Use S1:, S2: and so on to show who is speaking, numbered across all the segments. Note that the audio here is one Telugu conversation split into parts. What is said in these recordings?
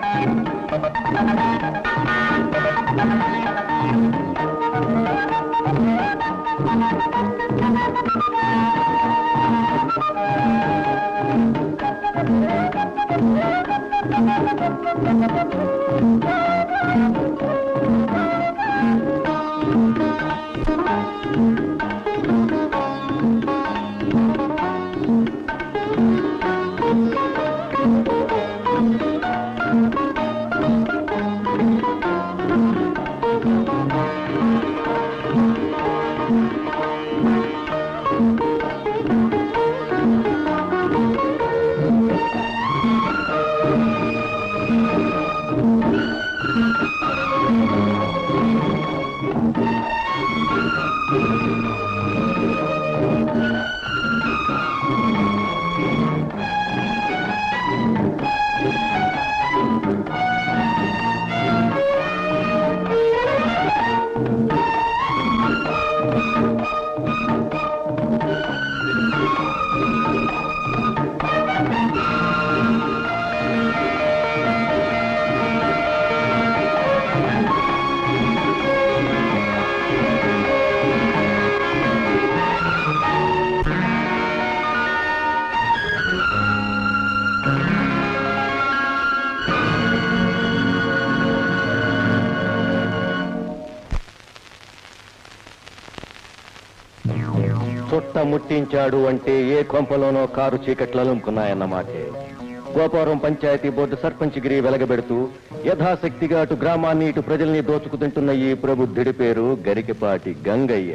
S1: చుట్ట ముట్టించాడు అంటే ఏ కొంపలోనో కారు చీకట్లు అలుముకున్నాయన్నమాటే గోపారం పంచాయతీ బోర్డు సర్పంచ్గిరి వెలగబెడుతూ యథాశక్తిగా అటు గ్రామాన్ని ఇటు ప్రజల్ని దోచుకుతుంటున్న ఈ ప్రబుద్ధుడి పేరు గరికపాటి గంగయ్య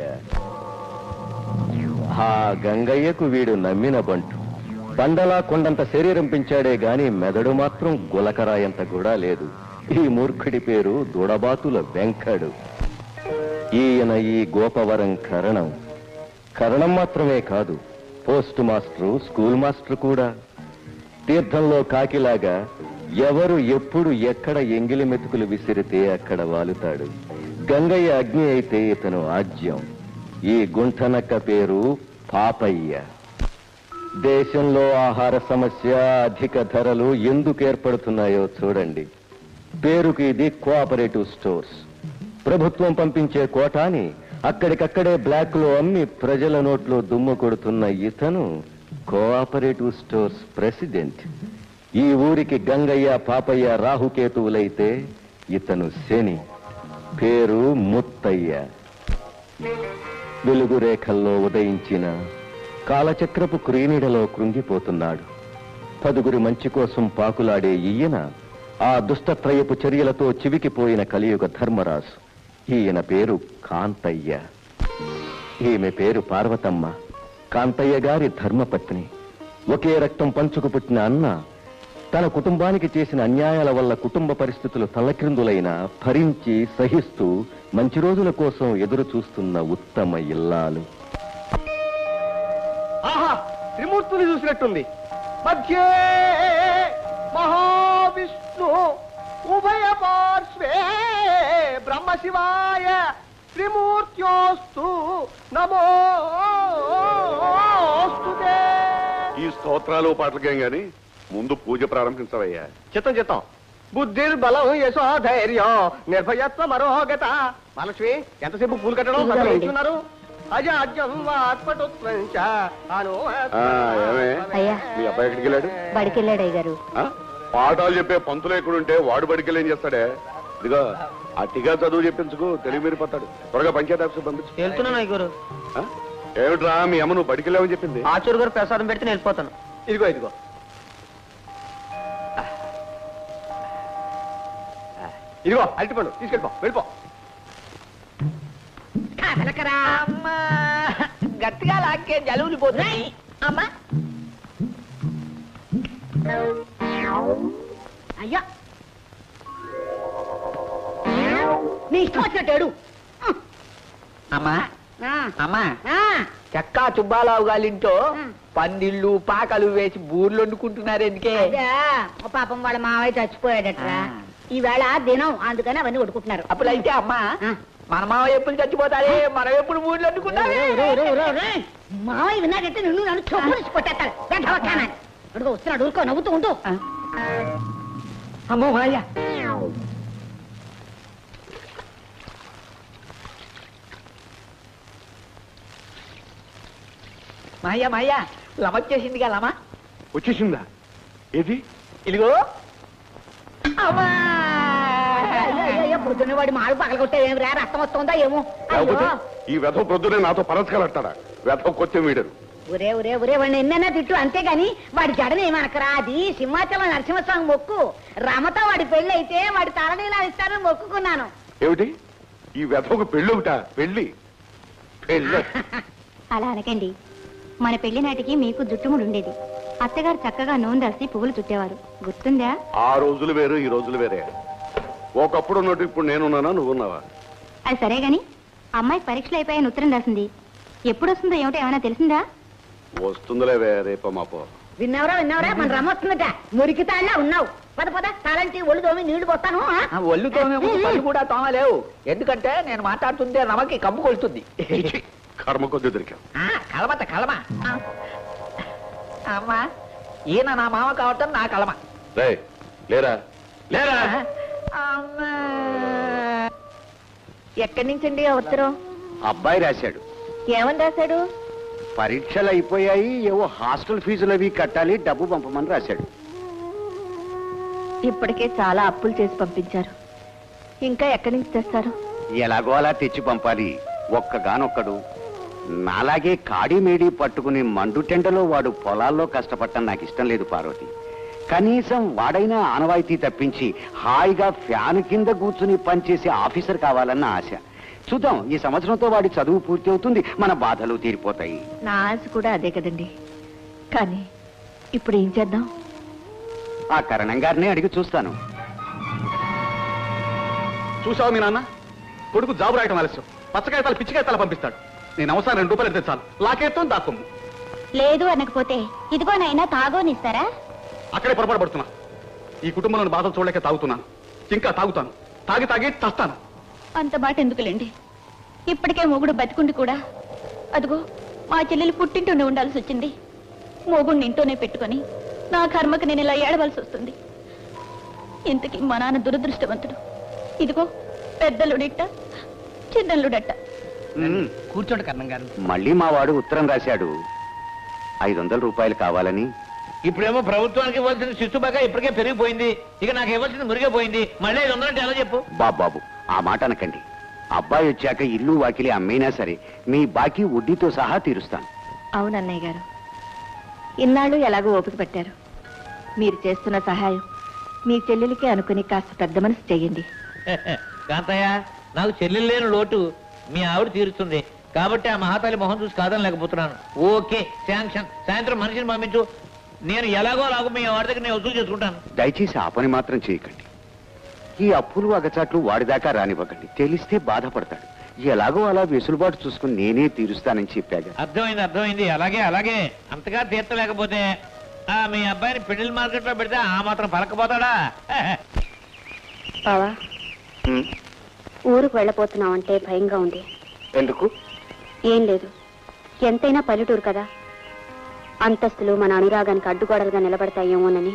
S1: ఆ గంగయ్యకు వీడు నమ్మిన బంటు బండలా కొండంత శరీరం పెంచాడే గాని మెదడు మాత్రం గులకరాయంత కూడా లేదు ఈ మూర్ఖుడి పేరు దుడబాతుల వెంకడు ఈయన ఈ గోపవరం కరణం కరణం మాత్రమే కాదు పోస్ట్ మాస్టరు స్కూల్ మాస్టర్ కూడా తీర్థంలో కాకిలాగా ఎవరు ఎప్పుడు ఎక్కడ ఎంగిలి మెతుకులు విసిరితే అక్కడ వాలుతాడు గంగయ్య అగ్ని అయితే ఇతను ఆజ్యం ఈ గుంఠనక్క పేరు పాపయ్య దేశంలో ఆహార సమస్య అధిక ధరలు ఎందుకు ఏర్పడుతున్నాయో చూడండి పేరుకి ఇది కోఆపరేటివ్ స్టోర్స్ ప్రభుత్వం పంపించే కోటాని అక్కడికక్కడే బ్లాక్ లో అమ్మి ప్రజల నోట్లో దుమ్ము కొడుతున్న ఇతను కోఆపరేటివ్ స్టోర్స్ ప్రెసిడెంట్ ఈ ఊరికి గంగయ్య పాపయ్య రాహుకేతువులైతే ఇతను శని పేరు ముత్తయ్య వెలుగు రేఖల్లో ఉదయించిన కాలచక్రపు క్రీనిడలో కృంగిపోతున్నాడు పదుగురి మంచి కోసం పాకులాడే ఈయన ఆ దుష్టత్రయపు చర్యలతో చివికిపోయిన కలియుగ ధర్మరాజు ఈయన పేరు కాంతయ్య ఈమె పేరు పార్వతమ్మ కాంతయ్య గారి ధర్మపత్ని ఒకే రక్తం పంచుకు పుట్టిన అన్న తన కుటుంబానికి చేసిన అన్యాయాల వల్ల కుటుంబ పరిస్థితులు తలక్రిందులైన భరించి సహిస్తూ మంచి రోజుల కోసం ఎదురు చూస్తున్న ఉత్తమ ఇల్లాలు
S2: ఆహా త్రిమూర్తులు చూసినట్టుంది మధ్యే మహావిష్ణు ఉభయ పార్శ్వే బ్రహ్మ శివాయ త్రిమూర్త్యోస్తు నమోస్తుతే
S3: ఈ స్తోత్రాలు పాటలకేం గాని ముందు పూజ ప్రారంభించవయ్యా
S2: చిత్తం చిత్తం బుద్ధిర్బలం యశో ధైర్యం నిర్భయత్వ మరోగత మహాలక్ష్మి ఎంతసేపు పూలు కట్టడం
S4: ఇదిగోనండి.
S2: సంతోషిస్తున్నారు అజాడ్యం వాత్పటుత్వం చ అను
S3: ఆ, ఏమే?
S4: అయ్యా.
S3: మీ అబ్బాయి ఎక్కడికి వెళ్ళాడు
S4: బడికి వెళ్ళాడు అయ్యగారు
S3: ఆ? పాఠాలు చెప్పే పంతులు ఎక్కడుంటే వాడు బడికి ఏం చేస్తాడే ఇదిగో అట్టిగా చదువు చెప్పించుకో తెలుగు మీరిపోతాడు త్వరగా పంచాయతీ ఆఫీస్ పంపించు
S5: వెళ్తున్నాను అయ్యగారు
S3: ఆ? ఏమిట్రా మీ అమ్మ నువ్వు బడికి వెళ్ళావని చెప్పింది
S5: ఆచూరు గారు ప్రసాదం పెడితే నేను వెళ్ళిపోతాను
S2: ఇదిగో ఇదిగో ఇదిగో అరటిపండు తీసుకెళ్ళిపో వెళ్ళిపో
S5: అమ్మా గట్టిగా లాక్కే జలువులు పోతున్నాయి అమ్మా
S4: అయ్యా నీ ఇష్టం వచ్చినట్టాడు
S5: అమ్మా అమ్మా చెక్కా చుబ్బారావు గారింటో పందిళ్ళు పాకలు వేసి బూర్లు వండుకుంటున్నారు ఎందుకే
S4: అదే ఓ పాపం వాళ్ళ మావయ్య చచ్చిపోయాడట్రా ఈవేళ దినం అందుకని అవన్నీ ఉడుకుంటున్నారు
S5: అప్పుడు అయితే అమ్మా
S4: ఆ.
S5: మన మావ ఎప్పుడు చచ్చిపోతారే మనం ఎప్పుడు బూర్లు వండుకుంటారే
S4: మావయ్య విన్నాడంటే నిన్ను నన్ను చొప్పునిచ్చి కొట్టేస్తాడు అడుగు వస్తున్నాడు ఊరుకో నవ్వుతూ ఉంటూ
S5: అమ్మో మాయ మాయ మాయ లమొచ్చేసిందిగా లమ
S3: వచ్చేసిందా ఏది
S5: ఇదిగో అమ్మా
S4: అయ్యో పొద్దున్న వాడి మాడు పగలగొట్టావేమి రా రక్తం వస్తుందా ఏమో
S3: లేకపోతే
S4: అయ్యో
S3: ఈ వెధవ ప్రొద్దునే నాతో పరస్కలాడతాడా వెధవ కొత్త వీడరు
S4: ఒరే ఒరే ఒరే వాడిని ఎన్నైనా తిట్టు అంతేగాని వాడి జడని ఏమనకరా అది సింహాచలం నరసింహస్వామి మొక్కు రమతో వాడి పెళ్లి అయితే వాడి తలనీలా ఇస్తానని మొక్కుకున్నాను
S3: ఏమిటి ఈ వెధవకు పెళ్ళొకట పెళ్ళి పెళ్ళి
S6: అలా అనకండి మన పెళ్లి నాటికి మీకు జుట్టుముడు ఉండేది అత్తగారు చక్కగా నూనె రాసి పువ్వులు చుట్టేవారు గుర్తుందా
S3: ఆ రోజులు వేరు ఈ రోజులు వేరే ఒకప్పుడు ఉన్నట్టు ఇప్పుడు నేనున్నానా నువ్వున్నావా
S6: అది సరే గాని అమ్మాయి పరీక్షలు అయిపోయాయని ఉత్తరం రాసింది ఎప్పుడు వస్తుందో ఏమిటో ఏమైనా తెలిసిందా
S3: వస్తుందిలేవే రేప మాపో
S4: విన్నావురా విన్నావురా మన రమ వస్తుందట మురికి తాళ్ళ ఉన్నావు పద పద తాళంటి ఒళ్ళు తోమి నీళ్లు పోతాను ఆ?
S5: ఆ ఒళ్ళు తోమే ముందు పళ్ళు కూడా తోమలేవు ఎందుకంటే నేను మాట్లాడుతుంటే రమకి కమ్ము కొడుతుంది
S3: ఛీ, కర్మ కొద్ది దొరికాం
S5: ఆ, కలమత కలమ ఆ. అమ్మా ఈయన నా మామ కావటం నా కలమ
S3: రే లేరా లేరా
S5: అమ్మా ఎక్కడి నుంచండి ఆ ఉత్తరం
S2: అబ్బాయి రాశాడు
S5: ఏమని రాశాడు
S2: పరీక్షలు అయిపోయాయి ఏవో హాస్టల్ ఫీజులు అవి కట్టాలి డబ్బు పంపమని రాశాడు
S6: ఇప్పటికే చాలా అప్పులు చేసి పంపించారు ఇంకా ఎక్కడి నుంచి తెస్తారు
S2: ఎలాగో అలా తెచ్చి పంపాలి ఒక్కగానొక్కడు నాలాగే కాడి మేడి పట్టుకుని మండుటెండలో వాడు పొలాల్లో కష్టపడటం నాకు ఇష్టం లేదు పార్వతి కనీసం వాడైనా ఆనవాయితీ తప్పించి హాయిగా ఫ్యాన్ కింద కూర్చుని పనిచేసే ఆఫీసర్ కావాలన్న ఆశ చూద్దాం ఈ సంవత్సరంతో వాడి చదువు పూర్తి అవుతుంది మన బాధలు తీరిపోతాయి
S6: నా ఆశ కూడా అదే కదండి కానీ ఇప్పుడు ఏం చేద్దాం
S2: ఆ కరణం గారినే అడిగి చూస్తాను
S7: చూసావా మీ నాన్న కొడుకు జాబు రాయటం ఆలస్యం పచ్చకాయతాలు పిచ్చికాయతాలు పంపిస్తాడు నేను అవసరం రెండు రూపాయలు ఎడితే చాలు లాకేత్తం దాక్కుము
S6: లేదు అనకపోతే ఇదిగోనైనా తాగోనిస్తారా
S7: అక్కడే పొరపాటు పడుతున్నా ఈ కుటుంబంలోని బాధలు చూడలేక తాగుతున్నాను ఇంకా తాగుతాను తాగి తాగి చస్తాను
S6: అంత మాట ఎందుకులేండి ఇప్పటికే మొగుడు బతికుండి కూడా అదిగో మా చెల్లెలు పుట్టింటూనే ఉండాల్సి వచ్చింది మొగుడిని ఇంట్లోనే పెట్టుకొని నా కర్మకి నేను ఇలా ఏడవలసి వస్తుంది ఇంతకీ మా నాన్న దురదృష్టవంతుడు ఇదిగో పెద్దలుడిట్ట చిన్నల్లుడట్ట
S5: కూర్చోండి కన్నం గారు
S2: మళ్ళీ మా వాడు ఉత్తరం రాశాడు ఐదు వందల రూపాయలు కావాలని
S5: ఇప్పుడేమో ప్రభుత్వానికి ఇవ్వాల్సిన శిశుబాగా ఇప్పటికే పెరిగిపోయింది ఇక నాకు ఇవ్వాల్సింది మురిగిపోయింది మళ్ళీ ఐదు వందలంటే ఎలా చెప్పు
S2: బాబాబు ఆ మాట అనకండి అబ్బాయి వచ్చాక ఇల్లు వాకిలి అమ్మైనా సరే మీ బాకీ వడ్డీతో సహా తీరుస్తాను
S6: అవునన్నయ్య గారు ఇన్నాళ్ళు ఎలాగో ఓపిక పట్టారు మీరు చేస్తున్న సహాయం మీ చెల్లెలికి అనుకుని కాస్త పెద్ద మనసు చేయండి
S5: కాంతయ్య నాకు చెల్లెలు లేని లోటు మీ ఆవిడ తీరుస్తుంది కాబట్టి ఆ మహాతల్లి మొహం చూసి కాదని లేకపోతున్నాను ఓకే శాంక్షన్ సాయంత్రం మనిషిని పంపించు నేను ఎలాగో అలాగో మీ వాడి దగ్గర నేను వసూలు చేసుకుంటాను
S2: దయచేసి ఆ పని మాత్రం చేయకండి ఈ అప్పులు అగచాట్లు వాడిదాకా రానివ్వకండి తెలిస్తే బాధపడతాడు ఎలాగో అలా వెసులుబాటు చూసుకుని నేనే తీరుస్తానని చెప్పాగా
S5: అర్థమైంది అర్థమైంది అలాగే అలాగే అంతగా తీర్చలేకపోతే ఆ మీ అబ్బాయిని పెళ్లి మార్కెట్ లో పెడితే ఆ మాత్రం పలకపోతాడా
S6: బావా ఊరుకు వెళ్ళపోతున్నావంటే భయంగా ఉంది
S2: ఎందుకు
S6: ఏం లేదు ఎంతైనా పల్లెటూరు కదా అంతస్తులు మన అనురాగానికి అడ్డుగోడలుగా నిలబడతాయేమోనని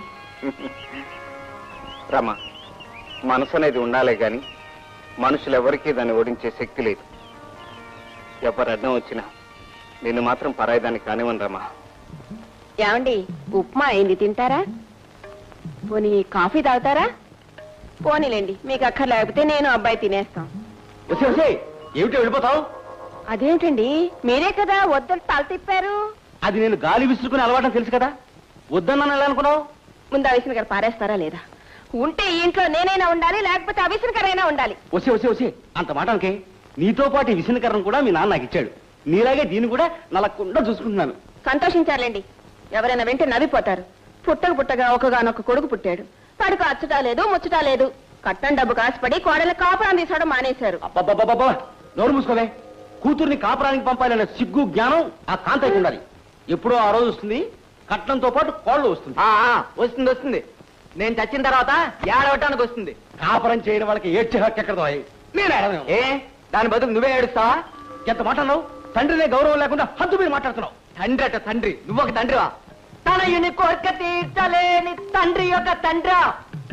S2: రమ మనసు అనేది ఉండాలే గాని మనుషులెవరికీ దాన్ని ఓడించే శక్తి లేదు ఎవరు అడ్డం వచ్చినా నిన్ను మాత్రం పరాయిదాన్ని కానివ్వను రమా
S6: ఏమండి ఉప్మా అయింది తింటారా పోనీ కాఫీ తాగుతారా పోనీలేండి మీకు అక్కర్లేకపోతే నేను అబ్బాయి తినేస్తాం
S7: వచ్చే వచ్చే ఏమిటి వెళ్ళిపోతావు
S6: అదేంటండి మీరే కదా వద్దని తల తిప్పారు
S7: అది నేను గాలి విసురుకునే అలవాటం తెలుసు కదా వద్దన్నాను ఎలా అనుకున్నావు
S6: ముందు అవిసిన గారు పారేస్తారా లేదా ఉంటే ఈ ఇంట్లో నేనైనా ఉండాలి లేకపోతే అవిసిన గారైనా ఉండాలి
S7: వచ్చే వచ్చే వచ్చే అంత మాట అనకే నీతో పాటు ఈ విసనకరం కూడా మీ నాన్న నాకు ఇచ్చాడు నీలాగే దీన్ని కూడా నలకుండా చూసుకుంటున్నాను
S6: సంతోషించాలండి ఎవరైనా వెంటే నవ్విపోతారు పుట్టక పుట్టగా ఒకగానొక కొడుకు పుట్టాడు వాడికి అచ్చుటా లేదు ముచ్చుటా లేదు కట్టం డబ్బు కాసిపడి కోడల కాపురం తీసుకోవడం మానేశారు
S7: అబ్బబ్బబ్బబ్బా నోరు మూసుకోవే కూతుర్ని కాపురానికి పంపాలనే సిగ్గు జ్ఞానం ఆ కాంతకి ఉండాలి ఎప్పుడో ఆ రోజు వస్తుంది కట్నంతో పాటు కోళ్ళు వస్తుంది
S5: వస్తుంది వస్తుంది నేను చచ్చిన తర్వాత ఏడవటానికి వస్తుంది
S7: కాపురం చేయని వాళ్ళకి ఏడ్చే హక్కు ఎక్కడదో నేను ఏడవను.
S5: ఏ దాని బదులు నువ్వే ఏడుస్తావా
S7: ఎంత మాట అన్నావు తండ్రినే గౌరవం లేకుండా హద్దు మీద మాట్లాడుతున్నావు
S5: తండ్రి అట తండ్రి నువ్వు ఒక తండ్రివా తనయుని కోరిక తీర్చలేని తండ్రి యొక్క తండ్రి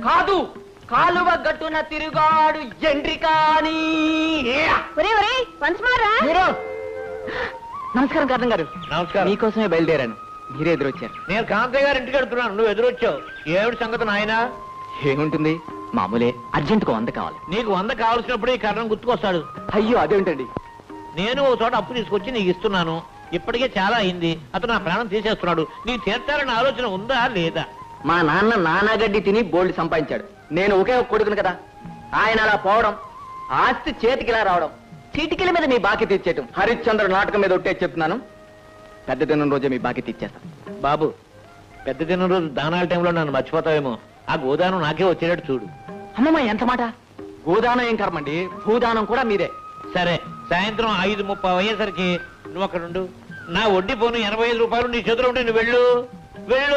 S7: కాదు కాలువ గట్టున తిరుగాడు ఎండ్రి కాని
S4: ఒరే ఒరే పంచమారా
S7: నమస్కారం కారణం గారు
S5: నమస్కారం
S7: మీకోసమే బయలుదేరాను మీరే ఎదురొచ్చారు
S5: నేను కాంతయ్య గారి ఇంటికి వెళ్తున్నాను నువ్వు ఎదురొచ్చావు ఏమిటి సంగతి నాయనా
S7: ఏముంటుంది మామూలే అర్జెంట్ గా వంద కావాలి
S5: నీకు వంద కావాల్సినప్పుడు ఈ కరణం గుర్తుకొస్తాడు
S7: అయ్యో అదేంటండి
S5: నేను ఒక చోట అప్పు తీసుకొచ్చి నీకు ఇస్తున్నాను ఇప్పటికే చాలా అయింది అతను నా ప్రాణం తీసేస్తున్నాడు నీకు తీర్చాలన్న ఆలోచన ఉందా లేదా
S7: మా నాన్న నానాగడ్డి తిని బోల్డ్ సంపాదించాడు నేను ఒకే ఒక కొడుకును కదా ఆయన అలా పోవడం ఆస్తి చేతికి ఇలా రావడం చీటికల మీద మీ బాకీ తీర్చేయటం హరిశ్చంద్ర నాటకం మీద ఒట్టే చెప్తున్నాను పెద్ద దినం రోజే మీ బాకీ తీర్చేస్తాను
S5: బాబు పెద్ద దిన రోజు దానాల టైంలో నన్ను మర్చిపోతావేమో ఆ గోదానం నాకే వచ్చేటట్టు చూడు
S7: అమ్మమ్మ ఎంత మాట గోదానం ఏం కర్మండి భూదానం కూడా మీరే
S5: సరే సాయంత్రం ఐదు ముప్పై అయ్యేసరికి నువ్వు అక్కడ ఉండు నా వడ్డీ పోను ఎనభై ఐదు రూపాయలు నీ చేతిలో ఉంటే నువ్వు వెళ్ళు వెళ్ళు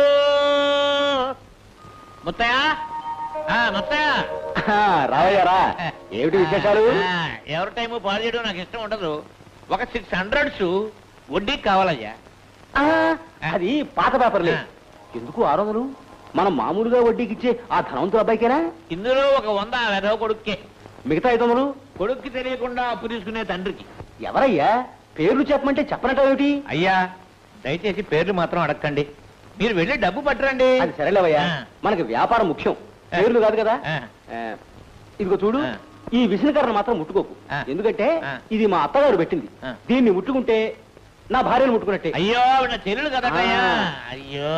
S5: ముత్తయ్య ఆ, ముత్తయ్య
S7: రావయ్యారా ఏమిటి విశేషాలు
S5: ఆ, ఎవరి టైము పాడు చేయడం నాకు ఇష్టం ఉండదు ఒక సిక్స్ హండ్రెడ్స్ వడ్డీకి కావాలయ్యా
S7: ఆ, అది పాత పేపర్లే
S5: ఆ.
S7: ఎందుకు ఆరు వందలు మనం మామూలుగా వడ్డీకి ఇచ్చే ఆ ధనవంతుల అబ్బాయికేనా
S5: ఇందులో ఒక వంద వెధవ కొడుక్కే
S7: మిగతా ఐదు వందలు
S5: కొడుక్కి తెలియకుండా అప్పు తీసుకునే తండ్రికి
S7: ఎవరయ్యా పేర్లు చెప్పమంటే చెప్పనట్టు ఏమిటి
S5: అయ్యా దయచేసి పేర్లు మాత్రం అడగండి మీరు వెళ్ళి డబ్బు పట్టరండి
S7: అది సరేలేవయ్యా
S5: ఆ.
S7: మనకి వ్యాపారం ముఖ్యం పేర్లు కాదు కదా
S5: ఆ.
S7: ఆ, ఇదిగో చూడు
S5: ఆ.
S7: ఈ విసనకరణ మాత్రం ముట్టుకోకు
S5: ఆ.
S7: ఎందుకంటే
S5: ఆ.
S7: ఇది మా అత్తగారు పెట్టింది
S5: ఆ.
S7: దీన్ని ముట్టుకుంటే నా భార్యను ముట్టుకున్నట్టే
S5: అయ్యో ఆవిడ నా చెల్లెలు కదటయ్యా
S7: ఆ.
S5: అయ్యో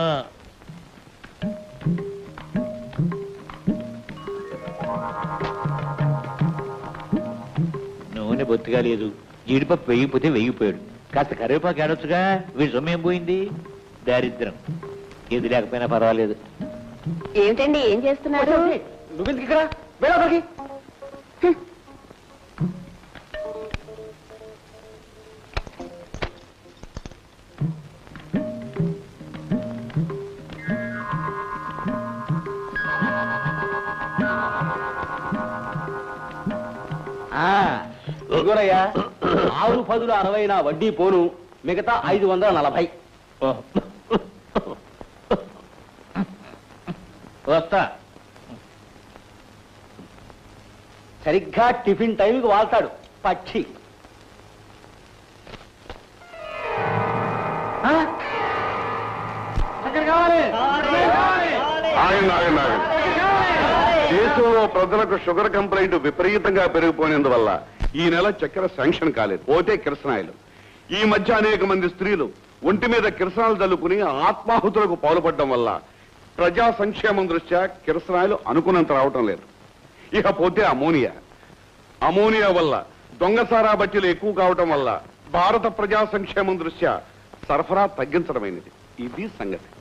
S5: నూనె బొత్తిగా లేదు జీడిపప్పు వెయ్యిపోతే వెయ్యిపోయాడు కాస్త కరివేపాకు ఏడొచ్చుగా వీడి సొమ్ము ఏం పోయింది దారిద్రం ఏది లేకపోయినా పర్వాలేదు
S4: ఏమిటండి ఏం చేస్తున్నారు
S7: నువ్వెందుకు ఇక్కడ వెళ్ళకి ఇదిగోనయ్యా ఆరు పదులు అరవై నా వడ్డీ పోను మిగతా ఐదు వందల నలభై
S5: వస్తా
S7: సరిగ్గా టిఫిన్ టైంకి వాళ్తాడు పక్షి ఆ? చక్కెర కావాలి
S3: ఆగండి ఆగండి ఆగండి దేశంలో ప్రజలకు షుగర్ కంప్లైంట్ విపరీతంగా పెరిగిపోయినందువల్ల ఈ నెల చక్కెర శాంక్షన్ కాలేదు పోతే కిరసనాయలు ఈ మధ్య అనేక మంది స్త్రీలు ఒంటి మీద కిరసనాలు చల్లుకుని ఆత్మాహుతులకు పాల్పడడం వల్ల ప్రజా సంక్షేమం దృష్ట్యా కిరసనాయలు అనుకున్నంత రావటం లేదు ఇక పోతే అమోనియా అమోనియా వల్ల దొంగసారా బట్టీలు ఎక్కువ కావటం వల్ల భారత ప్రజా సంక్షేమం దృష్ట్యా సరఫరా తగ్గించడమైనది ఇది సంగతి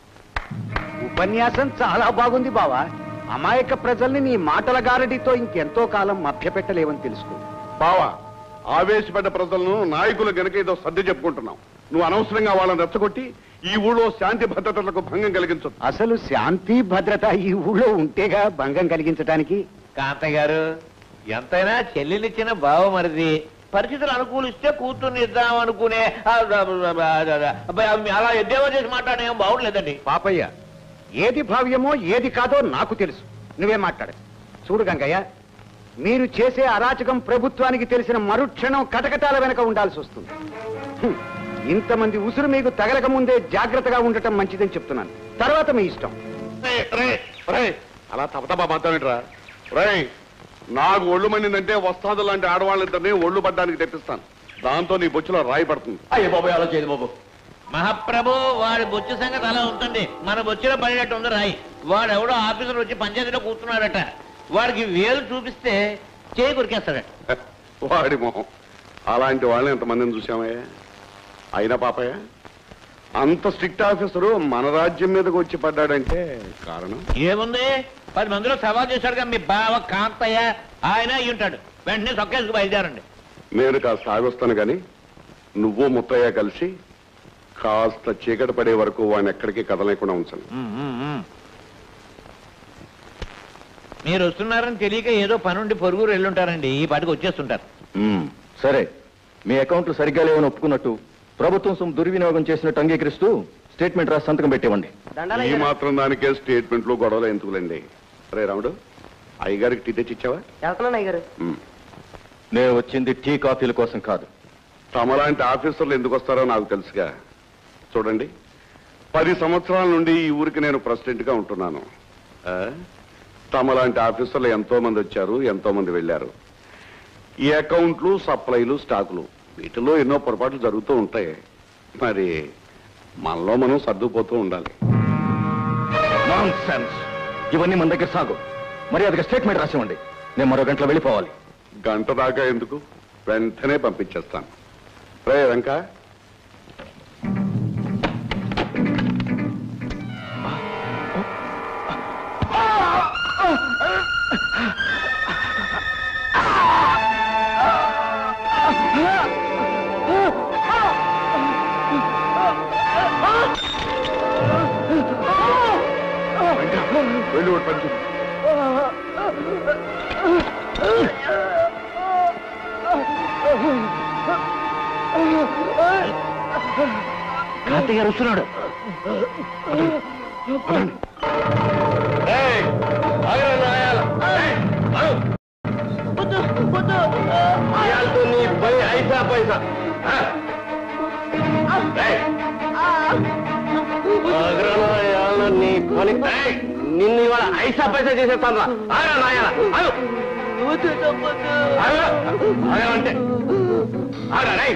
S2: ఉపన్యాసం చాలా బాగుంది బావా అమాయక ప్రజల్ని నీ మాటల గారడితో ఇంకెంతో కాలం మభ్యపెట్టలేవని తెలుసుకో
S3: బావా ఆవేశపడ్డ ప్రజలను నాయకులు గనక ఏదో సర్ది చెప్పుకుంటున్నాం నువ్వు అనవసరంగా వాళ్ళని రెచ్చగొట్టి ఈ ఊళ్ళో శాంతి భద్రతలకు భంగం కలిగించొద్దు
S2: అసలు శాంతి భద్రత ఈ ఊళ్ళో ఉంటేగా భంగం కలిగించడానికి
S5: కాంతయ్య గారు ఎంతైనా చెల్లెలిచ్చిన బావ మరిది పరిస్థితులు అనుకూలిస్తే కూతుర్ని ఇద్దాం అనుకునే ఆ, ఆ, ఆ, ఆ, ఆ, అలా ఎద్దేవా చేసి మాట్లాడేం బాగుండలేదండి
S2: పాపయ్య ఏది భావ్యమో ఏది కాదో నాకు తెలుసు నువ్వే మాట్లాడు చూడు గంగయ్య మీరు చేసే అరాచకం ప్రభుత్వానికి తెలిసిన మరుక్షణం కటకటాల వెనక ఉండాల్సి వస్తుంది హ్మ్. ఇంతమంది ఉసురు మీకు తగలక ముందే జాగ్రత్తగా ఉండటం మంచిదని చెప్తున్నాను తర్వాత మీ ఇష్టం
S3: రేయ్, రేయ్, రేయ్, అలా తపతపా మాట్లాడరా రేయ్ నాకు ఒళ్ళు మండిందంటే వస్తాదు లాంటి ఆడవాళ్ళిద్దరిని ఒళ్ళు పడ్డానికి తెప్పిస్తాను దాంతో నీ బొచ్చులో రాయి పడుతుంది
S7: అయ్యే బాబు అలా చేయదు బాబు
S5: మహాప్రభు వాడి బొచ్చు సంగతి అలా ఉంటుంది మన బొచ్చులో పడినట్టు ఉంది రాయి వాడు ఎవడో ఆఫీసర్ వచ్చి పంచాయతీలో కూర్చున్నాడట వాడికి వేలు చూపిస్తే చేయి కొరికేస్తాడట
S3: వాడి మొహం అలాంటి వాళ్ళని ఎంతమందిని చూసామయ్యా అయినా పాపయ్య అంత స్ట్రిక్ట్ ఆఫీసరు మన రాజ్యం మీదకి వచ్చి పడ్డాడంటే కారణం
S5: ఏముంది పది మందిలో సవాల్ చేశాడుగా మీ బావ కాంతయ్య ఆయన అయి ఉంటాడు వెంటనే సొక్కేసుకు బయలుదేరండి
S3: నేను కాస్త ఆగొస్తాను కానీ నువ్వు ముత్తయ్య కలిసి కాస్త చీకటి పడే వరకు వాడిని ఎక్కడికి కదలేకుండా ఉంచండి
S5: మీరు వస్తున్నారని తెలియక ఏదో పనుండి పొరుగురు వెళ్ళుంటారండి ఈ పాటికి వచ్చేస్తుంటారు
S1: మ్మ్. సరే మీ అకౌంట్లు సరిగ్గా లేవని ఒప్పుకున్నట్టు ప్రభుత్వం సొమ్ము దుర్వినియోగం చేసినట్టు అంగీకరిస్తూ స్టేట్మెంట్ రాసి సంతకం పెట్టేవండి
S3: ఈ మాత్రం దానికే స్టేట్మెంట్లు గొడవలు ఎందుకులండి రే రాముడు అయ్యగారికి టీ తెచ్చి ఇచ్చావా
S7: వెళ్తున్నాను అయ్యారు
S3: ఉమ్.
S1: నేను వచ్చింది టీ కాఫీల కోసం కాదు
S3: తమలాంటి ఆఫీసర్లు ఎందుకు వస్తారో నాకు తెలుసుగా చూడండి పది సంవత్సరాల నుండి ఈ ఊరికి నేను ప్రెసిడెంట్ గా ఉంటున్నాను ఆ? తమలాంటి ఆఫీసర్లు ఎంతో మంది వచ్చారు ఎంతో మంది వెళ్ళారు ఈ అకౌంట్లు సప్లైలు స్టాకులు వీటిలో ఎన్నో పొరపాట్లు జరుగుతూ ఉంటాయి మరి మనలో మనం సర్దుకుపోతూ ఉండాలి
S1: నాన్ సెన్స్ ఇవన్నీ మన దగ్గర సాగు మరి అది స్టేట్మెంట్ రాసివ్వండి నేను మరో గంటలో వెళ్ళిపోవాలి
S3: గంట దాకా ఎందుకు వెంటనే పంపించేస్తాను రే వెంక వెంక, వెళ్ళి ఒకటి పంచు
S5: కార్తీక్ గారు వస్తున్నాడు
S7: నిన్ను ఇవాళ ఐసా పైసా చేసేస్తాను రా ఆగా నాయాల అంటే ఆగా రై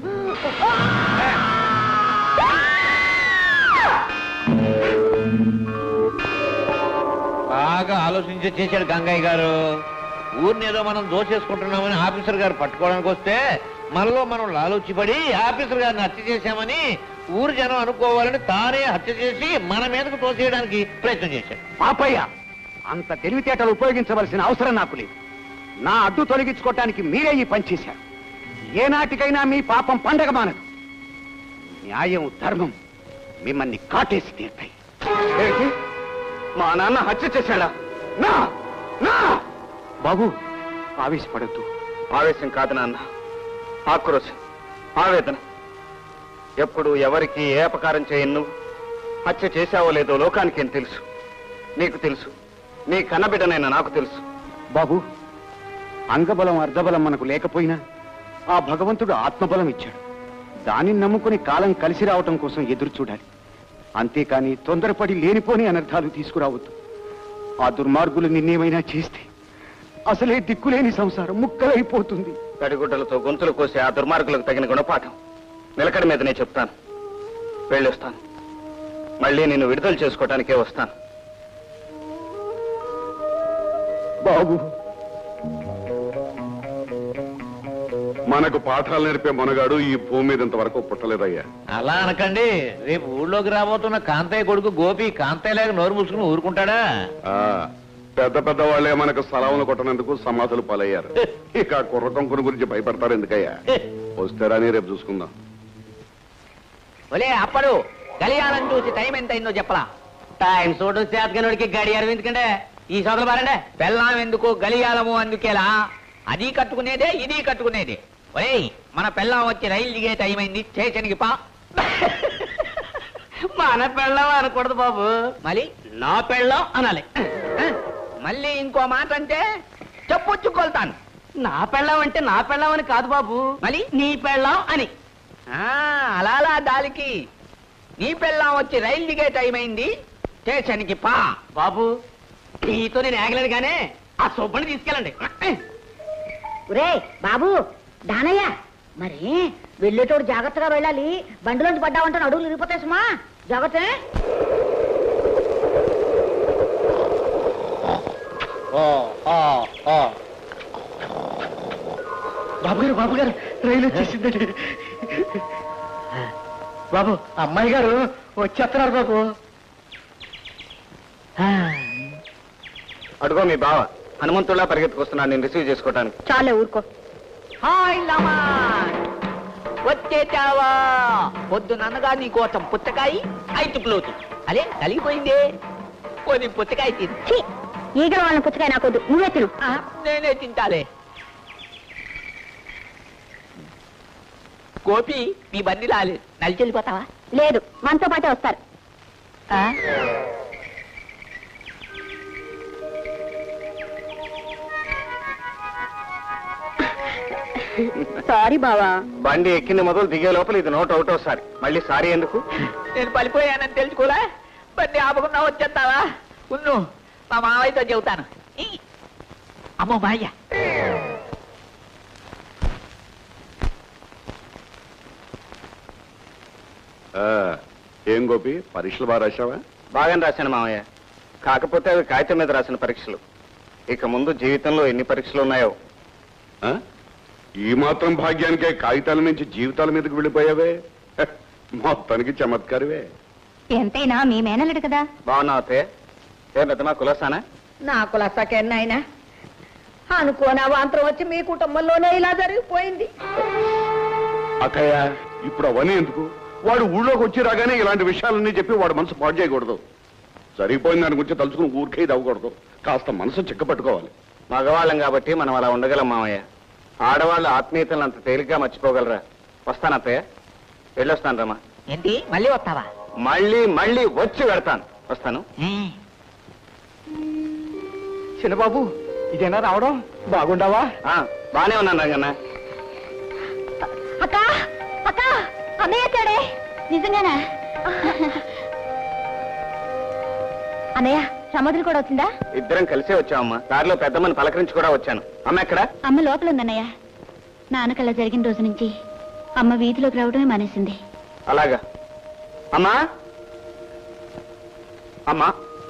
S5: బాగా ఆలోచించి చేశాడు గంగయ్య గారు ఊరిని ఏదో మనం దోచేసుకుంటున్నామని ఆఫీసర్ గారు పట్టుకోవడానికి వస్తే మనలో మనం లాలోచిపడి ఆఫీసర్ గారిని హత్య చేశామని ఊరు జనం అనుకోవాలని తానే హత్య చేసి మన మీదకు తోసేయడానికి ప్రయత్నం చేశాడు
S2: పాపయ్య అంత తెలివితేటలు ఉపయోగించవలసిన అవసరం నాకు లేదు నా అడ్డు తొలగించుకోవటానికి మీరే ఈ పని చేశారు ఏనాటికైనా మీ పాపం పండగ మానదు న్యాయం ధర్మం మిమ్మల్ని కాటేసి తీర్తాయి
S7: ఏంటి మా నాన్న హత్య చేశాడా
S2: నా నా బాబు ఆవేశపడద్దు
S7: ఆవేశం కాదు నాన్న ఆక్రోశం ఆవేదన ఎప్పుడు ఎవరికి ఏ అపకారం చేయను నువ్వు హత్య చేశావో లేదో లోకానికి ఏం తెలుసు నీకు తెలుసు నీ కన్నబిడ్డనైనా నాకు తెలుసు
S2: బాబు అంగబలం అర్ధబలం మనకు లేకపోయినా ఆ భగవంతుడు ఆత్మబలం ఇచ్చాడు దానిని నమ్ముకుని కాలం కలిసి రావటం కోసం ఎదురు చూడాలి అంతేకాని తొందరపడి లేనిపోని అనర్థాలు తీసుకురావద్దు ఆ దుర్మార్గులు నిన్నేమైనా చేస్తే అసలే దిక్కులేని సంసారం ముక్కలైపోతుంది
S7: తడిగుడ్డలతో గొంతులు కోసి ఆ దుర్మార్గులకు తగిన గుణపాఠం నిలకడ మీదనే చెప్తాను వెళ్ళొస్తాను మళ్ళీ నిన్ను విడుదల చేసుకోవటానికే వస్తాను
S2: బాబు
S3: మనకు పాఠాలు నేర్పే మనగాడు ఈ భూమి మీద ఇంతవరకు పుట్టలేదయ్యా
S5: అలా అనకండి రేపు ఊళ్ళోకి రాబోతున్న కాంతయ్య కొడుకు గోపి కాంతయ్య లేక నోరు మూసుకుని ఊరుకుంటాడా
S3: ఆ, పెద్ద పెద్ద వాళ్ళే మనకు సలాములు కొట్టనందుకు సమాధులు పాలయ్యారు ఇక ఆ కుర్ర కొంకుని గురించి భయపడతారు ఎందుకయ్యా వస్తారని రేపు చూసుకుందాం
S8: ఒలే అప్పడు గలియాలం చూసి టైం ఎంత అయిందో చెప్పలా టైం చూడు చేతకనుడికి గడియారం ఎందుకంటే ఈ సోదరు బారండే బెల్లం ఎందుకు గలియాలము అందుకేలా అది కట్టుకునేదే ఇది కట్టుకునేదే ఒరేయ్ మన పెళ్ళం వచ్చి రైలు దిగే టైం అయింది స్టేషన్కి పా మన పెళ్ళం అనకూడదు బాబు మళ్ళీ నా పెళ్ళం అనాలి మళ్ళీ ఇంకో మాట అంటే చెప్పుచ్చుకొల్తాను నా పెళ్ళం అంటే నా పెళ్ళం అని కాదు బాబు మళ్ళీ నీ పెళ్ళం అని ఆ, అలా అలా దాలికి నీ పెళ్ళం వచ్చి రైలు దిగే టైం అయింది స్టేషన్కి పా బాబు నీతో నేను ఆగలేదు కానీ ఆ సుబ్బని తీసుకెళ్ళండి
S4: ఒరే బాబు దానయ్య మరి వెళ్ళేటోడు జాగ్రత్తగా వెళ్ళాలి బండిలోంచి పడ్డావంటే అడుగులు ఇరిగిపోతాయి సుమా జాగ్రత్త
S7: బాబు గారు బాబు గారు రైలు వచ్చేసిందండి బాబు అమ్మాయి గారు వచ్చేస్తున్నారు బాబు అడుగో మీ బావ హనుమంతుల్లా పరిగెత్తుకొస్తున్నాను నేను రిసీవ్ చేసుకోవడానికి
S4: చాలే ఊరుకో
S8: హాయ్ లమా వచ్చేచావా పొద్దు నన్నగా నీ కోసం పుచ్చకాయ ఐదు ప్లోతు అదే కలిగిపోయిందే కొన్ని పుచ్చకాయ తిని
S4: ఛీ, ఈగల వాళ్ళని పుచ్చకాయ నాకొద్దు నువ్వే తిను
S8: ఆ, నేనే తింటాలే గోపి నీ బండి రాలేదు నలిచి వెళ్ళిపోతావా
S4: లేదు మనతో పాటే వస్తారు
S8: ఆ?
S4: సారీ బావా
S2: బండి ఎక్కింది మొదలు దిగే లోపల ఇది నోట్ ఒకటోసారి మళ్ళీ సారీ ఎందుకు
S8: నేను పడిపోయానని తెలుసుకోలే బండి ఆపకుండా వచ్చేస్తావా ఉన్ను మా మావయ్యతో చెబుతాను ఈ. అమ్మో మాయ్య
S3: ఆ, ఏం గోపి పరీక్షలు బాగా రాశావా
S2: బాగానే రాశాను మామయ్య కాకపోతే అవి కాగితం మీద రాసిన పరీక్షలు ఇక ముందు జీవితంలో ఎన్ని పరీక్షలు ఉన్నాయో
S3: ఆ? ఈ మాత్రం భాగ్యానికే కాగితాల నుంచి జీవితాల మీదకి వెళ్ళిపోయావే హ, మొత్తానికి చమత్కారివే
S6: ఎంతైనా మీ మేనలుడు కదా
S2: బాగున్నావు అత్తయ్య ఏం పెద్దమా కులసానా
S4: నాకు లసకెన్నైనా అనుకోని అవాంతరం వచ్చి మీ కుటుంబంలోనే ఇలా జరిగిపోయింది
S3: అక్కయ్య ఇప్పుడు అవన్నీ ఎందుకు వాడు ఊళ్ళోకి వచ్చి రాగానే ఇలాంటి విషయాలన్నీ చెప్పి వాడు మనసు పాడు చేయకూడదు జరిగిపోయిన దాని గురించి తలుచుకుని ఊరికే ఇది అవ్వకూడదు కాస్త మనసు చిక్కపట్టుకోవాలి
S2: మగవాళ్ళం కాబట్టి మనం అలా ఉండగలం మామయ్య ఆడవాళ్ళ ఆత్మీయతలను అంత తేలిగ్గా మర్చిపోగలరా వస్తాను అత్తయ్య వెళ్ళొస్తాను రమ్మా
S8: ఏంటి మళ్ళీ వస్తావా
S2: మళ్ళీ మళ్ళీ వచ్చి పెడతాను వస్తాను
S7: చిన్నబాబు ఇదేనా రావడం బాగుండవా
S2: ఆ, బానే ఉన్నాను రంగన్న
S6: అక్క అక్క అన్నయ్య వచ్చాడే నిజంగానా అన్నయ్య సముద్రం కూడా వచ్చిందా
S2: ఇద్దరం కలిసే వచ్చామమ్మా దారిలో పెద్దమ్మని పలకరించి కూడా వచ్చాను అమ్మ ఎక్కడ
S6: అమ్మ లోపల ఉందన్నయ్య నాన్నకల్లా జరిగిన రోజు నుంచి అమ్మ వీధిలోకి రావడమే మానేసింది
S2: అలాగా అమ్మా అమ్మా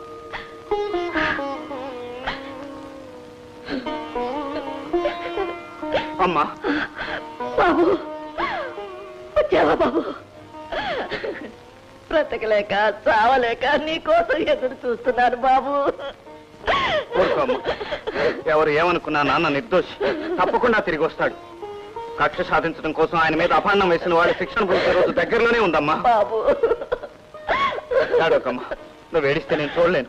S2: అమ్మా
S4: బాబు వచ్చావా బాబు బ్రతకలేక చావలేక నీ కోసం ఎదురు చూస్తున్నాను బాబు
S2: ఊరుకో అమ్మా ఎవరు ఏమనుకున్నా నాన్న నిర్దోషి తప్పకుండా తిరిగి వస్తాడు కక్ష సాధించడం కోసం ఆయన మీద అపాండం వేసిన వాడు శిక్షణ పొందే రోజు దగ్గరలోనే ఉందమ్మా
S4: బాబు
S2: ఏడవకమ్మా నువ్వు ఏడిస్తే నేను చూడలేను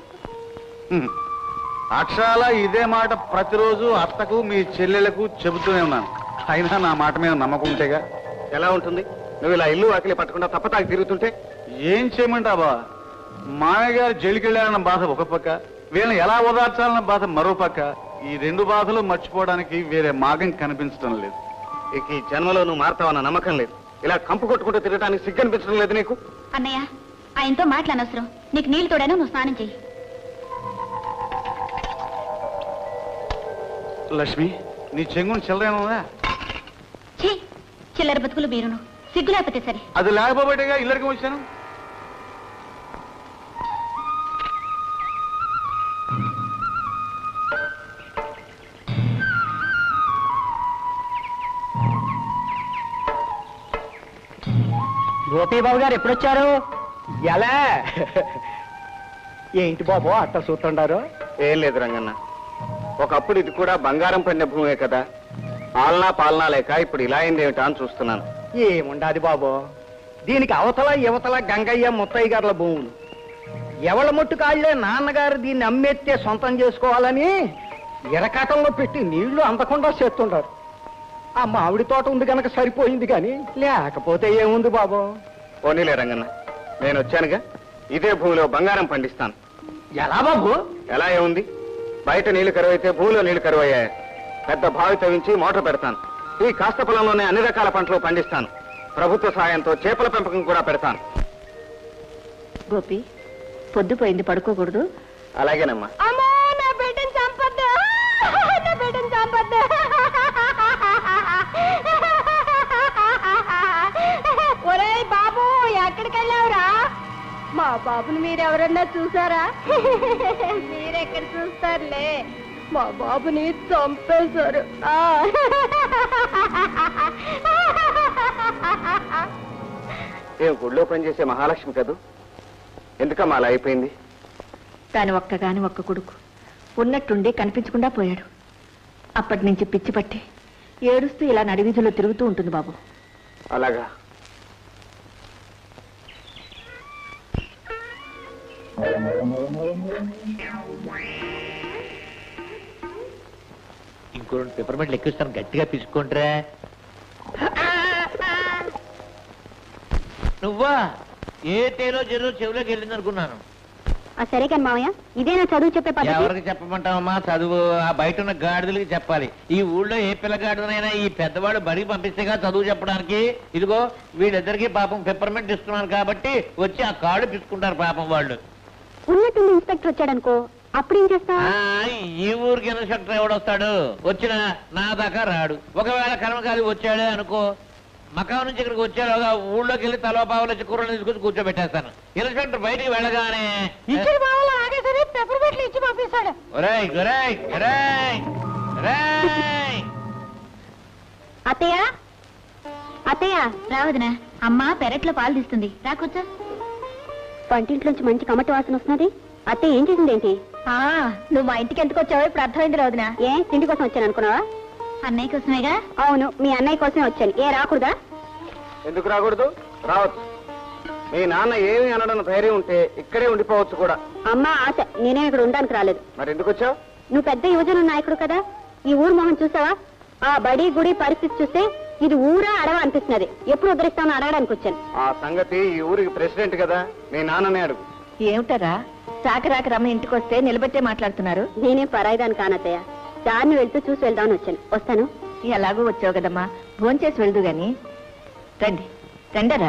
S9: అక్షరాల ఇదే మాట ప్రతిరోజు అత్తకు మీ చెల్లెలకు చెబుతూనే ఉన్నాను అయినా నా మాట మీద నమ్మకం ఉంటేగా
S2: ఎలా ఉంటుంది నువ్వు ఇలా ఇల్లు వాకిలి పట్టకుండా తప్పతాకి తిరుగుతుంటే
S9: ఏం చేయమంటావా మామయ్య గారు జైలుకెళ్ళాలన్న బాధ ఒక పక్క వీళ్ళని ఎలా ఓదార్చాలన్న బాధ మరో పక్క ఈ రెండు బాధలు మర్చిపోవడానికి వేరే మార్గం కనిపించడం లేదు
S2: ఇక ఈ జన్మలో నువ్వు మారుతావన్న నమ్మకం లేదు ఇలా కంపు కొట్టుకుంటూ తిరగడానికి సిగ్గనిపించడం లేదు నీకు
S6: అన్నయ్య ఆయనతో మాట్లాడనవసరం నీకు నీళ్లు తోడాను నువ్వు స్నానం చెయ్యి
S9: లక్ష్మి నీ చెంగుని చిల్లరేనా
S6: ఛీ చిల్లర బతుకులు మీరును సిగ్గు లేకపోతే సరే
S9: అది లేకపోబట్టేగా ఇల్లరికి వచ్చాను
S7: గోపీబాబు గారు ఎప్పుడొచ్చారు ఎలా ఏంటి బాబు అట్ట చూస్తుండారు
S2: ఏం లేదు రంగన్న ఒకప్పుడు ఇది కూడా బంగారం పడిన భూమే కదా ఆలనా పాలనా లేక ఇప్పుడు ఇలా అయింది ఏమిటా అని చూస్తున్నాను
S7: ఏముండాది బాబు దీనికి అవతల యువతల గంగయ్య ముత్తయ్య గారుల భూములు ఎవళ్ళ ముట్టు కాళ్ళే నాన్నగారు దీన్ని అమ్మేస్తే సొంతం చేసుకోవాలని ఎరకాటంలో పెట్టి నీళ్లు అందకుండా చేస్తుంటారు ఆ మామిడి తోట ఉంది గనక సరిపోయింది కానీ లేకపోతే ఏముంది బాబు
S2: పోనీలే రంగన్న నేను వచ్చానుగా ఇదే భూమిలో బంగారం పండిస్తాను
S7: ఎలా బాబు
S2: ఎలా ఏముంది బయట నీళ్లు కరువైతే భూమిలో నీళ్లు కరువయ్యాయి పెద్ద బావి తవ్వించి మోటార్ పెడతాను ఈ కాస్త పొలంలోనే అన్ని రకాల పంటలు పండిస్తాను ప్రభుత్వ సాయంతో చేపల పెంపకం కూడా పెడతాను
S4: గోపి పొద్దుపోయింది పడుకోకూడదు
S2: అలాగేనమ్మా
S6: అమ్మో నా బిడ్డను చంపద్దు నా బిడ్డను చంపద్దు ఒరేయ్ బాబు ఎక్కడికి వెళ్ళావురా మా బాబుని మీరెవరన్నా చూసారా మీరెక్కడ చూస్తారులే మా బాబుని చంపేశారు ఆ.
S2: ఏం గుళ్ళో పనిచేసే మహాలక్ష్మి కదూ ఎందుకమ్మా అలా అయిపోయింది
S4: దాని ఒక్కగాని ఒక్క కొడుకు ఉన్నట్టుండి కనిపించకుండా పోయాడు అప్పటి నుంచి పిచ్చి పట్టి ఏడుస్తూ ఇలా నడివీధిలో తిరుగుతూ ఉంటుంది బాబు
S2: అలాగా
S5: ఇంకో రెండు పిపర్మెంట్లు ఎక్కిస్తాను గట్టిగా పిసుకుంటారా నువ్వా ఏ తేలో జరో చెవిలోకి వెళ్ళింది అనుకున్నాను
S4: సరే కానీ మావయ్య ఇదేనా చదువు చెప్పే
S5: ఎవరికి చెప్పమంటావమ్మా చదువు ఆ బయట ఉన్న గాడిదలకి చెప్పాలి ఈ ఊళ్ళో ఏ పిల్లగాడిదనైనా ఈ పెద్దవాడు బడికి పంపిస్తేగా చదువు చెప్పడానికి ఇదిగో వీళ్ళిద్దరికి పాపం పెప్పర్మెంట్ ఇస్తున్నారు కాబట్టి వచ్చి ఆ కాళ్ళు పిసుకుంటారు పాపం వాళ్ళు
S4: ఉన్నట్టుండి ఇన్స్పెక్టర్ వచ్చాడనుకో అప్పుడేం చేస్తా
S5: ఆ, ఈ ఊరికి ఇన్స్పెక్టర్ ఎవడొస్తాడు వచ్చినా నా దాకా రాడు ఒకవేళ కర్మకాలి వచ్చాడే అనుకో మకా నుంచి ఇక్కడికి వచ్చాడుగా ఊళ్ళోకి వెళ్ళి తలో పావులు వచ్చి కూరలు తీసుకొచ్చి కూర్చోబెట్టేస్తాను ఇన్స్పెక్టర్ బయటికి వెళ్ళగానే
S4: ఆగేసరి పెప్పర్ బెట్లు ఇచ్చి పంపిస్తాడు
S5: ఒరేయ్ ఒరేయ్ ఒరేయ్ ఒరేయ్
S4: అత్తయ్య అత్తయ్య
S6: రావదినా అమ్మ పెరట్లో పాలు తీస్తుంది రాకొచ్చా
S4: వంటింట్లోంచి మంచి కమట వాసన వస్తున్నది అత్తయ్య ఏం చేసిందేంటి
S6: ఆ, నువ్వు మా ఇంటికి ఎందుకు వచ్చావో ఇప్పుడు అర్థమైంది రావదినా
S4: ఏ తిండి కోసం వచ్చాను అనుకున్నావా
S6: అన్నయ్య కోసమేగా
S4: అవును మీ అన్నయ్య కోసమే వచ్చాను ఏ రాకూడదా
S2: ఎందుకు రాకూడదు రావచ్చు మీ నాన్న ఏమి అనడం ధైర్యం ఉంటే ఇక్కడే ఉండిపోవచ్చు కూడా
S4: అమ్మ ఆశ నేనే ఇక్కడ ఉండడానికి రాలేదు
S2: మరి ఎందుకు వచ్చావు
S4: నువ్వు పెద్ద యువజన నాయకుడు కదా ఈ ఊరు మొహం చూసావా ఆ బడి గుడి పరిస్థితి చూస్తే ఇది ఊరా అడవ అనిపిస్తున్నది ఎప్పుడు ఉద్ధరిస్తామని అడగడానికి వచ్చాను
S2: ఆ సంగతి ఈ ఊరికి ప్రెసిడెంట్ కదా మీ నాన్ననే అడుగు
S6: ఏమిటారా రాక రాక రమ్మ ఇంటికి వస్తే నిలబెట్టే మాట్లాడుతున్నారు
S4: నేనే పరాయిదాని కానత్తయ్య దారిని వెళ్తూ చూసి వెళ్దామని వచ్చాను వస్తాను
S6: ఎలాగో వచ్చావు కదమ్మా భోంచేసి వెళ్దు గాని రండి రండరా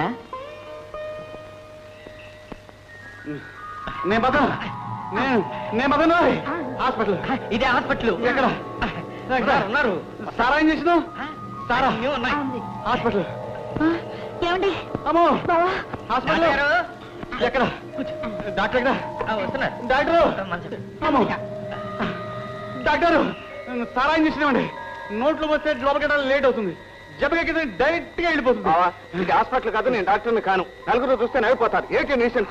S9: నేను బతను నేను నేను బతను హాస్పిటల్
S5: ఇదే హాస్పిటల్
S9: ఎక్కడ
S5: ఉన్నారు
S9: సారా ఏం చేసినావు సారా హాస్పిటల్
S6: ఏమండి
S9: అమ్మో
S6: బావా
S9: హాస్పిటల్ ఎక్కడ డాక్టర్ ఎక్కడ
S5: వస్తున్నారు
S9: డాక్టరు అమ్మో డాక్టరు సారా ఏం చేసినామండి నోట్లో వస్తే లోపలికి లేట్ అవుతుంది జబ్బకి డైరెక్ట్ గా వెళ్ళిపోతుంది
S2: ఇది హాస్పిటల్ కాదు నేను డాక్టర్ని కాను నలుగురు చూస్తే నవ్విపోతారు ఏంటి న్యూసెన్స్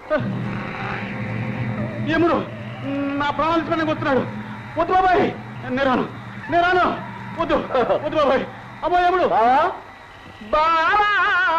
S9: ఎముడు నా ప్రాణాలు తీసుకొని వస్తున్నాడు వద్దు బాబాయ్ నేను రాను నేను రాను వద్దు వద్దు బాబాయ్ అమ్మో ఎముడు
S7: బావా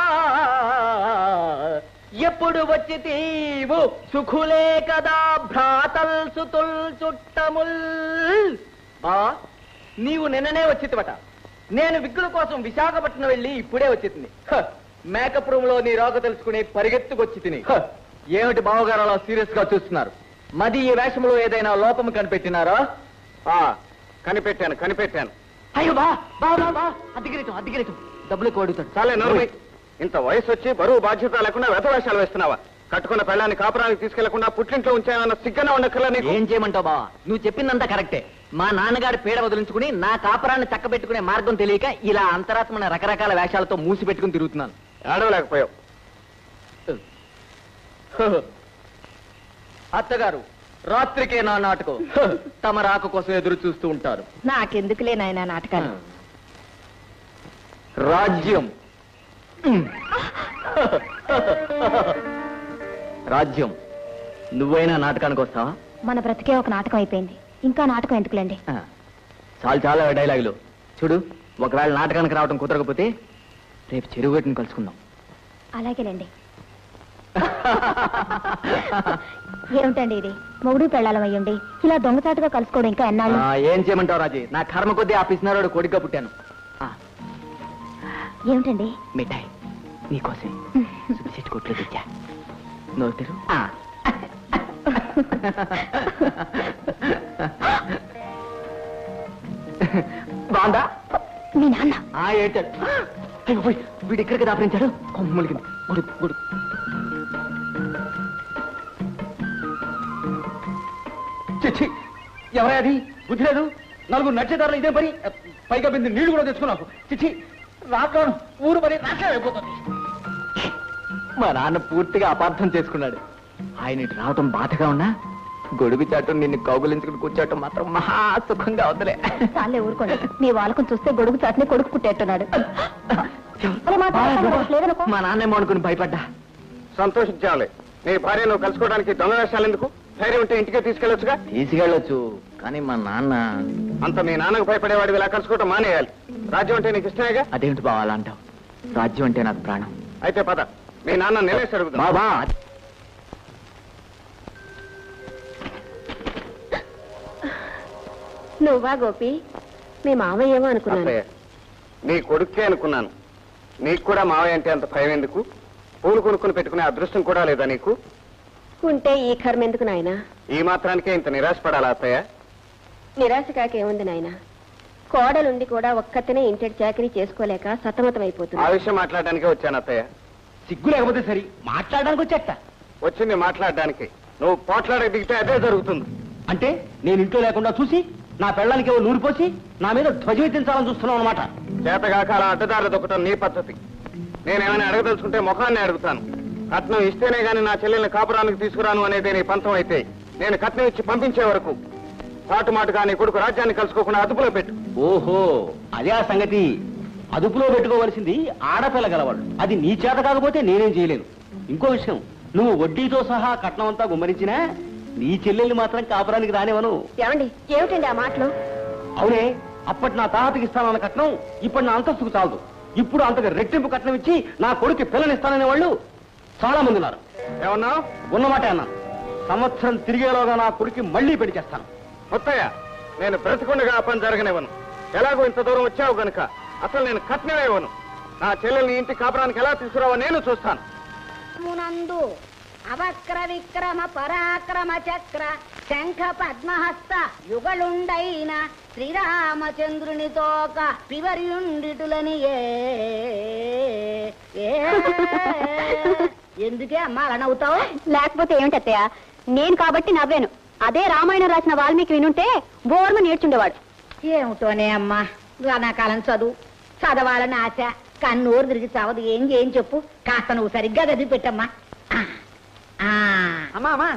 S7: ఎప్పుడు వచ్చి తీవు సుఖులే కదా భ్రాతల్ సుతుల్ చుట్టముల్ బావా నీవు నిన్ననే వచ్చితివట నేను విగ్గుల కోసం విశాఖపట్నం వెళ్ళి ఇప్పుడే వచ్చింది మేకప్ రూమ్ లో నీ రోగ తెలుసుకుని పరిగెత్తుకొచ్చి తిని ఏమిటి బావగారు అలా సీరియస్ గా చూస్తున్నారు మది ఈ వేషంలో ఏదైనా లోపం కనిపెట్టినారా
S2: ఆ, కనిపెట్టాను కనిపెట్టాను
S7: అయ్యో బా బా బా బా అద్దెకిరీతం అద్దెకిరీతం డబ్బులు కోడుతాడు
S2: చాలే నోర్మై ఇంత వయసు వచ్చి బరువు బాధ్యత లేకుండా వ్యధవేషాలు వేస్తున్నావా కట్టుకున్న పెళ్ళాన్ని కాపురానికి తీసుకెళ్లకుండా పుట్టింట్లో ఉంచాయన్న సిగ్గన ఉండక్కర్లా నీకు
S7: ఏం చేయమంటావు బావా నువ్వు చెప్పిందంతా కరెక్టే మా నాన్నగారి పీడ వదిలించుకుని నా కాపురాన్ని చక్కబెట్టుకునే మార్గం తెలియక ఇలా అంతరాత్మన రకరకాల వేషాలతో మూసి పెట్టుకుని తిరుగుతున్నాను
S2: ఏడవలేకపోయావు
S7: అత్తగారు రాత్రికే నా నాటకం తమ రాక కోసం ఎదురు చూస్తూ ఉంటారు
S6: నాకెందుకులే నాయన నాటకాలు
S7: రాజ్యం రాజ్యం నువ్వైనా నాటకానికి వస్తావా
S6: మన బ్రతికే ఒక నాటకం అయిపోయింది ఇంకా నాటకం ఎందుకులేండి
S7: ఆ, చాలు చాలా డైలాగులు చూడు ఒకవేళ నాటకానికి రావడం కుదరకపోతే రేపు చెరువు గట్టుని కలుసుకుందాం
S6: అలాగేలేండి ఏమిటండి ఇది మొగుడు పెళ్ళాలం అయ్యండి ఇలా దొంగచాటుగా కలుసుకోవడం ఇంకా ఎన్నాళ్ళు
S7: ఆ, ఏం చేయమంటావు రాజీ నా కర్మ కొద్దీ ఆ పిసినారోడు కొడుగ్గా పుట్టాను ఆ,
S6: ఏమిటండి
S7: మిఠాయి నీకోసం సుబ్బిశెట్టి కొట్లు తెచ్చా నోరు తెరు ఆ. బాగుందా
S6: మీ నాన్న
S7: ఆ ఏడ్చాడు అయ్యో పోయ్, వీడు ఇక్కడికి దాపరించాడు కొమ్మలిగింది గుడు గుడు
S9: చిచ్చి ఎవరే అది బుద్ధి లేదు నలుగురు నక్షత్రాలు ఇదే పని పైగా బింది నీళ్లు కూడా తెచ్చుకున్నాకు చిచ్చి రాట్లోను ఊరు మరి నాశనం అయిపోతుంది
S7: మా నాన్న పూర్తిగా అపార్థం చేసుకున్నాడు ఆయన ఇటు రావటం బాధగా ఉన్నా గొడుగు చాటం నిన్ను కౌగులించుకుని కూర్చోవటం మాత్రం మహా సుఖంగా వదిలే
S6: చాలే ఊరుకోండి మీ వాళ్ళకం చూస్తే గొడుగు చాటుని కొడుకు కుట్టేట్టున్నాడు అలా మాట్లాడతాను, లేదనుకో.
S7: మా నాన్నేమో అనుకుని భయపడ్డా
S2: సంతోషించాలి నీ భార్య నువ్వు కలుసుకోవడానికి దొంగ వేషాలు ఎందుకు ధైర్యం ఉంటే ఇంటికే తీసుకెళ్ళొచ్చుగా
S7: తీసుకెళ్ళొచ్చు కానీ మా నాన్న
S2: అంత మీ నాన్నకు భయపడేవాడివి ఇలా కలుసుకోవటం మానేయాలి రాజ్యం అంటే నీకు ఇష్టమేగా
S7: అదేమిటి బావా అలా అంటావు రాజ్యం అంటే నాకు ప్రాణం
S2: అయితే పద మీ నాన్న నిలేసి అడుగుతా
S7: బాబా
S4: నువ్వా గోపి మీ మామయ్య ఏమో అనుకున్నాను
S2: అత్తయ్య, నీ కొడుకే అనుకున్నాను నీకు కూడా మావయ్య అంటే అంత భయం ఎందుకు పూలు కొనుక్కుని పెట్టుకునే అదృష్టం కూడా లేదా నీకు
S10: ఉంటే ఈ కర్మ ఎందుకు నాయనా
S2: ఈ మాత్రానికే ఇంత నిరాశపడాలా అత్తయ్య
S10: నిరాశ కాకేముంది నాయనా కోడలుండి కూడా ఒక్కతనే ఇంటి చాకరీ చేసుకోలేక
S2: ఆ
S10: సతమతమైపోతుంది
S2: విషయం మాట్లాడడానికే వచ్చాను అత్తయ్య
S8: సిగ్గు లేకపోతే సరి మాట్లాడడానికి వచ్చేట
S2: వచ్చింది మాట్లాడడానికి నువ్వు పోట్లాడే దిగితే అదే జరుగుతుంది
S8: అంటే నేను ఇంట్లో లేకుండా చూసి నా పెళ్ళానికి ఏవో నూరు పోసి నా మీద ధ్వజమెత్తించాలని చూస్తున్నావు అనమాట
S2: చేతగాక అలా అడ్డదారులు దొక్కటం నీ పద్ధతి నేనేమైనా అడగదలుచుకుంటే ముఖాన్ని అడుగుతాను కట్నం ఇస్తేనే గాని నా చెల్లెల్ని కాపురానికి తీసుకురాను అనేది నీ పంతం అయితే నేను కట్నం ఇచ్చి పంపించే వరకు చాటుమాటుగా నీ కొడుకు రాజ్యాన్ని కలుసుకోకుండా అదుపులో పెట్టు
S8: ఓహో అదే ఆ సంగతి అదుపులో పెట్టుకోవలసింది ఆడపిల్ల గలవాడు అది నీ చేత కాకపోతే నేనేం చేయలేను ఇంకో విషయం నువ్వు వడ్డీతో సహా కట్నం అంతా గుమ్మరించినా నీ చెల్లెల్ని మాత్రం కాపురానికి రానివను
S10: ఏమండి ఏమిటండి ఆ మాటలు
S8: అవునే అప్పటి నా తాతకి ఇస్తానన్న కట్నం ఇప్పుడు నా అంతస్తుకు చాలదు ఇప్పుడు అంతగా రెట్టింపు కట్నం ఇచ్చి నా కొడుకు పిల్లనిస్తాననే వాళ్ళు చాలా మంది ఉన్నారు
S2: ఏమన్నా
S8: ఉన్నమాట అన్నాను సంవత్సరం తిరిగేలోగా నా కొడుకు మళ్ళీ పెళ్లి చేస్తాను
S2: ముత్తయ్య నేను బ్రతికుండగా ఆ పని జరగనివ్వను ఎలాగో ఇంత దూరం వచ్చావు గనుక అసలు నేను కట్నమే ఇవ్వను నా చెల్లెల్ని ఇంటి కాపురానికి ఎలా తీసుకురావో నేను చూస్తాను
S4: మునందు అవక్ర విక్రమ పరాక్రమ చక్ర శంఖ పద్మహస్త యుగలుండైన శ్రీరామచంద్రుని తోక పివరియుండిటులని ఏ ఏ. ఎందుకే అమ్మా అలా నవ్వుతావు
S10: లేకపోతే ఏమిటత్తయ్య నేను కాబట్టి నవ్వాను అదే రామాయణం రాసిన వాల్మీకి వినుంటే బోర్మ నేర్చుండేవాడు
S4: ఏమిటోనే అమ్మా కాలం చదువు చదవాలని ఆశ కన్నూరు తిరిగి చావదు ఏం చేయని చెప్పు కాస్త నువ్వు సరిగ్గా చదివి పెట్టమ్మా ఆ, ఆ.
S8: అమ్మా అమ్మా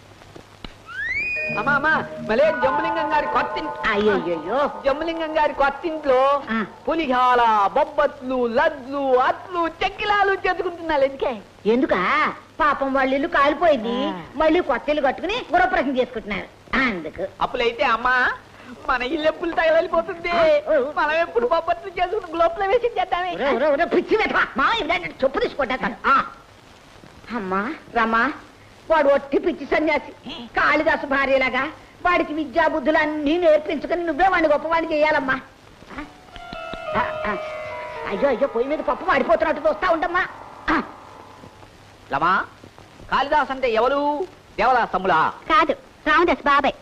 S8: అమ్మా అమ్మా మలే జంబులింగం గారి కొత్త
S4: అయ్యయ్యో
S8: జంబులింగం గారి కొత్త ఇంట్లో
S4: ఆ.
S8: పులిహాల బొబ్బట్లు లడ్లు అట్లు చెక్కిలాలు చేసుకుంటున్నారు ఎందుకే
S4: ఎందుకా పాపం వాళ్ళ ఇల్లు కాలిపోయింది మళ్ళీ కొత్త ఇల్లు కట్టుకుని గృహప్రవేశం చేసుకుంటున్నారు అందుకు
S8: అప్పులైతే అమ్మా మన ఇల్లు ఎప్పుడు తగలిపోతుంది మనం ఎప్పుడు బొబ్బట్లు చేసుకుని గ్లోబ్లో వేసి చేద్దామే
S4: ఒరే, ఒరే, ఒరే, పిచ్చి వెధవ. మా ఇవిడంటే చెప్పు తీసుకుంటాను అమ్మా రమ్మా వాడు ఒట్టి పిచ్చి సన్యాసి కాళిదాసు భార్యలాగా వాడికి విద్యా బుద్ధులు అన్నీ నేర్పించుకుని నువ్వే వాడిని గొప్పవాడిని చేయాలమ్మా ఆ? ఆ, ఆ. అయ్యో అయ్యో పొయ్యి మీద పప్పు మాడిపోతున్నట్టు చూస్తా ఉండమ్మా ఆ.
S8: లమా కాళిదాస్ అంటే ఎవరు దేవదాసములా
S10: కాదు రామదాస్ బాబాయ్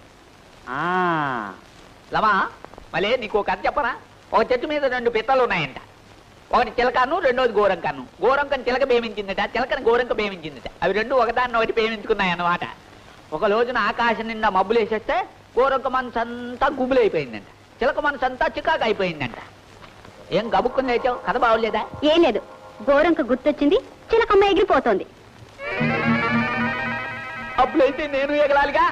S8: లమా మళ్ళీ నీకు ఒక కథ చెప్పరా ఒక చెట్టు మీద రెండు పిత్తలు ఉన్నాయంట ఒకటి చిలకను రెండోది గోరంకను గోరంకను చిలక బేమించిందట చిలకను గోరంక బేమించిందట అవి రెండు ఒకదాన్ని ఒకటి బేమించుకున్నాయి అన్నమాట ఒక రోజున ఆకాశం నిండా మబ్బులు వేసేస్తే గోరంక మనసు అంతా గుబులు అయిపోయిందంట చిలక మనసు అంతా చికాకు అయిపోయిందంట ఏం గబుక్కుని లేచావు కథ బాగోలేదా
S10: ఏం లేదు గోరంక గుర్తొచ్చింది చిలకమ్మ ఎగిరిపోతోంది
S8: అప్పుడైతే నేను ఎగలాలిగా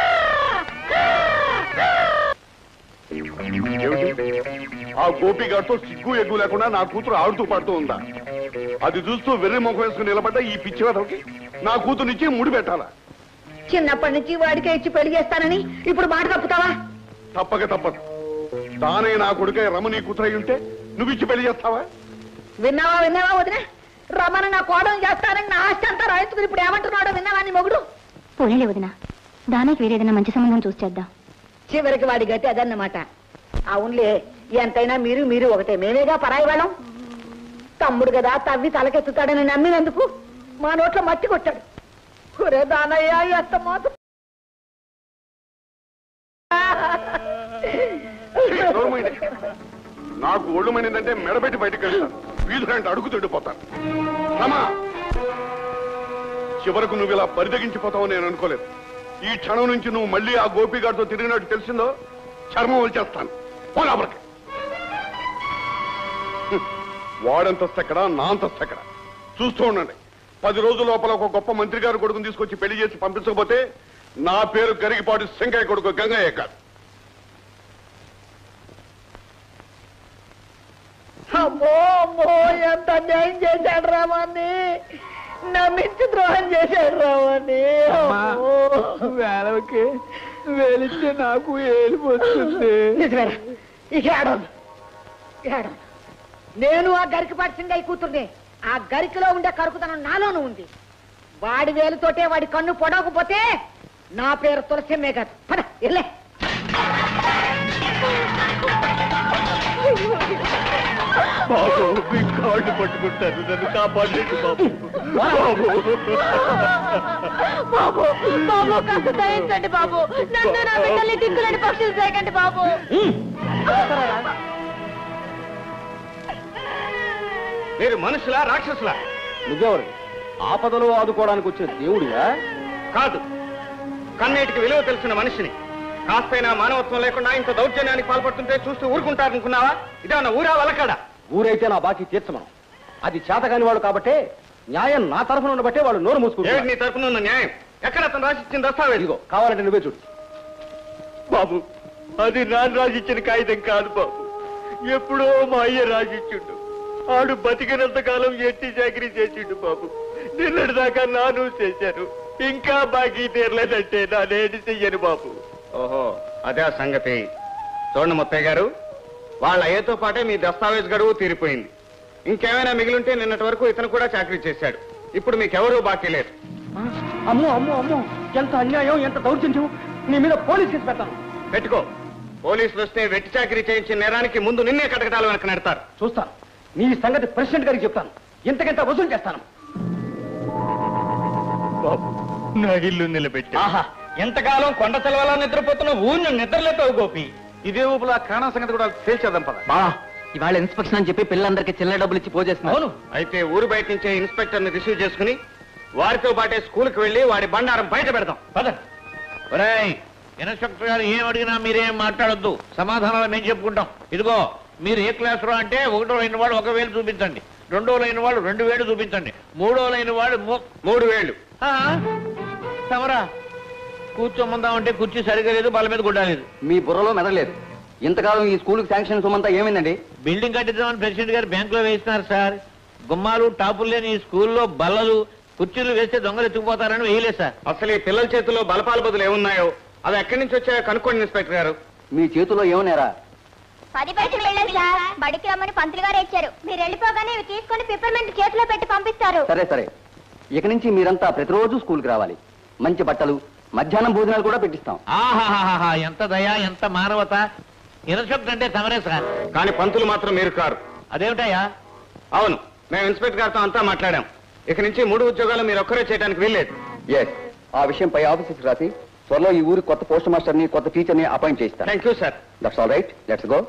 S3: ఏమిటి ఆ గోపిగాడితో సిగ్గు ఎగ్గు లేకుండా నా కూతురు ఆడుతూ పడుతూ ఉందా అది చూస్తూ వెర్రి ముఖం వేసుకుని నిలబడ్డ ఈ పిచ్చి వెధవకి నా కూతురునిచ్చి ముడి పెట్టాలా
S4: చిన్నప్పటి నుంచి వాడికే ఇచ్చి పెళ్లి చేస్తానని ఇప్పుడు మాట తప్పుతావా
S3: తప్పక తప్పదు తానే నా కొడుకే రమణి కూతురై ఉంటే నువ్వు ఇచ్చి పెళ్లి చేస్తావా
S4: విన్నావా విన్నావా వదిన రమణ నా కోడలు చేస్తానని నా ఆస్తి అంతా రాయించుకుని ఇప్పుడు ఏమంటున్నాడో విన్నావా నీ మొగుడు
S10: పోనీలే వదిన దానికి వేరేదైనా మంచి సంబంధం చూసి చేద్దాం
S4: చివరికి వాడి గతి అదన్నమాట అవునులే ఎంతైనా మీరు మీరు ఒకటే మేమేగా పరాయి వాళ్ళం తమ్ముడు కదా తవ్వి తలకెత్తుతాడని నమ్మినందుకు మా నోట్లో మట్టి కొట్టాడు ఒరే దానయ్య ఎంత మోసం
S3: నోరుమూయండి. నాకు ఒళ్ళు మండిందంటే మెడబెట్టి బయటకు వెళ్తాను వీధులంటే అడుగు తిండిపోతాను రమా చివరకు నువ్వు ఇలా పరిదగించిపోతావు నేను అనుకోలేదు ఈ క్షణం నుంచి నువ్వు మళ్ళీ ఆ గోపిగాడితో తిరిగినట్టు తెలిసిందో చర్మం వచ్చేస్తాను పోలాపలకి వాడంతస్తు ఎక్కడ నా అంతస్తు ఎక్కడ చూస్తూ ఉండండి పది రోజుల లోపల ఒక గొప్ప మంత్రి గారు కొడుకుని తీసుకొచ్చి పెళ్లి చేసి పంపించకపోతే నా పేరు గరిగిపాటి శంకయ్య కొడుకు గంగయ్య కాదు
S4: అమ్మో అమ్మో ఎంత అన్యాయం చేశాడు రామాన్ని నమ్మించి ద్రోహం చేశాడు రామాన్ని
S8: వేలకి వేలిస్తే నాకు ఏలిపోతుంది
S4: నిజమేరా ఇక ఏడవను ఏడవను నేను ఆ గరికి పడిచింది అయి కూతుర్ని ఆ గరికలో ఉండే కరుకుతనం నాలోనూ ఉంది వాడి వేలుతోటే వాడి కన్ను పొడవకపోతే నా పేరు తులసిమ్మే కాదు పద వెళ్ళే
S3: బాబు బిడ్డ
S1: కాళ్ళు పట్టుకుంటాను నన్ను కాపాడండి బాబు బాబు
S6: బాబు బాబు కాస్త దయించండి బాబు నన్ను నా బిడ్డల్ని దిక్కులని పక్షులు చేయకండి బాబు
S2: మీరు మనుషులా రాక్షసులా
S7: నువ్వెవరు ఆపదలో ఆదుకోవడానికి వచ్చిన దేవుడివా
S2: కాదు కన్నీటికి విలువ తెలిసిన మనిషిని కాస్తైనా మానవత్వం లేకుండా ఇంత దౌర్జన్యానికి పాల్పడుతుంటే చూస్తూ ఊరుకుంటారనుకున్నావా ఇదేమన్నా ఊరా వలకడా
S7: ఊరైతే నా బాకీ తీర్చమను అది చేతకాని వాడు కాబట్టే న్యాయం నా తరఫున ఉండబట్టే వాళ్ళు నోరు
S2: ఏమిటి
S7: మూసుకుంటారు
S2: నీ తరపున ఉన్న న్యాయం ఎక్కడ అతను రాసిచ్చిన దస్తావేజ్
S7: ఇదిగో కావాలంటే నువ్వే చూడు
S1: బాబు అది నాన్న రాసిచ్చిన కాగితం కాదు బాబు ఎప్పుడో మా అయ్య రాసిచ్చుండు ఆడు బతికినంత కాలం ఎట్టి చాకరీ చేసిండు బాబు నిన్నటి దాకా నాను చేశాను ఇంకా బాకీ తీరలేదంటే నానేటి చెయ్యను బాబు
S2: ఓహో అదే ఆ సంగతి చూడండి ముత్తయ్య గారు వాళ్ళ అయ్యతో పాటే మీ దస్తావేజ్ గడువు తీరిపోయింది ఇంకేమైనా మిగిలింటే నిన్నటి వరకు ఇతను కూడా చాకరీ చేశాడు ఇప్పుడు మీకెవరూ బాకీ లేరు
S7: అమ్మో అమ్మో అమ్మో ఎంత అన్యాయం ఎంత దౌర్జన్యం నీ మీద పోలీస్ కేసు పెడతాను
S2: పెట్టుకో పోలీసులు వస్తే వెట్టి చాకరీ చేయించిన నేరానికి ముందు నిన్నే కటకటాలు వెనక నెడతారు
S7: చూస్తాను నీ సంగతి ప్రెసిడెంట్ గారికి చెప్తాను ఇంతకింత వసూలు చేస్తాను
S1: బాబు నా ఇల్లు నిలబెట్టా
S8: ఆహా ఎంతకాలం కొండ సెలవులా నిద్రపోతున్న ఊరిని నిద్రలేతావు గోపి
S9: ఇదే ఊపులా కాణా సంగతి కూడా తేల్చేద్దాం పద
S7: బా ఇవాళ ఇన్స్పెక్షన్ అని చెప్పి పిల్లలందరికీ చిల్లర డబ్బులు ఇచ్చి పోజేస్తున్నారు
S8: అవును
S2: అయితే ఊరు బయట నుంచే ఇన్స్పెక్టర్ ని రిసీవ్ చేసుకుని వారితో పాటే స్కూల్కి వెళ్ళి వాడి బండారం బయట పెడదాం
S8: పద
S5: ఒరేయ్ ఇన్స్పెక్టర్ గారు ఏం అడిగినా మీరేం మాట్లాడొద్దు సమాధానాలు మేము చెప్పుకుంటాం ఇదిగో మీరు ఏ క్లాస్ లో అంటే ఒకటో అయిన వాళ్ళు ఒక వేలు చూపించండి రెండో అయిన వాళ్ళు రెండు వేలు చూపించండి మూడో అయిన వాళ్ళు మూ-
S2: మూడు వేళ్ళు
S5: ఆ, తమరా కూర్చోమందామంటే కుర్చీ సరిగా లేదు బల మీద గుడ్డాలేదు
S7: మీ బుర్రలో మెదలేదు ఇంతకాలం ఈ స్కూల్కి శాంక్షన్ సొమ్మంతా ఏమైందండి
S5: బిల్డింగ్ కట్టిద్దామని ప్రెసిడెంట్ గారు బ్యాంకులో వేస్తున్నారు సార్ గుమ్మాలు టాపులు లేని ఈ స్కూల్లో బల్లలు కుర్చీలు వేస్తే దొంగలు ఎత్తుకుపోతారని వేయలేదు సార్
S2: అసలు ఈ పిల్లల చేతిలో బలపాల బదులు ఏమున్నాయో అవి ఎక్కడి నుంచి వచ్చాయో కనుక్కోండి ఇన్స్పెక్టర్ గారు
S7: మీ చేతిలో ఏమన్నారా
S10: పది పైసలు వెళ్ళండి సార్ బడికి రమ్మని పంతులు గారు ఇచ్చారు మీరు వెళ్ళిపోగానే ఇవి తీసుకొని పిప్పర్మెంట్ చేతిలో పెట్టి పంపిస్తారు
S7: సరే సరే ఇక నుంచి మీరంతా ప్రతిరోజు స్కూల్కి రావాలి మంచి బట్టలు మధ్యాహ్నం భోజనాలు కూడా పెట్టిస్తాం
S5: ఆహాహాహా ఎంత దయ ఎంత మానవత ఇన్స్పెక్టర్ అంటే తమరే సార్
S2: కానీ పంతులు మాత్రం మీరు కారు
S5: అదేమిటయ్యా
S2: అవును మేము ఇన్స్పెక్టర్ గారితో అంతా మాట్లాడాం ఇక నుంచి మూడు ఉద్యోగాలు మీరు ఒక్కరే చేయడానికి వీల్లేదు
S7: ఎస్ ఆ విషయం పై ఆఫీసర్కి రాసి త్వరలో ఈ ఊరి కొత్త పోస్ట్ మాస్టర్ ని కొత్త టీచర్ ని అపాయింట్ చేయిస్తాను
S2: thank you sir
S7: that's all right let's go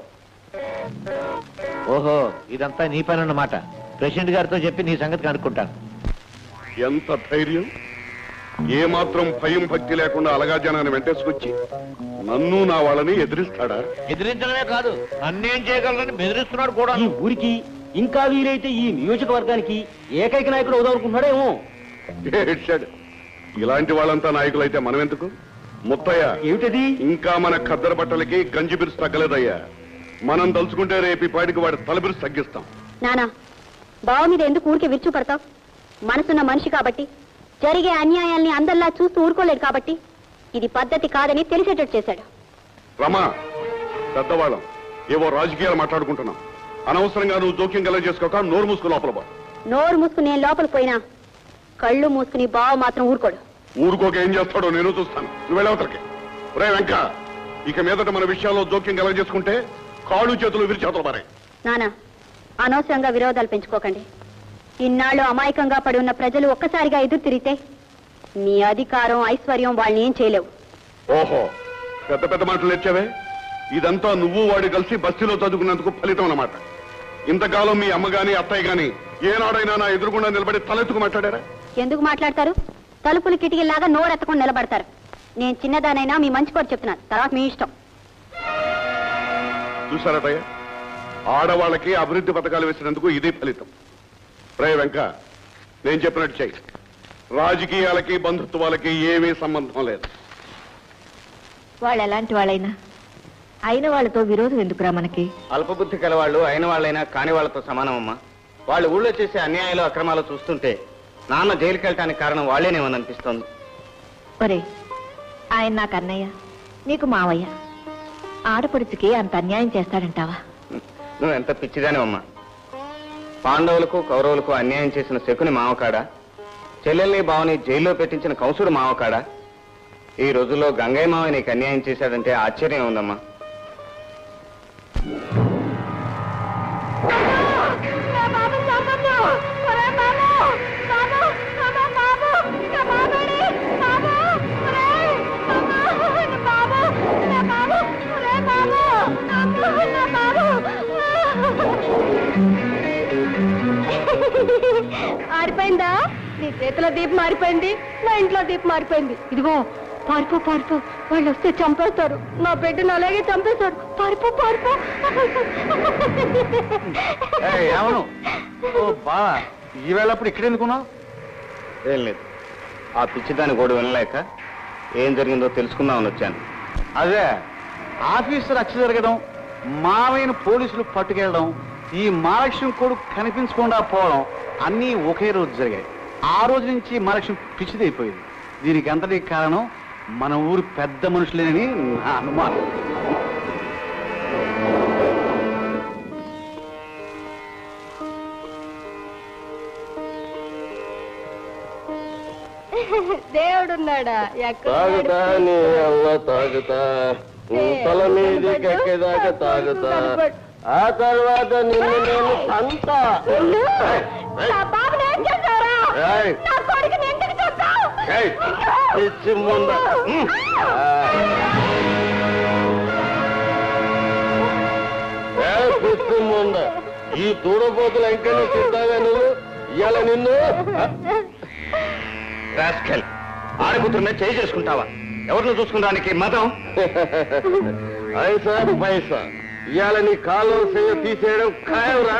S5: ఓహో ఇదంతా నీ పని అన్నమాట ప్రెసిడెంట్ గారితో చెప్పి నీ సంగతి కనుక్కుంటాను
S3: ఎంత ధైర్యం ఏ మాత్రం భయం భక్తి లేకుండా అలగా జనాన్ని వెంటేసుకొచ్చి నన్ను నా వాళ్ళని ఎదిరిస్తాడా
S5: ఎదిరించడమే కాదు నన్నేం చేయగలరని బెదిరిస్తున్నాడు కూడా
S7: ఈ ఊరికి ఇంకా వీలైతే ఈ నియోజకవర్గానికి ఏకైక నాయకుడు అవుదాం అనుకుంటున్నాడేమో
S3: ఏడ్చాడు ఇలాంటి వాళ్ళంతా నాయకులైతే మనం ఎందుకు ముత్తయ్య
S7: ఏమిటది
S3: ఇంకా మన ఖద్దరు బట్టలకి గంజి బిరుసు తగ్గలేదయ్యా మనం తలుచుకుంటే రేపు ఈ పాటికి వాడి తల బిరుసు తగ్గిస్తాం
S10: నానా బావ మీద ఎందుకు ఊరికే విరుచు పడతావు మనసున్న మనిషి కాబట్టి జరిగే అన్యాయాల్ని అందరిలా చూస్తూ ఊరుకోలేడు కాబట్టి ఇది పద్ధతి కాదని తెలిసేటట్టు చేశాడు
S3: రమా పెద్దవాళ్ళం ఏవో రాజకీయాలు మాట్లాడుకుంటున్నాం అనవసరంగా నువ్వు జోక్యం కలగ చేసుకోక నోరు మూసుకు లోపల పో
S10: నోరు మూసుకుని నేను లోపలికి పోయినా కళ్ళు మూసుకుని బావ మాత్రం ఊరుకోడు
S3: ఊరుకోక ఏం చేస్తాడో నేను చూస్తాను నువ్వు వెళ్ళవతలకి రే వెంక ఇక మీదట మన విషయాల్లో జోక్యం కలగ చేసుకుంటే కాళ్ళు చేతులు విరిచేతలు పారాయి
S10: నానా అనవసరంగా విరోధాలు పెంచుకోకండి ఇన్నాళ్ళు అమాయకంగా పడి ఉన్న ప్రజలు ఒక్కసారిగా ఎదురు తిరిగితే నీ అధికారం ఐశ్వర్యం వాళ్ళని ఏం చేయలేవు
S3: ఓహో పెద్ద పెద్ద మాటలు నేర్చావే ఇదంతా నువ్వు వాడు కలిసి బస్తీలో చదువుకున్నందుకు ఫలితం అన్నమాట ఇంతకాలం మీ అమ్మ గాని అత్తయ్య గాని ఏనాడైనా నా ఎదురుగుండా నిలబడి తలెత్తుకు మాట్లాడారా
S10: ఎందుకు మాట్లాడతారు తలుపులు కిటికీలాగా నోరెత్తకుండా నిలబడతారు నేను చిన్నదానైనా మీ మంచి కోరి చెప్తున్నాను తర్వాత మీ ఇష్టం
S3: చూసారటయ్య ఆడవాళ్ళకి అభివృద్ధి పథకాలు వేసినందుకు ఇదే ఫలితం రే వెంక నేను చెప్పినట్టు చెయ్యి రాజకీయాలకి బంధుత్వాలకి ఏమీ సంబంధం లేదు
S4: వాళ్ళు ఎలాంటి వాళ్ళైనా అయిన వాళ్ళతో విరోధం ఎందుకురా మనకి
S2: అల్పబుద్ధి కలవాళ్ళు అయిన వాళ్ళైనా కాని వాళ్ళతో సమానం అమ్మా వాళ్ళు ఊళ్ళో చేసే అన్యాయాలు అక్రమాలు చూస్తుంటే నాన్న జైలుకి వెళ్ళటానికి కారణం వాళ్ళేనేమని అనిపిస్తోంది
S4: ఒరే ఆయన నాకు అన్నయ్య నీకు మావయ్య ఆడపడుచుకి అంత అన్యాయం చేస్తాడంటావా
S2: నువ్వు ఎంత పిచ్చిదాని అమ్మా పాండవులకు కౌరవులకు అన్యాయం చేసిన శకుని మావకాడా చెల్లెల్ని బావని జైల్లో పెట్టించిన కంసుడు మావకాడా ఈ రోజుల్లో గంగయ్య మావ నీకు అన్యాయం చేశాడంటే ఆశ్చర్యం ఉందమ్మా
S10: నా బాబు ఆరిపోయిందా నీ చేతిలో దీపం మారిపోయింది నా ఇంట్లో దీపం మారిపోయింది ఇదిగో పారిపో పారిపో వాళ్ళు వస్తే చంపేస్తారు నా బిడ్డను అలాగే చంపేస్తారు పారిపో పారిపో
S9: ఏయ్, ఏమను ఓ బా ఈవేళప్పుడు ఇక్కడ ఎందుకున్నావు
S2: ఏం లేదు ఆ పిచ్చిదాని గోడు వినలేక ఏం జరిగిందో తెలుసుకుందామని వచ్చాను
S9: అదే ఆఫీసర్ రచ్చ జరగడం మావయ్యను పోలీసులు పట్టుకెళ్ళడం ఈ మహాలక్ష్మి కొడుకు కనిపించకుండా పోవడం అన్నీ ఒకే రోజు జరిగాయి ఆ రోజు నుంచి మహాలక్ష్మి పిచ్చిదైపోయింది దీనికి అంతటికి కారణం మన ఊరు పెద్ద మనుషులేనని నా అనుమానం
S10: దేవుడున్నాడా
S1: తాగుతా నీ అవ్వ తాగుతా తల మీదకి ఎక్కేదాకా తాగుతా ఆ తర్వాత నిన్ను నేను అంతా
S10: బాబుని ఏం చేశారా
S1: ఏయ్.
S10: నా కొడుకుని ఎందుకు చూస్తావు
S1: ఏయ్, పిచ్చి ముంద ఉమ్. ఆ. ఏ పిచ్చి ముంద ఈ తూడపోతులు ఎంకనే తింటావా నువ్వు ఇవాళ నిన్ను
S2: రాస్కెల్ ఆడకూతురు మీద చేయి చేసుకుంటావా ఎవరిని చూసుకున్నానికి మతం
S1: ఐసా పైసా ఇవాళ నీ కాలం సేవ తీసేయడం ఖాయంరా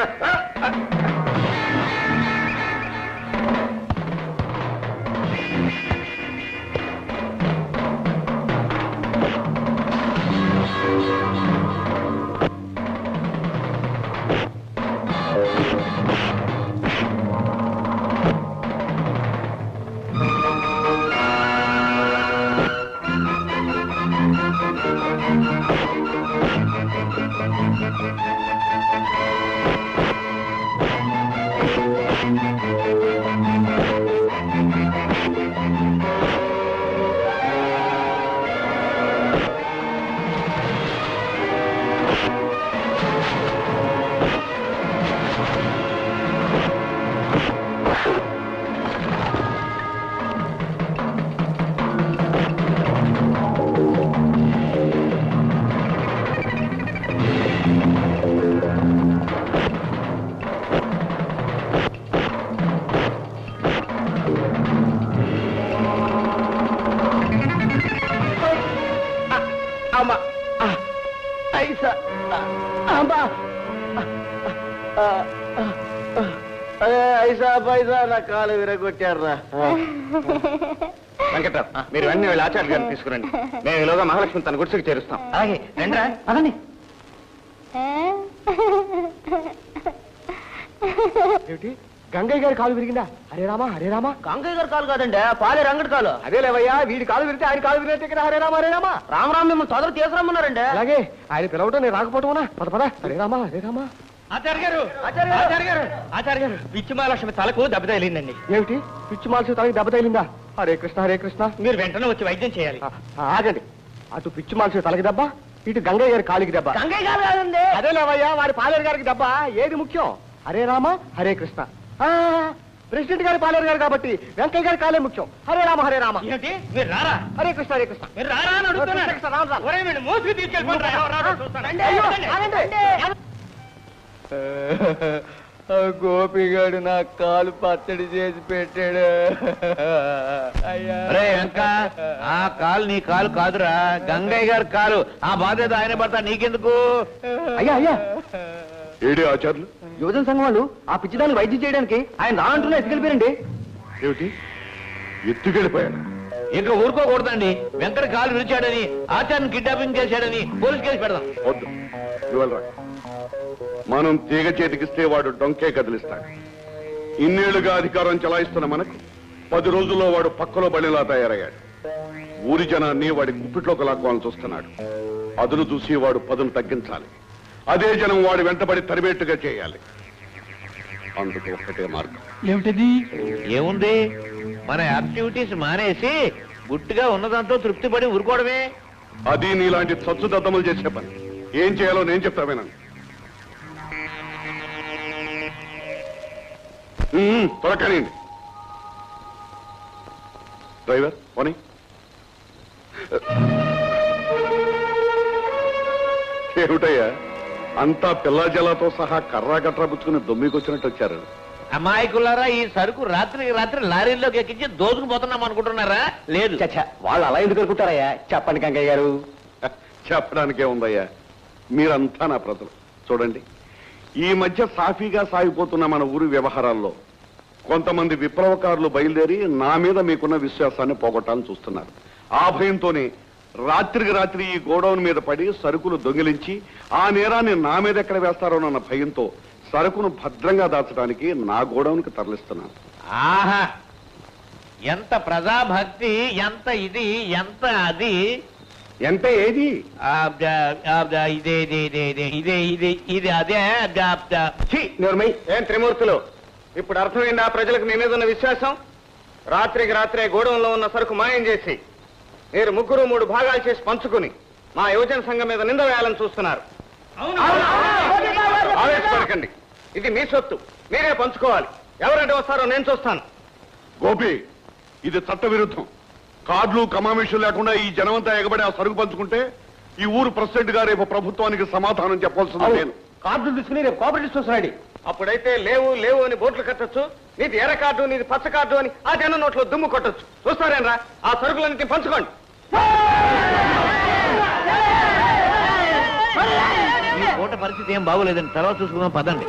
S7: అమ్మా ఐసా అమ్మా
S1: ఐసా పైసా నా కాలు విరగొట్టారా
S2: వెంకట్రావు మీరు వెంటనే వెళ్ళి ఆచార్య గారిని తీసుకురండి మేము ఈలోగా మహాలక్ష్మి తన గుడిసెకి చేరుస్తాం
S7: అలాగే రండిరా పదండి
S1: ఏమిటి గంగయ్య గారి కాలు విరిగిందా హరే రామా హరే రామా
S7: గంగయ్య గారు కాలు కాదండి పాలే రంగడి కాలు
S1: అదే లేవయ్యా వీడి కాలు విరిగితే ఆయన కాలు విరిగినట్టే కదా హరే రామా హరే రామా
S7: రామరామ్ మిమ్మల్ని తొందర తీసుకురమ్మన్నారండి
S1: అలాగే ఆయన పిలవటం నేను రాకపోవటమా పద పద హరే రామా హరే రామా
S7: ఆచార్య గారు ఆచార్య గారు ఆచార్య గారు పిచ్చి మహాలక్ష్మి తలకు దెబ్బ తగిలిందండి
S1: ఏమిటి పిచ్చి మాల్సి తనకి దెబ్బ తగిలిందా హరే కృష్ణ హరే కృష్ణ
S7: మీరు వెంటనే వచ్చి వైద్యం చేయాలి
S1: ఆ, ఆ, ఆగండి అటు పిచ్చి మాల్సి తలకి దెబ్బ ఇటు గంగయ్య గారి కాలికి దెబ్బ
S7: గంగయ్య గారు కాదండి
S1: అదే లేవయ్యా వారి పాలేరు గారికి దెబ్బ ఏది ముఖ్యం హరే రామ హరే కృష్ణ ఆ, ప్రెసిడెంట్ గారి పాలేరు గారు కాబట్టి వెంకయ్య గారి కాలే ముఖ్యం హరే రామ హరే రామ
S7: ఏంటి మీరు రారా
S1: హరే కృష్ణ హరే కృష్ణ
S7: మీరు రారా అని
S1: కృష్ణ, కృష్ణ, రాను, రాను.
S7: ఒరే మీరు మోసుకు తీసుకెళ్ళిపోండి రా, రారా, చూస్తాను.
S1: అయ్యో,
S7: రండి.
S1: ఆగండి. గోపిగాడు నా కాలు పచ్చడి చేసి పెట్టాడు అయ్యా
S5: అరే వెంక ఆ కాలు నీ కాలు కాదురా గంగయ్య గారి కాలు ఆ బాధ్యత ఆయన పడతా నీకెందుకు
S1: అయ్యా అయ్యా
S3: ఏడే ఆచార్యులు
S1: యువజన సంఘం వాళ్ళు ఆ పిచ్చిదాన్ని వైద్యం చేయడానికి ఆయన రానంటున్నా ఎత్తుకెళ్ళిపోయారండి
S3: ఏమిటి ఎత్తుకెళ్ళిపోయాడు
S5: ఇంకా ఊరుకోకూడదండి వెంకట కాలు విరిచాడని ఆచార్యం కిడ్నాపింగ్ చేశాడని పోలీస్ కేసు పెడదాం
S3: వద్దు ఇవాళ రా. మనం తీగ చేతికిస్తే వాడు డొంకే కదిలిస్తాడు ఇన్నేళ్లుగా అధికారం చలాయిస్తున్న మనకు పది రోజుల్లో వాడు పక్కలో బలిలా తయారయ్యాడు ఊరి జనాన్ని వాడి గుప్పిట్లోకి లాక్కోవాలని చూస్తున్నాడు అదును చూసి వాడు పదును తగ్గించాలి అదే జనం వాడి వెంటబడి తరిమేట్టుగా చేయాలి అందుకు ఒక్కటే మార్గం
S5: ఏముంది మన యాక్టివిటీస్ మానేసి గుట్టుగా ఉన్నదంతో తృప్తి పడి ఊరుకోవడమే
S3: అది నీలాంటి చచ్చు దద్దములు చేసే పని ఏం చేయాలో నేను చెప్తా వినండి ఉమ్, త్వరకనండి డ్రైవర్ పోనీ ఏమిటయ్యా అంతా పిల్ల జలాతో సహా కర్రా కట్రా పుచ్చుకుని దొమ్మికొచ్చినట్టు వచ్చారు
S5: అమాయకులారా ఈ సరుకు రాత్రికి రాత్రి లారీల్లోకి ఎక్కించి దోచుకుపోతున్నాం అనుకుంటున్నారా లేదు
S7: చచ్చా వాళ్ళు అలా ఎందుకు అనుకుంటారయ్యా చెప్పండి గంగయ్య గారు
S3: చెప్పడానికే ఉందయ్యా మీరంతా నా ప్రజలు చూడండి ఈ మధ్య సాఫీగా సాగిపోతున్న మన ఊరి వ్యవహారాల్లో కొంతమంది విప్లవకారులు బయలుదేరి నా మీద మీకున్న విశ్వాసాన్ని పోగొట్టాలని చూస్తున్నారు ఆ భయంతోనే రాత్రికి రాత్రి ఈ గోడౌన్ మీద పడి సరుకులు దొంగిలించి ఆ నేరాన్ని నా మీద ఎక్కడ వేస్తారోనన్న భయంతో సరుకును భద్రంగా దాచడానికి నా గోడౌన్కి తరలిస్తున్నాను
S5: ఆహా ఎంత ప్రజాభక్తి ఎంత ఇది ఎంత అది
S3: ఎంత ఏది
S5: ఆ, ద- ఆ, ద- ఇదే ఇదే ఇదే ఇదే ఇదే ఇది ఇది అదే ద- ద-
S7: నిర్మయ్ ఏం త్రిమూర్తులు ఇప్పుడు అర్థమైందా ప్రజలకు మీ మీద ఉన్న విశ్వాసం రాత్రికి రాత్రే గోడౌన్లో ఉన్న సరుకు మాయం చేసి మీరు ముగ్గురు మూడు భాగాలు చేసి పంచుకుని మా యువజన సంఘం మీద నింద వేయాలని చూస్తున్నారు ఆవేశపడకండి ఇది మీ సొత్తు మీరే పంచుకోవాలి ఎవరంటే వస్తారో నేను చూస్తాను
S3: గోపి ఇది చట్ట విరుద్ధం కార్డులు కమామేషం లేకుండా ఈ జనమంతా ఎగబడి ఆ సరుకు పంచుకుంటే ఈ ఊరు ప్రెసిడెంట్ గా రేపు ప్రభుత్వానికి సమాధానం చెప్పాల్సింది నేను
S7: కార్డులు తీసుకుని రేపు కోఆపరేటివ్ సొసైటీ అప్పుడైతే లేవు లేవు అని బోట్లు కట్టొచ్చు నీది ఎర్ర కార్డు నీది పచ్చ కార్డు అని ఆ జనం నోట్లో దుమ్ము కొట్టొచ్చు చూస్తారేనరా ఆ సరుకులన్నింటినీ పంచుకోండి
S5: ఈ పూట పరిస్థితి ఏం బాగోలేదండి తర్వాత చూసుకుందాం పదండి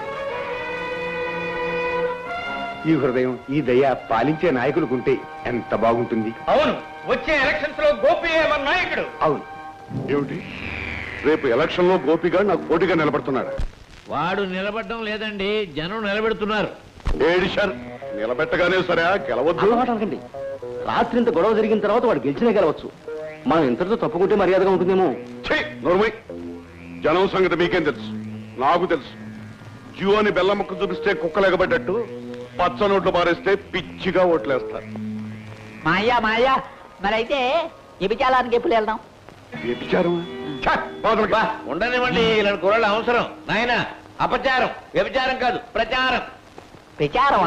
S2: ఈ హృదయం ఈ దయ పాలించే నాయకులుకుంటే ఎంత బాగుంటుంది
S7: అవును వచ్చే ఎలక్షన్స్ లో గోపి మన నాయకుడు
S2: అవును
S3: ఏమిటి రేపు ఎలక్షన్ లో గోపిగాడు నాకు పోటీగా నిలబడుతున్నాడు
S5: వాడు నిలబడడం లేదండి జనం నిలబెడుతున్నారు
S3: ఏడిషర్ నిలబెట్టగానే సరే గెలవద్దు
S7: అనకండి రాత్రి ఇంత గొడవ జరిగిన తర్వాత వాడు గెలిచినా గెలవచ్చు మనం ఇంతటితో తప్పుకుంటే మర్యాదగా ఉంటుందేమో
S3: ఛీ, నోర్మై జనం సంగతి మీకేం తెలుసు నాకు తెలుసు జియోని బెల్లం ముక్క చూపిస్తే కుక్కలు ఎగబడ్డట్టు పచ్చ నోట్లు పారేస్తే పిచ్చిగా ఓట్లేస్తారు
S8: మాయా మాయా మరైతే ఇవిచాలానికి ఎప్పుడు వెళ్దాం
S3: వ్యభిచారమా ఛ, వదలకి.
S5: బా, ఉండనివ్వండి ఇలాంటి కుర్రాళ్ళు అవసరం నాయన అపచారం వ్యభిచారం కాదు ప్రచారం
S8: ప్రచారమా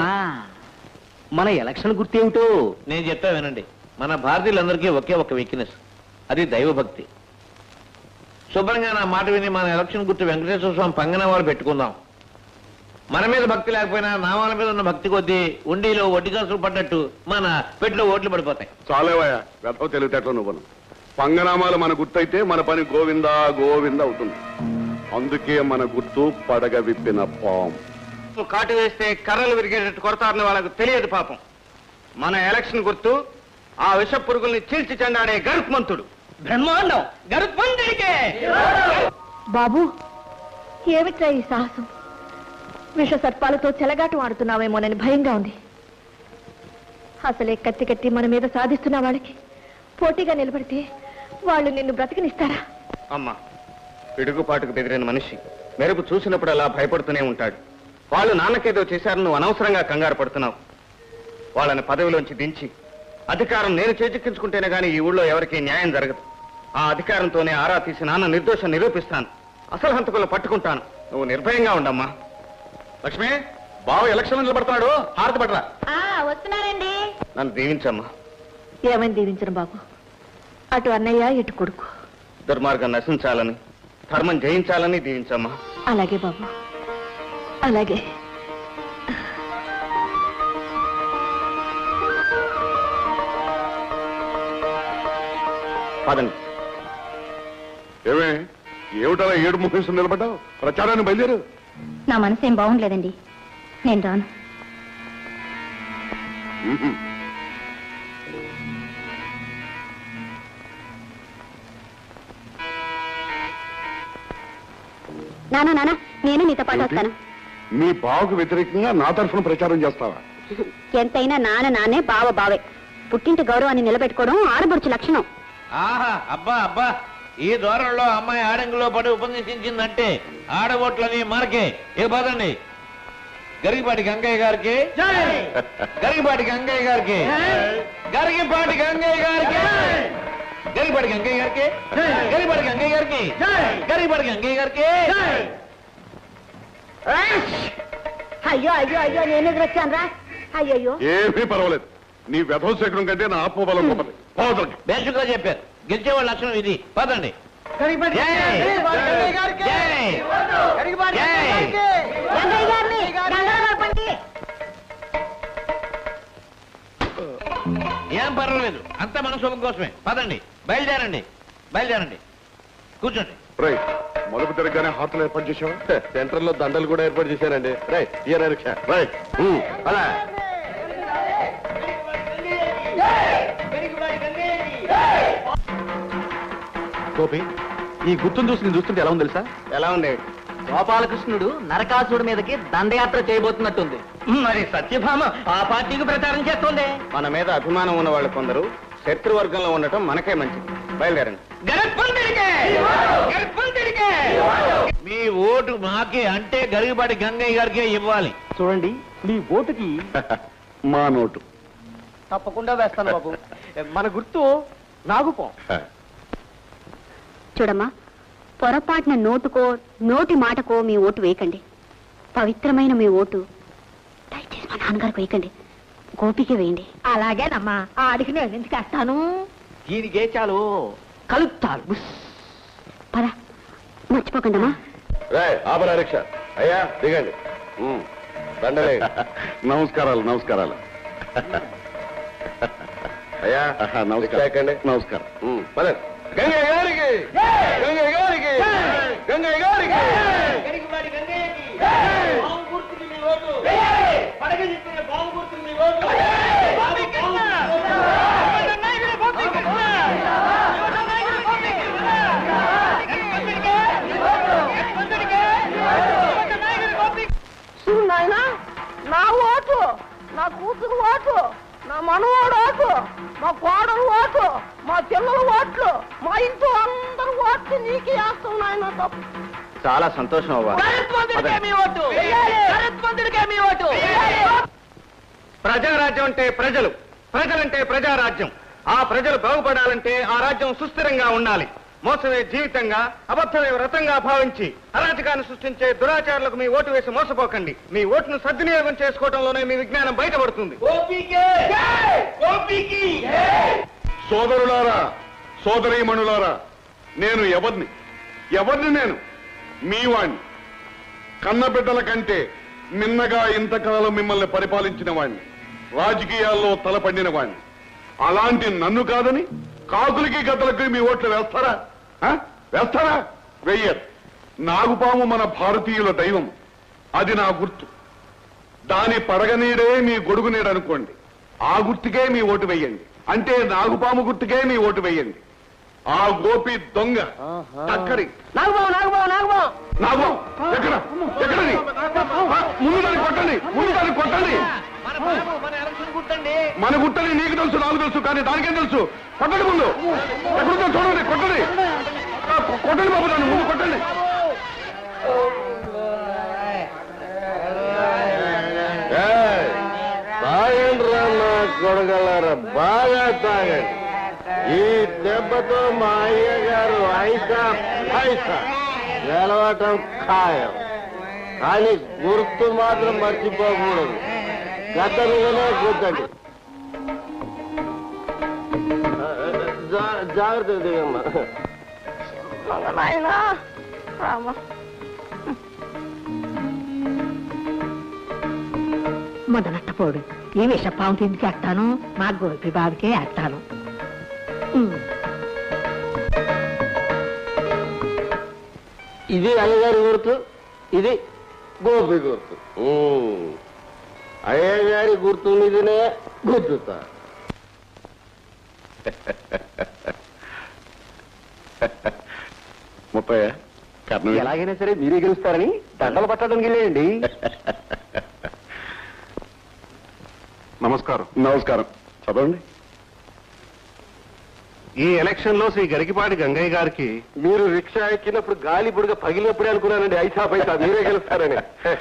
S7: మన ఎలక్షన్ గుర్తేమిటో
S5: నేను చెప్తా వినండి మన భారతీయులందరికీ ఒకే ఒక వీక్నెస్ అది దైవభక్తి శుభ్రంగా నా మాట విని మన ఎలక్షన్ గుర్తు వెంకటేశ్వర స్వామి పంగనామాలు పెట్టుకుందాం మన మీద భక్తి లేకపోయినా నామాల మీద ఉన్న భక్తి కొద్దీ ఉండిలో వడ్డీ కాసులు పడ్డట్టు మన పెట్టిలో ఓట్లు పడిపోతాయి
S3: చాలేవయ్యా వెధవ తెలివితేటలు నువ్వు పంగనామాలు మన గుర్తయితే మన పని గోవిందా గోవింద అవుతుంది అందుకే మన గుర్తు పడగ విప్పిన పాం
S7: కాటు వేస్తే కర్రలు విరిగేటట్టు కొడతారని వాళ్ళకు తెలియదు పాపం మన ఎలక్షన్ గుర్తు ఆ విష పురుగుల్ని చీల్చి చెండాడే గరుత్మంతుడు బ్రహ్మాండం గరుత్మంతుడికే
S4: బాబు ఏమిట్రా ఈ సాహసం విష సర్పాలతో చెలగాటం ఆడుతున్నావేమోనని భయంగా ఉంది అసలే కత్తి కట్టి మన మీద సాధిస్తున్న వాళ్ళకి పోటీగా నిలబడితే వాళ్ళు నిన్ను బ్రతికినిస్తారా
S7: అమ్మా పిడుగుపాటుకు బెదిరిన మనిషి మెరుపు చూసినప్పుడు అలా భయపడుతూనే ఉంటాడు వాళ్ళు నాన్నకేదో చేశారని నువ్వు అనవసరంగా కంగారు పడుతున్నావు వాళ్ళని పదవిలోంచి దించి అధికారం నేను చేజిక్కించుకుంటేనే గానీ ఈ ఊళ్ళో ఎవరికీ న్యాయం జరగదు ఆ అధికారంతోనే ఆరా తీసి నాన్న నిర్దోషం నిరూపిస్తాను అసలు హంతకులు పట్టుకుంటాను నువ్వు నిర్భయంగా ఉండమ్మా లక్ష్మి బావ ఎలక్షన్ నిలబడతాడు హారతి పడరా
S10: వస్తున్నారండి
S7: నన్ను దీవించమ్మా
S4: ఏమని దీవించను బాబు అటు అన్నయ్య ఇటు కొడుకు
S7: దుర్మార్గం నశించాలని ధర్మం జయించాలని దీవించమ్మా
S4: అలాగే బాబు అలాగే
S7: పదండి
S3: ఏమే ఏమిటలా ఏడు ముఖేసి నిలబడ్డావు ప్రచారాన్ని బయలుదేరు
S10: నా మనసు ఏం బాగుండలేదండి నేను రాను
S3: మ్మ్.
S10: నానా నానా నేను నీతో పాటు
S3: ఏమిటి?
S10: వస్తాను
S3: మీ బావకు వ్యతిరేకంగా నా తరఫున ప్రచారం చేస్తావా
S10: ఎంతైనా నాన్న నానే బావ బావే పుట్టింటి గౌరవాన్ని నిలబెట్టుకోవడం ఆడబడుచు లక్షణం
S5: ఆహా అబ్బా అబ్బా ఈ దూరంలో అమ్మాయి ఆడంగులో పడి ఉపన్యసించిందంటే ఆడబొట్లని మనకే ఇక పదండి గరిగిపాటి గంగయ్య గారికి గరిగిపాటి గంగయ్య గారికి గరిగిపాటి గంగయ్య గారికి గరిగిపాటి గంగయ్య గారికి గరిగిపాటి గంగయ్య గారికి గరిగిపాటి గంగయ్య గారికి
S4: అయ్యో అయ్యో అయ్యో నేను ఎదురొచ్చాను రా అయ్యయ్యో
S3: ఏమీ పర్వాలేదు నీ వ్యధవ శేఖరం కంటే నా ఆత్మబలం గొప్పది పోవద్దండి
S5: బేసిక్గా చెప్పారు గెలిచేవాళ్ళ లక్షణం ఇది పదండి జై! జై! జై!
S4: రంగయ్య గారిని దండాలు కలపండి.
S5: పర్వాలేదు అంతా మన శుభం కోసమే పదండి బయలుదేరండి బయలుదేరండి కూర్చోండి
S3: రైట్ మలుపు తిరగగానే హాటల్ ఏర్పాటు చేసావా
S1: సెంటర్ లో దండలు కూడా ఏర్పాటు చేశారండి రైట్ ఇయర్ రిక్షా
S3: రైట్ అలా
S9: గోపి ఈ గుర్తును చూసి నేను చూస్తుంటే ఎలా ఉంది తెలుసా
S7: ఎలా ఉంది గోపాలకృష్ణుడు నరకాసుడి మీదకి దండయాత్ర చేయబోతున్నట్టుంది
S8: మరి సత్యభామ ఆ పార్టీకి ప్రచారం చేస్తుంది
S2: మన మీద అభిమానం ఉన్న వాళ్ళు కొందరు శత్రువర్గంలో ఉండటం మనకే మంచిది బయలుదేరండి
S8: గరత్పంతుడికే గరత్పంతుడికే
S5: మీ ఓటు మాకే అంటే గరిగిపాటి గంగయ్య గారికే ఇవ్వాలి
S9: చూడండి మీ ఓటుకి
S3: మా నోటు
S7: తప్పకుండా వేస్తాను బాబు మన గుర్తు నాగుపం
S10: చూడమ్మా పొరపాటున నోటుకో నోటి మాటకో మీ ఓటు వేయకండి పవిత్రమైన మీ ఓటు దయచేసి మా నాన్నగారికి వేయకండి గోపికే వేయండి
S4: అలాగేనమ్మా ఆడికి నేను ఎందుకు వేస్తాను
S7: దీనికే చాలు కలుపుతారు బుస్.
S10: పద మర్చిపోకండి అమ్మా
S1: రాయ్ ఆపరా రిక్షా అయ్యా దిగండి ఉమ్, దండలే
S3: నమస్కారాలు నమస్కారాలు
S1: అయ్యా
S3: ఆహా,
S1: రిక్షా
S3: నమస్కారం
S1: ఎక్కండి
S3: నమస్కారం
S1: ఉమ్, పదండి గంగయ్య గారికి గంగయ్య గారికి గంగయ్య గారికి
S8: గరికపాటి గంగయ్యకి బావు గుర్తుకి మీ ఓటు పడగ చెప్పిన బావు గుర్తుకి మీ ఓటు బావు
S4: నాయనా నా ఓటు నా కూతురు ఓటు నా మనవాడు ఓటు మా కోడలు ఓటు మా పిల్లల ఓట్లు మా ఇంట్లో అందరు ఓట్లు నీకే వేస్తాం నాయన తప్పు
S2: చాలా సంతోషం అవ్వ
S8: గరత్పంతుడికే మీ ఓటు గరత్పంతుడికే మీ ఓటు
S2: ప్రజారాజ్యం అంటే ప్రజలు ప్రజలంటే ప్రజారాజ్యం ఆ ప్రజలు బాగుపడాలంటే ఆ రాజ్యం సుస్థిరంగా ఉండాలి మోసమే జీవితంగా అబద్ధమే వ్రతంగా భావించి అరాచకాన్ని సృష్టించే దురాచారులకు మీ ఓటు వేసి మోసపోకండి మీ ఓటును సద్వినియోగం చేసుకోవడంలోనే మీ విజ్ఞానం బయటపడుతుంది
S8: గోపికే గోపికి
S3: సోదరులారా సోదరీమణులారా నేను ఎవరిని ఎవరిని నేను మీ వాణ్ణి కన్నబిడ్డల కంటే మిన్నగా ఇంతకాలం మిమ్మల్ని పరిపాలించిన వాణ్ణి రాజకీయాల్లో తలపడిన వాణ్ణి అలాంటి నన్ను కాదని కాకులకి గద్దలకి మీ ఓట్లు వేస్తారా ఆ? వేస్తారా వెయ్యరు నాగుపాము మన భారతీయుల దైవం అది నా గుర్తు దాని పడగనీడే మీ గొడుగు నీడ అనుకోండి ఆ గుర్తుకే మీ ఓటు వెయ్యండి అంటే నాగుపాము గుర్తుకే మీ ఓటు వెయ్యండి ఆ గోపి దొంగ అక్కడి
S8: నాగబాబు నాగబాబు నాగబాబు
S3: నాగం ఎక్కడ ఎక్కడది ఆ, ముందు దాన్ని కొట్టండి ముందు దాన్ని కొట్టండి
S5: మన బాబు మన ఎలక్షన్ గుర్తండి
S3: మన గుట్టని నీకు తెలుసు నాకు తెలుసు కానీ దానికేం తెలుసు కొట్టండి ముందు ఎక్కడుందో చూడండి కొట్టండి ఆ, కొ- కొట్టండి బాబు దాన్ని ముందు కొట్టండి
S1: ఏయ్, తాగండి రా నా కొడగలరా బాగా తాగండి ఈ దెబ్బతో మా అయ్య గారు ఐసా పైసా గెలవటం ఖాయం కానీ గుర్తు మాత్రం మర్చిపోకూడదు గత మీదనే గుద్దండి జా- జాగ్రత్త దిగమ్మా
S4: నాయనా రామ మొదలట్టపోడు ఈ విషపాము తిండికి ఎత్తాను మా గోపి బాబుకే ఎత్తాను
S1: ఇది అయ్యగారి గుర్తు ఇది గోపి గుర్తు ఉమ్. అయ్యగారి గుర్తు మీదనే గుర్తుతా
S3: ముప్పయ్య కర్ణం
S2: ఎలాగైనా సరే మీరే గెలుస్తారని దండలు పట్టడానికి వెళ్ళేయండి
S3: నమస్కారం నమస్కారం చదవండి ఈ ఎలక్షన్ లో శ్రీ గరికిపాటి గంగయ్య గారికి
S1: మీరు రిక్షా ఎక్కినప్పుడు గాలి బుడగ పగిలినప్పుడే అనుకున్నానండి ఐసా పైసా మీరే గెలుస్తారని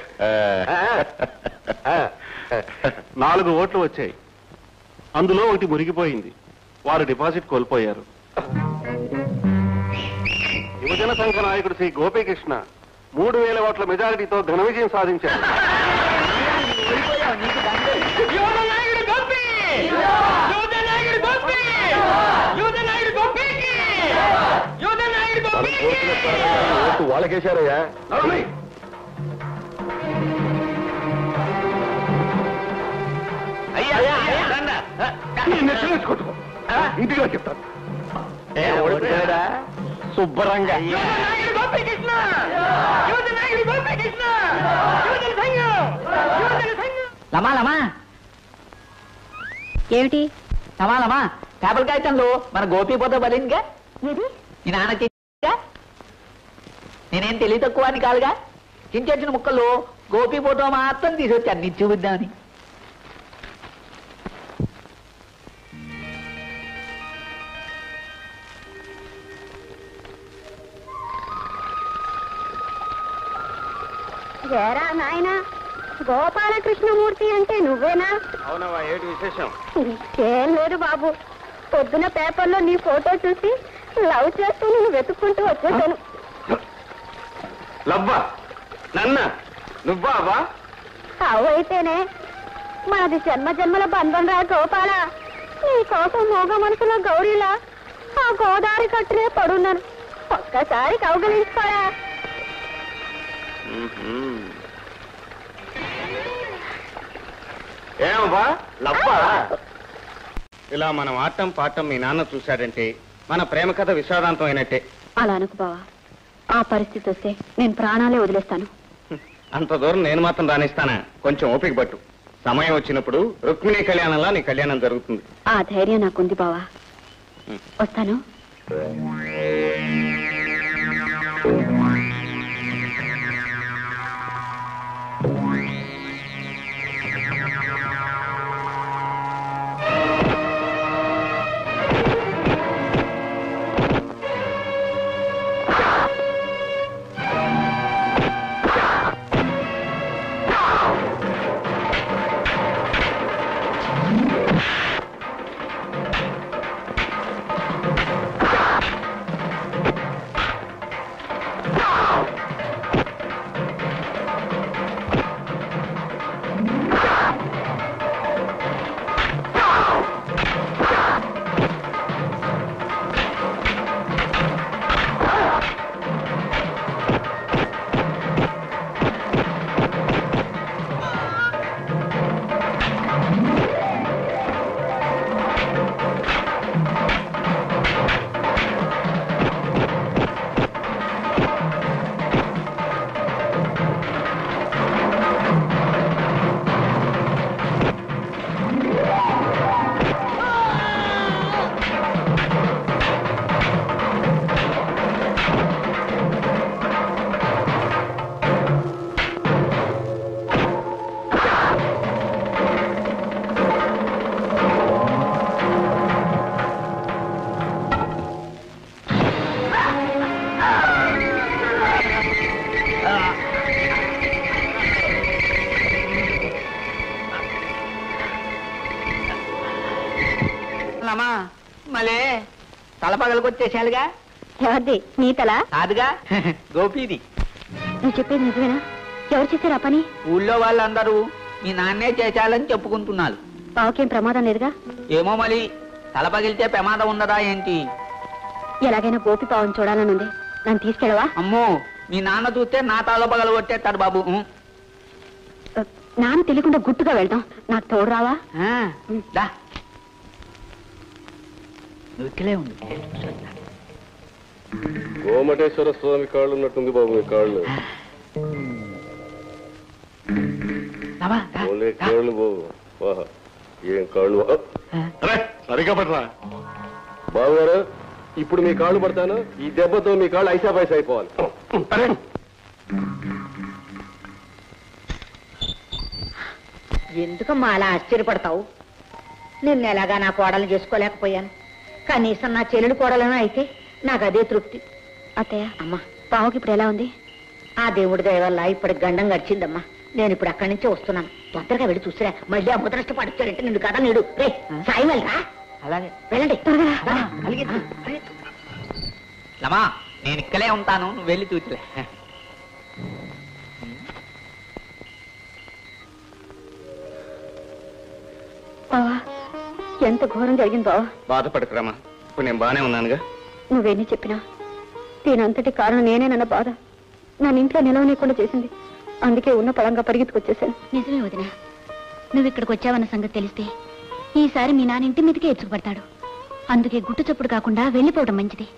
S3: నాలుగు ఓట్లు వచ్చాయి అందులో ఒకటి మురిగిపోయింది వారు డిపాజిట్ కోల్పోయారు యువజన సంఘ నాయకుడు శ్రీ గోపీకృష్ణ మూడు వేల ఓట్ల మెజారిటీతో ఘన విజయం సాధించారు
S8: యువత నాయకుడు గోపి యువత నాయకుడు గోపి యువత నాయకుడు గోపికి యువత నాయకుడు గోపికి
S1: ఓటు వాళ్ళకేశారయ్యా
S3: నడవండి.
S5: అయ్యా దండ
S3: నీ నెత్తిన కొట్టుకో ఇంటిలో చెప్తాను
S7: శుభ్రంగా
S8: లమా లమా
S10: ఏమిటి
S8: లమా లమా పేపర్ కాగితంలో మన గోపీపోతే బలిందిగా
S10: ఏది
S8: మీ నాన్న చేసిందిగా నేనేం తెలివి తక్కువ అని కాదుగా చిన్న చిన్న ముక్కల్లో గోపి ఫోటో మాత్రం తీసుకొచ్చాను నీకు చూపిద్దామని
S10: ఏరా నాయనా గోపాలకృష్ణమూర్తి అంటే నువ్వేనా
S9: అవునవా ఏమిటి విశేషం
S10: ఏం లేదు బాబు పొద్దున పేపర్లో నీ ఫోటో చూసి లవ్ చేస్తూ నేను వెతుక్కుంటూ వచ్చేసాను
S9: లవ్వా నన్న నువ్వా అవ్వా
S10: అవు అయితేనే మాది జన్మ జన్మల బంధం రా గోపాల నీ కోసం మోగ మనసులో గౌరీలా ఆ గోదావరి కట్టునే పడున్నాను ఒక్కసారి కౌగలించుకోరా
S9: ఏమవ్వా లవ్వా ఇలా మనం ఆటం పాటం మీ నాన్న చూశాడంటే మన ప్రేమ కథ విషాదాంతం అయినట్టే
S10: అలా అనుకు బావా ఆ పరిస్థితి వస్తే నేను ప్రాణాలే వదిలేస్తాను
S9: అంత దూరం నేను మాత్రం రాణిస్తానా కొంచెం ఓపిక పట్టు సమయం వచ్చినప్పుడు రుక్మిణి కళ్యాణంలా నీ కళ్యాణం జరుగుతుంది
S10: ఆ ధైర్యం నాకుంది బావా వస్తాను
S8: లమా మలే తల పగలకొచ్చేసాలుగా
S10: ఎవరిది నీ తల
S8: కాదుగా గోపీది
S10: నువ్వు చెప్పేది నిజమేనా ఎవరు చేశారు ఆ పని
S8: ఊళ్ళో వాళ్ళందరూ మీ నాన్నే చేశాలని చెప్పుకుంటున్నారు
S10: బావకేం ప్రమాదం లేదుగా
S8: ఏమో మరి తల పగిలితే ప్రమాదం ఉండదా ఏంటి
S10: ఎలాగైనా గోపి పావం చూడాలని ఉంది నన్ను తీసుకెళ్ళవా
S8: అమ్మో మీ నాన్న చూస్తే నా తల పగల కొట్టేస్తాడు బాబు ఉం.
S10: ఆ, నాన్న తెలియకుండా గుట్టుగా వెళ్దాం నాకు తోడు రావా
S8: ఆ, దా నువ్వు ఇక్కడే ఉండు
S1: కోమటేశ్వర స్వామి కాళ్ళు ఉన్నట్టుంది బాబు మీ కాళ్ళు
S8: రావా, రా,
S1: ఓలే
S8: రా.
S1: కాళ్ళు బాబు వాహ ఏం కాళ్ళు
S8: ఆ.
S3: అరే సరిగా పడరా
S1: బాబు గారు ఇప్పుడు మీ కాళ్ళు పడతాను ఈ దెబ్బతో మీ కాళ్ళు ఐసా పైసా అయిపోవాలి
S3: అరే
S4: ఎందుకమ్మా అలా ఆశ్చర్యపడతావు నిన్న ఎలాగా నా కోడలు చేసుకోలేకపోయాను కనీసం నా చెల్లెలు కోడలను అయితే నాకు అదే తృప్తి
S10: అత్తయ్య
S4: అమ్మా
S10: బావకి ఇప్పుడు ఎలా ఉంది
S4: ఆ దేవుడి దయ వల్ల ఇప్పటికి గండం గడిచిందమ్మా నేను ఇప్పుడు అక్కడి నుంచే వస్తున్నాను తొందరగా వెళ్ళి చూసిరా మళ్ళీ ఆ ముద్రష్ట పడుతారంటే నిన్ను కదా నీడు రే సాయం వెళ్ళరా
S8: అలాగే
S4: వెళ్ళండి త్వరగా రా.
S8: రా, అలాగే. లమా నేను ఇక్కడే ఉంటాను నువ్వు వెళ్ళి చూసిలే
S10: బావా ఎంత ఘోరం జరిగింది బావా
S9: బాధపడకురామా ఇప్పుడు నేను బానే ఉన్నానుగా
S10: నువ్వేని చెప్పినా దీనంతటి కారణం నేనేనన్న బాధ నన్ను ఇంట్లో నిలవనీయకుండా చేసింది అందుకే ఉన్న పలంగా పరిగెత్తుకొచ్చేసాను నిజమే వదిన నువ్వు ఇక్కడికి వచ్చావన్న సంగతి తెలిస్తే
S6: ఈసారి మీ నాన్న ఇంటి మీదకే ఎత్తుకుపడతాడు అందుకే గుట్టు చప్పుడు కాకుండా వెళ్ళిపోవడం మంచిది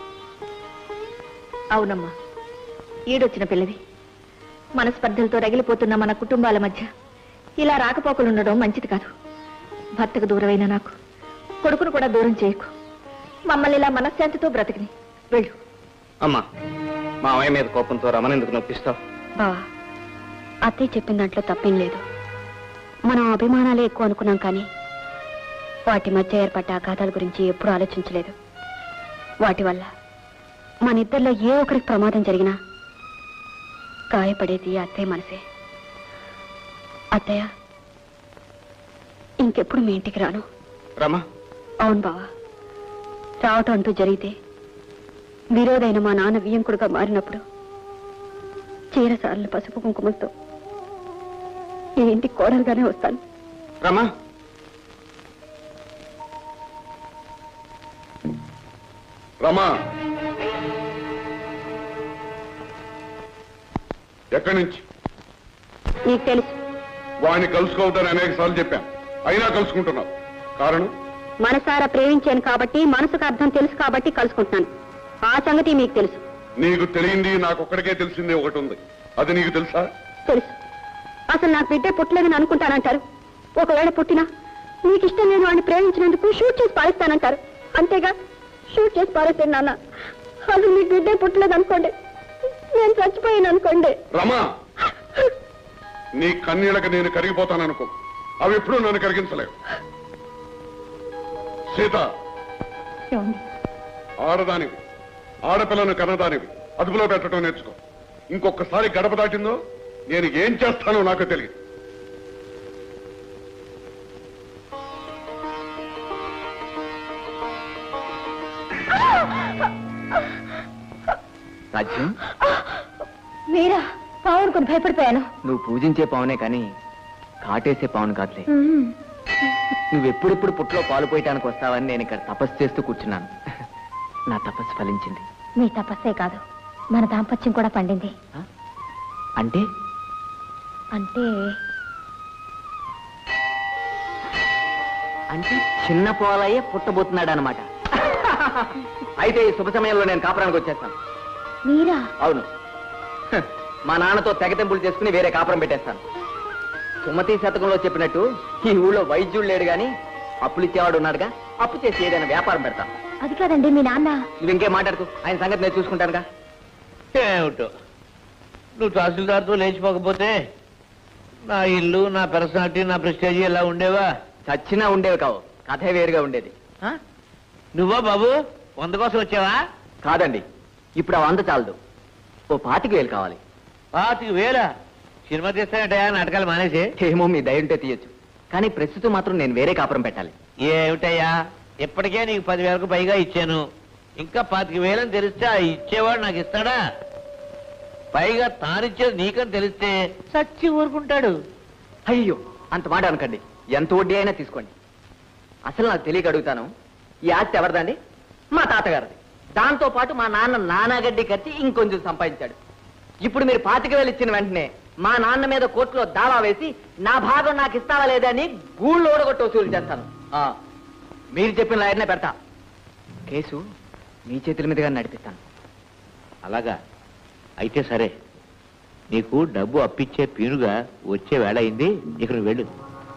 S4: అవునమ్మా ఈడొచ్చిన పిల్లవి మనస్పర్ధలతో రగిలిపోతున్న మన కుటుంబాల మధ్య ఇలా రాకపోకలు ఉండడం మంచిది కాదు భర్తకు దూరమైన నాకు కొడుకును కూడా దూరం చేయకు మమ్మల్ని ఇలా మనశ్శాంతితో బ్రతికిని వెళ్ళు
S7: అమ్మా మావయ్య మీద కోపంతో రమణ ఎందుకు నొప్పిస్తావు
S6: బావా అత్తయ్య చెప్పిన దాంట్లో తప్పేం లేదు మనం అభిమానాలే ఎక్కువ అనుకున్నాం కానీ వాటి మధ్య ఏర్పడ్డ ఆఘాతాల గురించి ఎప్పుడూ ఆలోచించలేదు వాటి వల్ల మన ఇద్దరిలో ఏ ఒక్కరికి ప్రమాదం జరిగినా గాయపడేది అత్తయ్య మనసే అత్తయ్య ఇంకెప్పుడు మీ ఇంటికి రాను
S7: రమా
S6: అవును బావా రావటం అంటూ జరిగితే విరోధైన మా నాన్న వియంకుడుగా మారినప్పుడు చీరసార్లు పసుపు కుంకుమలతో ఈ ఇంటికి కోడలుగానే వస్తాను
S7: రమా
S3: రమా ఎక్కడి నుంచి
S6: నీకు తెలుసు
S3: వాడిని కలుసుకోవద్దని అనేక సార్లు చెప్పాను అయినా కలుసుకుంటున్నావు కారణం
S6: మనసారా ప్రేమించాను కాబట్టి మనసుకు అర్థం తెలుసు కాబట్టి కలుసుకుంటున్నాను ఆ సంగతి మీకు తెలుసు
S3: నీకు తెలియంది నాకు ఒక్కడికే తెలిసింది ఒకటి ఉంది అది నీకు తెలుసా
S6: తెలుసు అసలు నాకు బిడ్డ పుట్టలేదని అనుకుంటానంటారు ఒకవేళ పుట్టినా మీకు ఇష్టం లేని వాడిని ప్రేమించినందుకు షూట్ చేసి పారేస్తానంటారు అంతేగా షూట్ చేసి పారేస్తాను నాన్న అసలు మీకు బిడ్డే పుట్టలేదు అనుకోండి నేను చచ్చిపోయాను అనుకోండి
S3: రమా నీ కన్నీళ్ళకి నేను కరిగిపోతాననుకో అవి ఎప్పుడూ నన్ను కరిగించలేవు సీత ఆడదానివి ఆడపిల్లను కన్నదానివి అదుపులో పెట్టడం నేర్చుకో ఇంకొకసారి గడప దాటిందో నేను ఏం చేస్తానో నాకు తెలియదు
S7: రాజ్యం
S6: మీరా పావునుకొని భయపడిపోయాను
S7: నువ్వు పూజించే పావునే కానీ కాటేసే పావును కాదులే నువ్వెప్పుడెప్పుడు పుట్లో పాలు పోయటానికి వస్తావని నేను ఇక్కడ తపస్సు చేస్తూ కూర్చున్నాను నా తపస్సు ఫలించింది
S6: మీ తపస్సే కాదు మన దాంపత్యం కూడా పండింది
S7: అంటే
S6: అంటే
S7: అంటే చిన్న పోలయ్యే పుట్టబోతున్నాడు అనమాట అయితే ఈ శుభ సమయంలో నేను కాపురానికి వచ్చేస్తాను
S6: మీరా
S7: అవును హ, మా నాన్నతో తెగతెంపులు చేసుకుని వేరే కాపురం పెట్టేస్తాను సుమతి శతకంలో చెప్పినట్టు ఈ ఊళ్ళో వైద్యుడు లేడు గాని అప్పులు ఇచ్చేవాడు ఉన్నాడుగా అప్పు చేసి ఏదైనా వ్యాపారం పెడతాను
S6: అది కాదండి మీ నాన్న
S7: నువ్వు ఇంకేం మాట్లాడుతూ ఆయన సంగతి నేను చూసుకుంటానుగా
S5: ఏమిటో నువ్వు తహసీల్దార్తో లేచిపోకపోతే నా ఇల్లు నా పర్సనాలిటీ నా ప్రెస్టేజీ ఎలా ఉండేవా
S7: చచ్చినా ఉండేవి కావు కథే వేరుగా ఉండేది
S5: ఆ? నువ్వా బాబు వంద కోసం వచ్చావా
S7: కాదండి ఇప్పుడు ఆ వంద చాలదు ఓ పాతికి వేలు కావాలి
S5: పాతికి వేలా సినిమా తీస్తానంటయా నాటకాలు మానేసి
S7: ఏమో మీ దయ ఉంటే తీయొచ్చు కానీ ప్రస్తుతం మాత్రం నేను వేరే కాపురం పెట్టాలి
S5: ఏమిటయ్యా ఇప్పటికే నీకు పదివేలకు పైగా ఇచ్చాను ఇంకా పాతిక వేలని తెలిస్తే ఆ ఇచ్చేవాడు నాకు ఇస్తాడా పైగా తానిచ్చేది నీకని తెలిస్తే చచ్చి ఊరుకుంటాడు
S7: అయ్యో అంత మాట అనకండి ఎంత వడ్డీ అయినా తీసుకోండి అసలు నాకు తెలియక అడుగుతాను ఈ ఆస్తి ఎవరిదండి మా తాతగారిది దాంతో పాటు మా నాన్న నానాగడ్డి కట్టి ఇంకొంచెం సంపాదించాడు ఇప్పుడు మీరు పాతిక వేలు ఇచ్చిన వెంటనే మా నాన్న మీద కోర్టులో దావా వేసి నా భాగం నాకు ఇస్తావా లేదా అని గూళ్ళు ఓడగొట్టి వసూలు చేస్తాను ఆ, మీరు చెప్పిన లాయర్నే పెడతా కేసు మీ చేతుల మీదుగా నడిపిస్తాను
S5: అలాగా అయితే సరే నీకు డబ్బు అప్పిచ్చే పీనుగా వచ్చే వేళ అయింది ఇక నువ్వు వెళ్ళు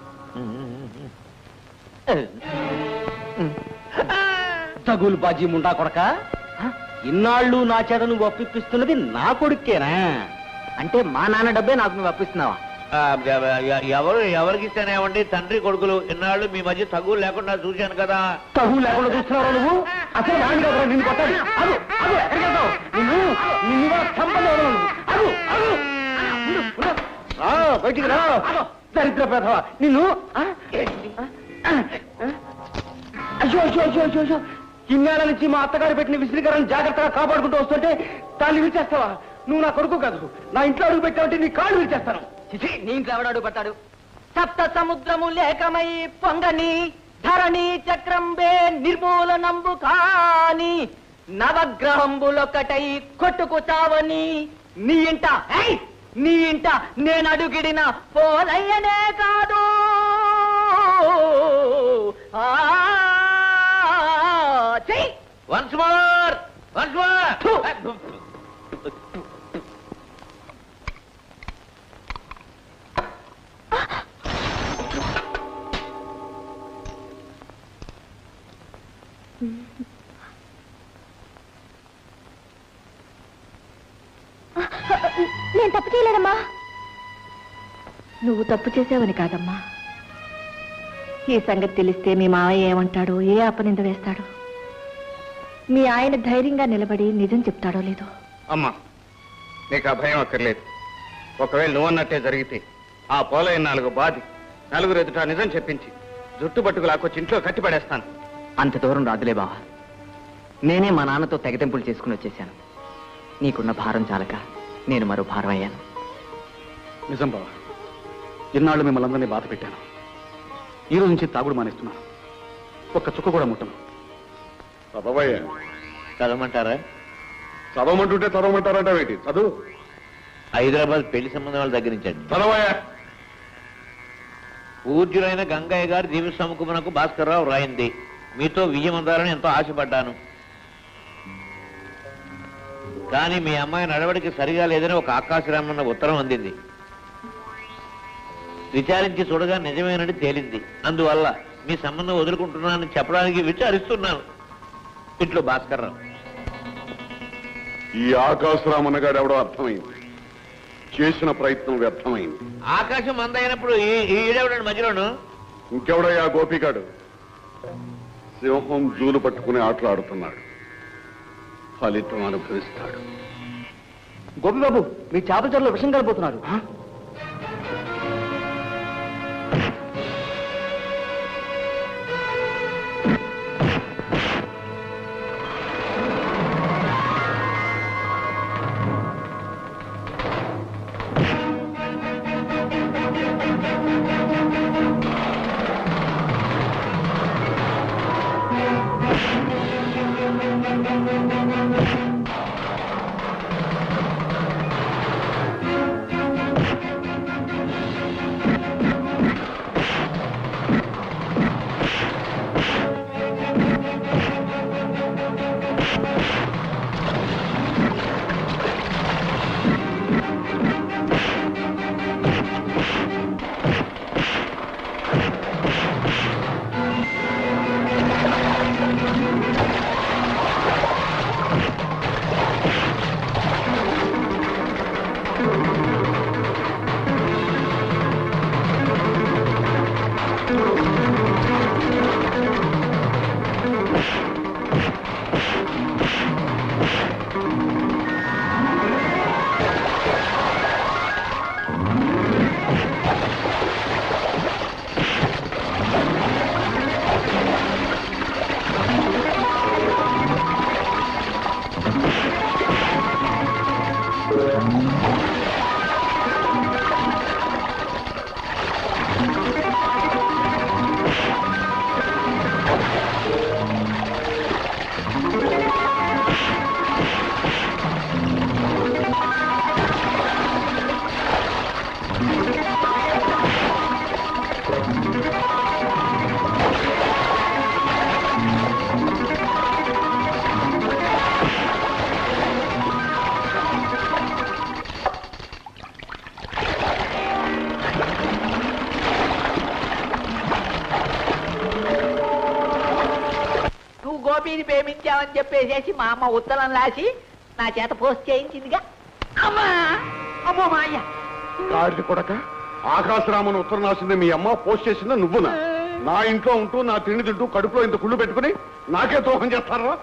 S8: తగులు బాజీ ముండా కొడక ఇన్నాళ్ళు నా చేత నువ్వు అప్పిస్తున్నది నా కొడుకేనా
S7: అంటే మా నాన్న డబ్బే నాకు నువ్వు అప్పిస్తున్నావా
S5: ఆ, ఎవ- ఎ- ఎవరు ఎవరికి ఇస్తేనేమండి తండ్రి కొడుకులు ఇన్నాళ్ళు మీ మధ్య తగులు లేకుండా చూశాను కదా
S8: తగు లేకుండా చూస్తున్నావు నువ్వు అసలు వాడిని కదా నిన్ను కొట్టాలి అగు అగు ఎక్కడికి వెళ్తావు నిన్ను నిన్ను కూడా చంపలే వదలను. అగు అగు ఉండు, ఉండు. రా బయటికి రా దరిద్ర పేదవా నిన్ను ఆ? ఆ? అయ్యో అయ్యో అయ్యో అయ్యో అయ్యో ఇన్నేళ్ల నుంచి మా అత్తగారు పెట్టిన విసిరికరణ జాగ్రత్తగా కాపాడుకుంటూ వస్తుంటే దాన్ని విరిచేస్తావా నువ్వు నా కొడుకు కాదు నా ఇంట్లో అడుగు పెట్టావంటే నీ కాళ్ళు విరిచేస్తాను
S7: చిచి, నీ ఇంట్లో ఎవడాడు పట్టాడు సప్త సముద్రము లేకమై పొంగని ధరణి చక్రంబే నిర్మూలనంబు కాని నవగ్రహంబులొక్కటై కొట్టుకు చావని నీ ఇంట ఏయ్! నీ ఇంట నేను అడుగిడిన పోలయ్యనే కాదు
S4: చెయ్యి
S5: వన్స్ మోర్ వన్స్ మోర్
S10: నేను తప్పు చేయలేదమ్మా
S4: నువ్వు తప్పు చేసావని కాదమ్మా ఈ సంగతి తెలిస్తే మీ మావయ్య ఏమంటాడో ఏ అపనింద వేస్తాడో మీ ఆయన ధైర్యంగా నిలబడి నిజం చెప్తాడో లేదో
S9: అమ్మా నీకు ఆ భయం అక్కర్లేదు ఒకవేళ నువ్వు అన్నట్టే జరిగితే ఆ పోలయ్య నాలుగు బాధి నలుగురు ఎదుట నిజం చెప్పించి జుట్టు పట్టుకు లాక్కొచ్చి ఇంట్లో కట్టి పడేస్తాను
S7: అంత దూరం రాదులే బావా నేనే మా నాన్నతో తెగతెంపులు చేసుకుని వచ్చేసాను నీకున్న భారం చాలక నేను మరో భారం అయ్యాను
S9: నిజం బావా ఇన్నాళ్ళు మిమ్మల్ని అందరినీ బాధ పెట్టాను ఈ రోజు నుంచి తాగుడు మానేస్తున్నాను ఒక్క చుక్క కూడా ముట్టను
S3: చదవయ్యా
S5: చదవమంటారా
S3: చదవమంటుంటే చదవమంటారంటావేంటి చదువు
S5: హైదరాబాద్ పెళ్లి సంబంధం వాళ్ళ దగ్గర నుంచి అండి
S3: చదవయ్యా
S5: పూజ్యులైన గంగయ్య గారి దీవి సముఖమునకు భాస్కర్రావు రాయింది మీతో విజయమందాలని ఎంతో ఆశపడ్డాను కానీ మీ అమ్మాయి నడవడికి సరిగా లేదని ఒక ఆకాశరామన్న ఉత్తరం అందింది విచారించి చూడగా నిజమేనని తేలింది అందువల్ల మీ సంబంధం వదులుకుంటున్నానని చెప్పడానికి విచారిస్తున్నాను ఇట్లు భాస్కర్రావు
S3: ఈ ఆకాశరామన్న గారు ఎవడో అర్థమైంది చేసిన ప్రయత్నం వ్యర్థమైంది
S5: ఆకాశం మందైనప్పుడు ఈ ఈడెవడండి మధ్యలోను
S3: ఇంకెవడయ్యా గోపికాడు సింహం జూలు పట్టుకుని ఆటలాడుతున్నాడు ఫలితం అనుభవిస్తాడు
S7: గోపిబాబు మీ చేపల చెరువులో విషం కలిపోతున్నారు
S8: నువ్వు గోపిని ప్రేమించావని చెప్పేసేసి మా అమ్మ ఉత్తరం రాసి నా చేత పోస్ట్ చేయించిందిగా అమ్మా అమ్మో మా అయ్య
S3: గాడిది కొడక ఆకాశరామన్ ఉత్తరం రాసింది మీ అమ్మ పోస్ట్ చేసింది నువ్వునా నా ఇంట్లో ఉంటూ నా తిండి తింటూ కడుపులో ఇంత కుళ్ళు పెట్టుకుని నాకే ద్రోహం చేస్తారా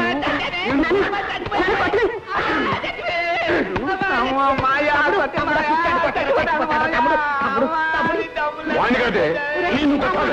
S3: వాణ్ణి కదే నేను కొట్టాలి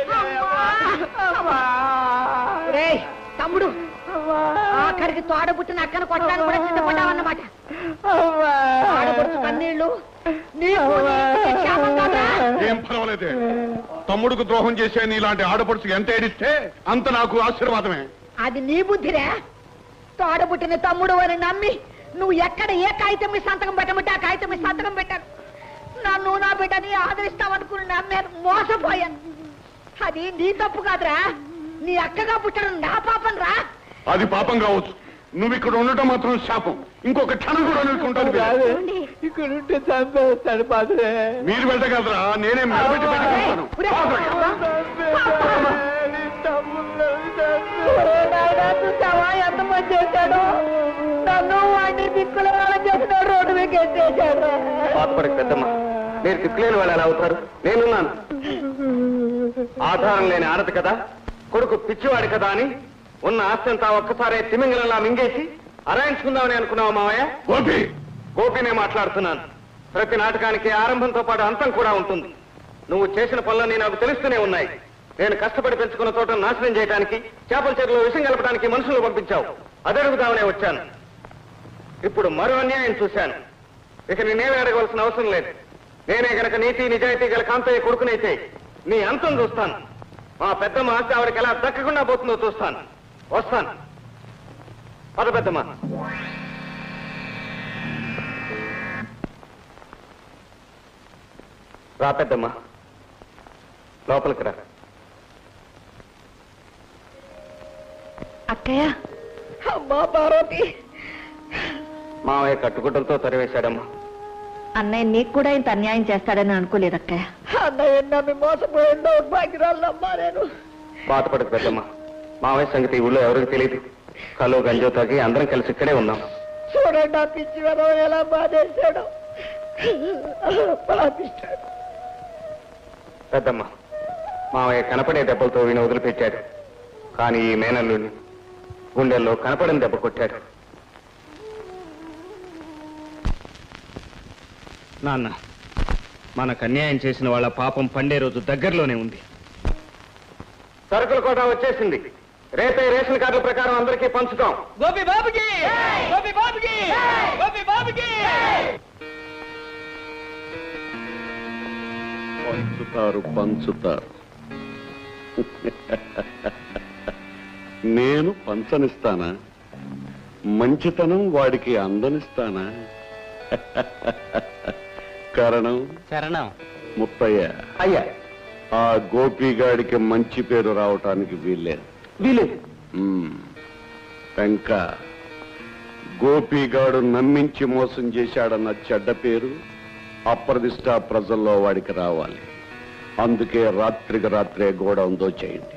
S4: రేయ్ తమ్ముడు ఆఖరికి తోడబుట్టిన అక్కను కొట్టడానికి కూడా సిద్ధపడ్డావన్నమాట ఆడబడుచు కన్నీళ్ళు నీకు నీ ఇంటికి క్షేమం కాదా?
S3: ఏం పర్వాలేదే తమ్ముడుకు ద్రోహం చేసే నీలాంటి ఆడపడుచుకి ఎంత ఏడిస్తే అంత నాకు ఆశీర్వాదమే
S4: అది నీ బుద్ధిరే తోడబుట్టిన తమ్ముడు అని నమ్మి నువ్వు ఎక్కడ ఏ కాగితం మీద సంతకం పెట్టమంటే ఆ కాగితం మీద సంతకం పెట్టాను నన్ను నా బిడ్డని ఆదరిస్తావనుకుని నమ్మాను మోసపోయాను అది నీ తప్పు కాదురా నీ అక్కగా పుట్టడం నా పాపం రా
S3: అది పాపం కావచ్చు నువ్వు ఇక్కడ ఉండటం మాత్రం శాపం ఇంకొక క్షణం కూడా నువ్వు ఇక్కడ ఉంటాను
S5: ఇక్కడ ఉంటే చంపేస్తాడు పాత్రే
S3: మీరు వెళ్ళగలరా నేనే మెడబెట్టి పెట్టుకుంటాను
S4: చూసావా ఎంత మంది చేశాడు నన్ను వాడిని దిక్కుల వాళ్ళ చేసిన రోడ్డు మీద ఎత్తేశాడు
S2: బాధపడక పెద్దమ్మ మీరు దిక్కులేని వాళ్ళు ఎలా అవుతారు నేనున్నాను ఆధారం లేని ఆడదు కదా కొడుకు పిచ్చివాడు కదా అని ఉన్న ఆస్తంతా ఒక్కసారే తిమింగలంలా మింగేసి అరాయించుకుందామని అనుకున్నావు మావయ్య
S3: గోపి
S2: గోపినే మాట్లాడుతున్నాను ప్రతి నాటకానికి ఆరంభంతో పాటు అంతం కూడా ఉంటుంది నువ్వు చేసిన పనులన్నీ నాకు తెలుస్తూనే ఉన్నాయి నేను కష్టపడి పెంచుకున్న తోట నాశనం చేయడానికి చేపల చెరువులో విషం కలపడానికి మనుషులు పంపించావు అదడుగుదామనే వచ్చాను ఇప్పుడు మరో అన్యాయం చూశాను ఇక నేనేమి అడగవలసిన అవసరం లేదు నేనే గనక నీతి నిజాయితీ గల కాంతయ్య కొడుకునైతే నీ అంతం చూస్తాను మా పెద్దమ్మ ఆస్తి ఆవిడకి ఎలా దక్కకుండా పోతుందో చూస్తాను వస్తాను పద పెద్దమ్మ రా పెద్దమ్మ లోపలికి రా
S6: అక్కయ్య
S4: అమ్మా పార్వతి
S2: మావయ్య కట్టుగుడ్డలతో తరివేశాడమ్మా
S6: అన్నయ్య నీకు కూడా ఇంత అన్యాయం చేస్తాడని అనుకోలేదు అక్కయ్య
S4: అన్నయ్య నమ్మి మోసపోయిన దౌర్భాగ్యరాలమ్మా నేను
S2: బాధపడకు పెద్దమ్మ మావయ్య సంగతి ఈ ఊళ్ళో ఎవరికి తెలియదు కలో గంజో తాగి అందరం కలిసి ఇక్కడే ఉన్నాం
S4: చూడండి ఆ పిచ్చి వెదవ ఎలా బాధేశాడు పాపిస్తాడు
S2: పెద్దమ్మ మావయ్య కనపడే దెబ్బలతో వీణ వదిలిపెట్టాడు కానీ ఈ మేనల్లుని గుండెల్లో కనపడని దెబ్బ కొట్టాడు నాన్న మనకు అన్యాయం చేసిన వాళ్ళ పాపం పండే రోజు దగ్గరలోనే ఉంది సరుకుల కోట వచ్చేసింది రేపే రేషన్ కార్డుల ప్రకారం అందరికీ పంచుతాం
S5: గోపి బాబుకి గోపి బాబుకి గోపి బాబుకి
S3: పంచుతారు పంచుతారు నేను పంచనిస్తానా మంచితనం వాడికి అందనిస్తానా కారణం
S8: శరణం
S3: ముత్తయ్య
S2: అయ్యా
S3: ఆ గోపిగాడికి మంచి పేరు రావటానికి వీల్లేదు
S2: వీలేదు
S3: మ్మ్. వెంక గోపిగాడు నమ్మించి మోసం చేశాడన్న చెడ్డ పేరు అప్రదిష్ట ప్రజల్లో వాడికి రావాలి అందుకే రాత్రికి రాత్రే గోడౌన్ చేయండి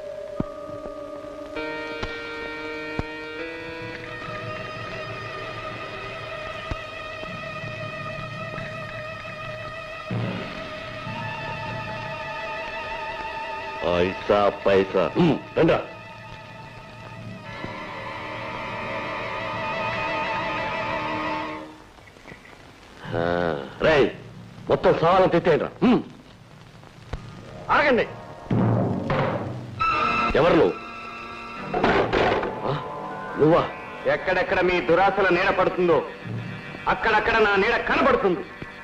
S3: పైసా పైసా రండా రై మొత్తం సవాలను తిట్టేయండి
S2: ఆగండి
S3: ఎవరు నువ్వు ఆ, నువ్వా
S2: ఎక్కడెక్కడ మీ దురాశల నీడ పడుతుందో అక్కడక్కడ నా నీడ కనబడుతుంది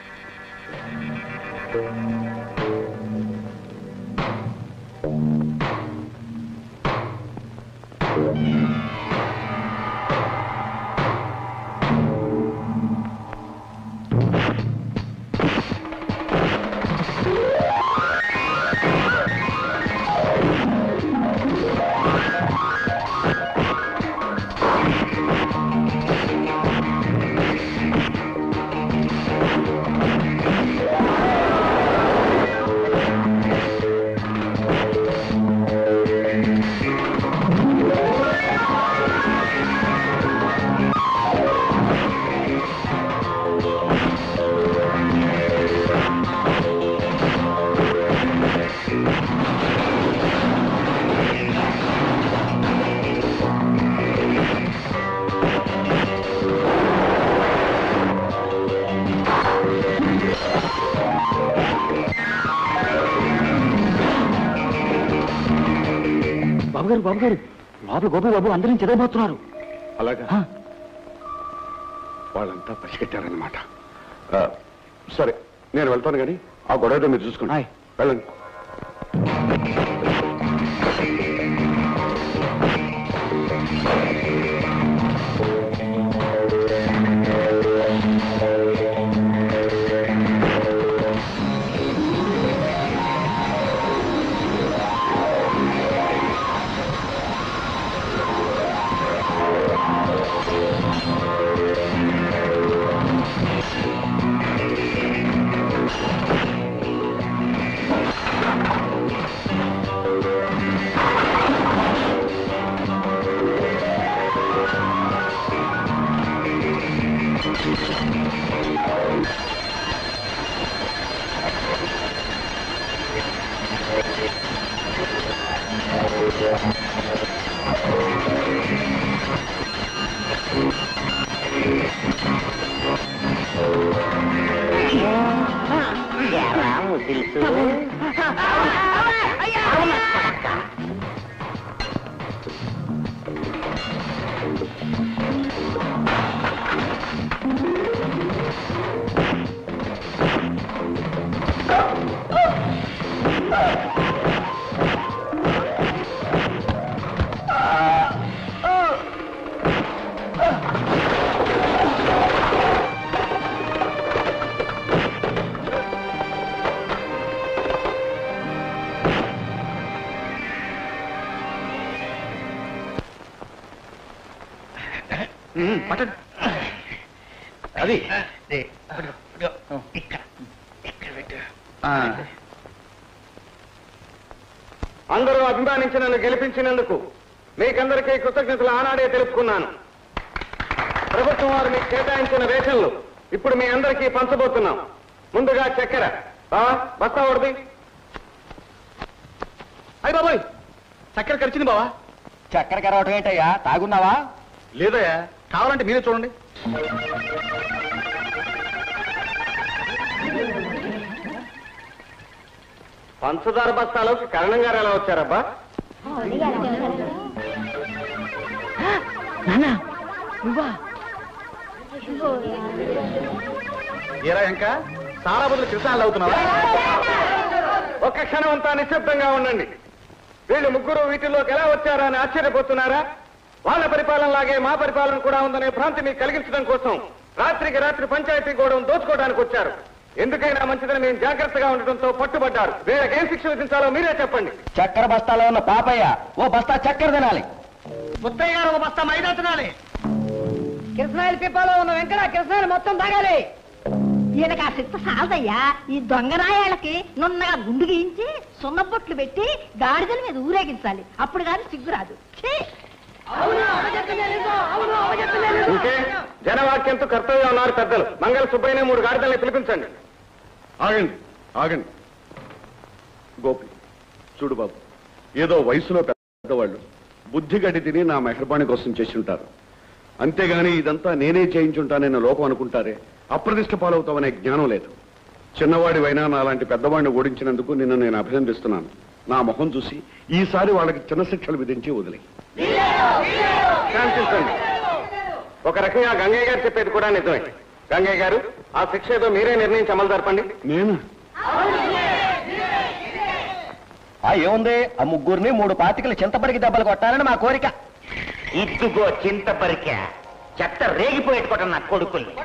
S7: బాబు గారు బాబు గారు లోపల గోపి బాబు అందరం చదవబోతున్నారు
S3: అలాగా వాళ్ళంతా పసిగట్టారనమాట ఆ, సరే నేను వెళ్తాను కానీ ఆ గొడవ మీరు చూసుకోండి
S7: ఆయ్.
S3: వెళ్ళండి
S1: తెలుసు
S9: పట్టండి అది
S11: అందరూ అభిమానించి నన్ను గెలిపించినందుకు మీకందరికీ కృతజ్ఞతలు ఆనాడే తెలుపుకున్నాను ప్రభుత్వం వారు మీకు కేటాయించిన రేషన్లు ఇప్పుడు మీ అందరికీ పంచబోతున్నాం ముందుగా చక్కెర బావా బస్తా ఒకటి
S9: అయ్యి బాబాయ్ చక్కెర ఖర్చుని బావా
S7: చక్కెర కరవటం ఏంటయ్యా తాగున్నావా
S9: లేదయ్యా కావాలంటే మీరే చూడండి
S11: పంచదార బస్తాలోకి కరణం గారు ఎలా వచ్చారబ్బా
S9: ఏరా ఇంకా సారా బదులు కృష్ణాలు అవుతున్నావా
S11: ఒక్క క్షణం అంతా నిశ్శబ్దంగా ఉండండి వీళ్ళు ముగ్గురు వీటిలోకి ఎలా వచ్చారా అని ఆశ్చర్యపోతున్నారా వాళ్ళ పరిపాలనలాగే మా పరిపాలన కూడా ఉందనే భ్రాంతి మీకు కలిగించడం కోసం రాత్రికి రాత్రి పంచాయతీ గోడం దోచుకోవడానికి వచ్చారు ఎందుకైనా మంచిదని మేము జాగ్రత్తగా ఉండటంతో పట్టుబడ్డారు వీళ్ళకి ఏం శిక్ష విధించాలో మీరే చెప్పండి
S7: చక్కెర బస్తాలో ఉన్న పాపయ్య ఓ బస్తా చక్కెర తినాలి
S8: ముత్తయ్య గారు ఒక బస్తా మైదా తినాలి
S4: కిరసనాయల పిప్పలో ఉన్న వెంకట కిరసనాయలు మొత్తం తాగాలి ఈయనకి ఆ శక్తి సాలదయ్యా ఈ దొంగరాయాలకి నున్నగా గుండు గీయించి సున్నబొట్లు పెట్టి గాడిదల మీద ఊరేగించాలి అప్పుడు కానీ సిగ్గు రాదు ఛీ!
S11: ఇంకే జనవాక్యంతో కర్తవ్యం ఉన్నారు పెద్దలు మంగళ సుబ్బయ్యనే మూడు గాడిదల్ని పిలిపించండి
S3: ఆగండి ఆగండి గోపి చూడు బాబు ఏదో వయసులో పెద్దవాళ్ళు బుద్ధి గడ్డి తిని నా మెహర్బాణి కోసం చేసి ఉంటారు అంతేగాని ఇదంతా నేనే చేయించుంటానన్న లోకం అనుకుంటారే అప్రదిష్ట పాలవుతామనే జ్ఞానం లేదు చిన్నవాడివైనా నాలాంటి పెద్దవాడిని ఓడించినందుకు నిన్ను నేను అభినందిస్తున్నాను నా మొహం చూసి ఈసారి వాళ్ళకి చిన్న శిక్షలు విధించి వదిలే
S11: శాంతించండి ఒక రకంగా గంగయ్య గారు చెప్పేది కూడా నిజమే గంగయ్య గారు ఆ శిక్ష ఏదో మీరే నిర్ణయించి అమలు జరపండి
S3: నేను
S7: ఆ ఏముంది ఆ ముగ్గురిని మూడు పాతికలు చింతపడికి దెబ్బలు కొట్టాలని మా కోరిక
S8: ఇదిగో చింత పరిక చెత్త రేగిపోయేట్టుకోవటం నా కొడుకుల్ని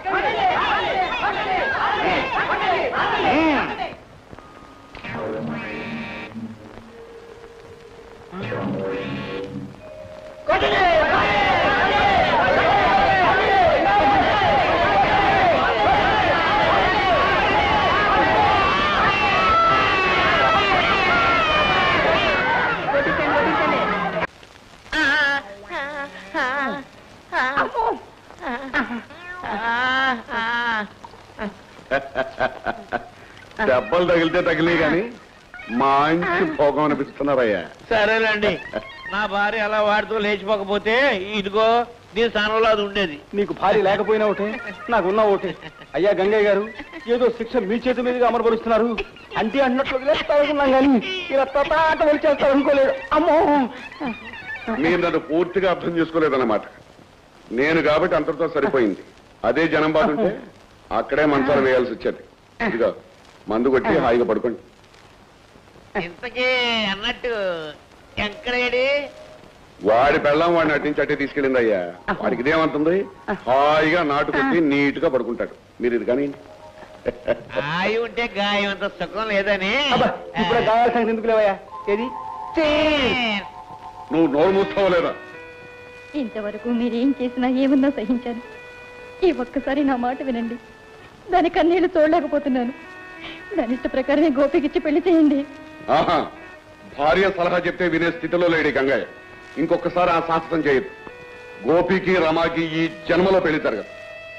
S3: దెబ్బలు తగిలితే తగిలే గాని మంచి భోగం అనిపిస్తున్నారయ్యా
S5: సరేనండి నా భార్య అలా వాడుతూ లేచిపోకపోతే ఇదిగో దీని స్థానంలో అది ఉండేది
S9: నీకు భార్య లేకపోయినా ఒకటే నాకున్నా ఒకటే అయ్యా గంగయ్య గారు ఏదో శిక్ష మీ చేతి మీదుగా అమలుపరుస్తున్నారు అంటే అన్నట్లు వదిలేస్తారనుకున్నాం కానీ ఇలా తటాట వచ్చేస్తారు అనుకోలేదు అమ్మో
S3: మీరు నన్ను పూర్తిగా అర్థం చేసుకోలేదన్నమాట నేను కాబట్టి అంతటితో సరిపోయింది అదే జనం బాధ ఉంటే అక్కడే మంచాలు వేయాల్సి వచ్చేది ఇదిగో మందు కొట్టి హాయిగా పడుకోండి
S5: ఇంతకీ అన్నట్టు ఎక్కడేడి
S3: వాడి పెళ్ళం వాడిని అట్టించి అట్టే తీసుకెళ్ళింది అయ్యా వాడికి ఇదేమంటుంది హాయిగా నాటు కొట్టి నీట్ గా పడుకుంటాడు మీరు ఇది కానీ
S5: ఆయి ఉంటే గాయం అంత సుఖం లేదని
S9: అబ్బా ఇప్పుడు గాయాల సంగతి ఎందుకు లేవయ్యా ఏది
S3: నువ్వు నోరు మూస్తావా లేదా
S6: ఇంతవరకు మీరేం చేసినా ఏమన్నా సహించాను ఈ ఒక్కసారి నా మాట వినండి దాని కన్నీళ్లు చూడలేకపోతున్నాను దాని ఇష్ట ప్రకారమే గోపికిచ్చి పెళ్లి చేయండి
S3: ఆహా భార్య సలహా చెప్తే వినే స్థితిలో లేడి గంగయ్య ఇంకొకసారి ఆ శాస్త్రం చేయదు గోపికి రమాకి ఈ జన్మలో పెళ్లి జరగదు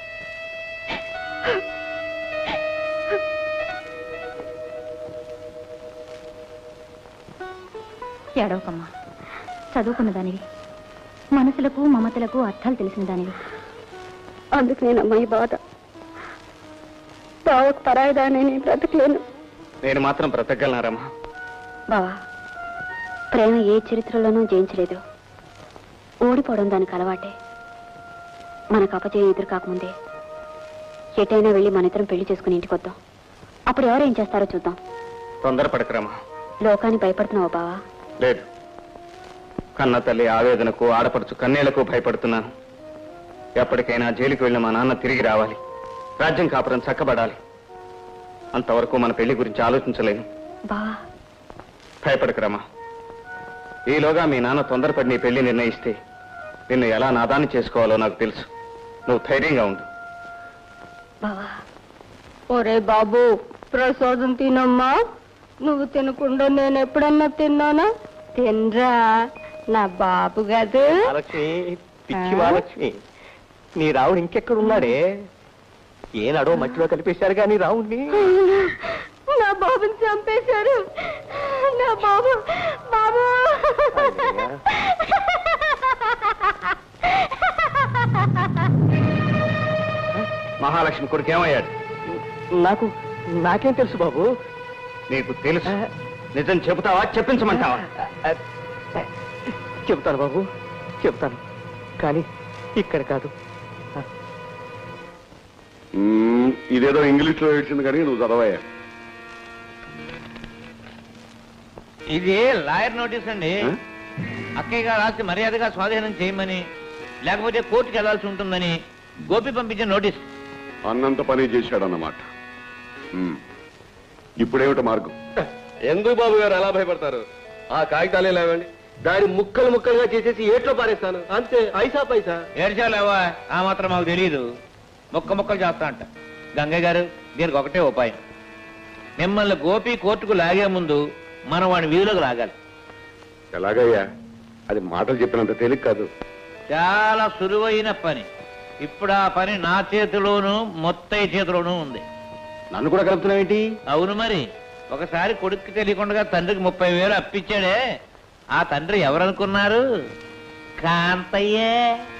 S6: ఏడవకమ్మా చదువుకున్న దానివి మనసులకు మమతలకు అర్థాలు తెలిసిన దానివి
S10: అందుకు నేను అమ్మాయి బాధ బావకు పరాయిదాన్ని నేను బ్రతకలేను
S11: నేను మాత్రం బ్రతకగలనారమ్మా
S10: బావా ప్రేమ ఏ చరిత్రలోనూ జయించలేదు ఓడిపోవడం దానికి అలవాటే మనకు అపజయం ఎదురు కాకముందే ఎటైనా వెళ్ళి మన ఇద్దరం పెళ్లి చేసుకుని ఇంటికి వద్దాం అప్పుడు ఎవరేం చేస్తారో చూద్దాం
S11: తొందరపడకరమ్మా
S10: లోకాన్ని భయపడుతున్నావు బావా
S11: లేదు కన్న తల్లి ఆవేదనకు ఆడపడుచు కన్నీళ్లకు భయపడుతున్నాను ఎప్పటికైనా జైలుకి వెళ్ళిన మా నాన్న తిరిగి రావాలి రాజ్యం కాపురం చక్కబడాలి అంతవరకు మన పెళ్లి గురించి ఆలోచించలేను
S10: బావా
S11: భయపడకరమ్మా ఈలోగా మీ నాన్న తొందరపడి నీ పెళ్లి నిర్ణయిస్తే నిన్ను ఎలా నాదాన్ని చేసుకోవాలో నాకు తెలుసు నువ్వు ధైర్యంగా ఉండు
S10: బావా
S12: ఒరే బాబు ప్రసాదం తినమ్మా నువ్వు తినకుండా నేను ఎప్పుడన్నా తిన్నానా తినరా నా బాబు కాదు
S7: మహాలక్ష్మి పిచ్చి మహాలక్ష్మి నీ రావుడు ఇంకెక్కడున్నాడే ఏనాడో మట్టిలో కలిపేశారు కానీ రావుడిని
S12: నా బాబుని చంపేశారు నా బాబు బాబు
S11: మహాలక్ష్మి కొడుకు ఏమయ్యాడు
S7: నాకు నాకేం తెలుసు బాబు
S11: నీకు తెలుసు నిజం చెబుతావా చెప్పించమంటావా
S7: చెప్తాను బాబు చెప్తాను కానీ ఇక్కడ కాదు
S3: మ్మ్, ఇదేదో ఇంగ్లీష్ లో ఏడ్చింది కానీ నువ్వు చదవయ్యా
S5: ఇది లాయర్ నోటీస్ అండి అక్కయ్య గారు ఆస్తి మర్యాదగా స్వాధీనం చేయమని లేకపోతే కోర్టుకి వెళ్లాల్సి ఉంటుందని గోపి పంపించిన నోటీస్
S3: అన్నంత పని చేశాడన్నమాట మ్మ్. ఇప్పుడేమిట మార్గం
S13: ఎందుకు బాబు గారు అలా భయపడతారు ఆ కాగితాలే లేవండి దాన్ని ముక్కలు ముక్కలుగా చేసేసి ఏట్లో పారేస్తాను అంతే ఐసా పైసా
S5: ఏడ్చాలేవా ఆ మాత్రం మాకు తెలియదు మొక్క మొక్కలు చేస్తా అంట గంగయ్య గారు దీనికి ఒకటే ఉపాయం మిమ్మల్ని గోపి కోర్టుకు లాగే ముందు మనం వాడిని వీధిలోకి లాగాలి
S3: ఎలాగయ్యా అది మాటలు చెప్పినంత తేలిక కాదు
S5: చాలా సులువైన పని ఇప్పుడు ఆ పని నా చేతిలోనూ మొత్తయ్య చేతిలోనూ ఉంది
S11: నన్ను కూడా కలుపుతున్నావేంటి
S5: అవును మరి ఒకసారి కొడుక్కి తెలియకుండా తండ్రికి ముప్పై వేలు అప్పిచ్చాడే ఆ తండ్రి ఎవరనుకున్నారు కాంతయ్యే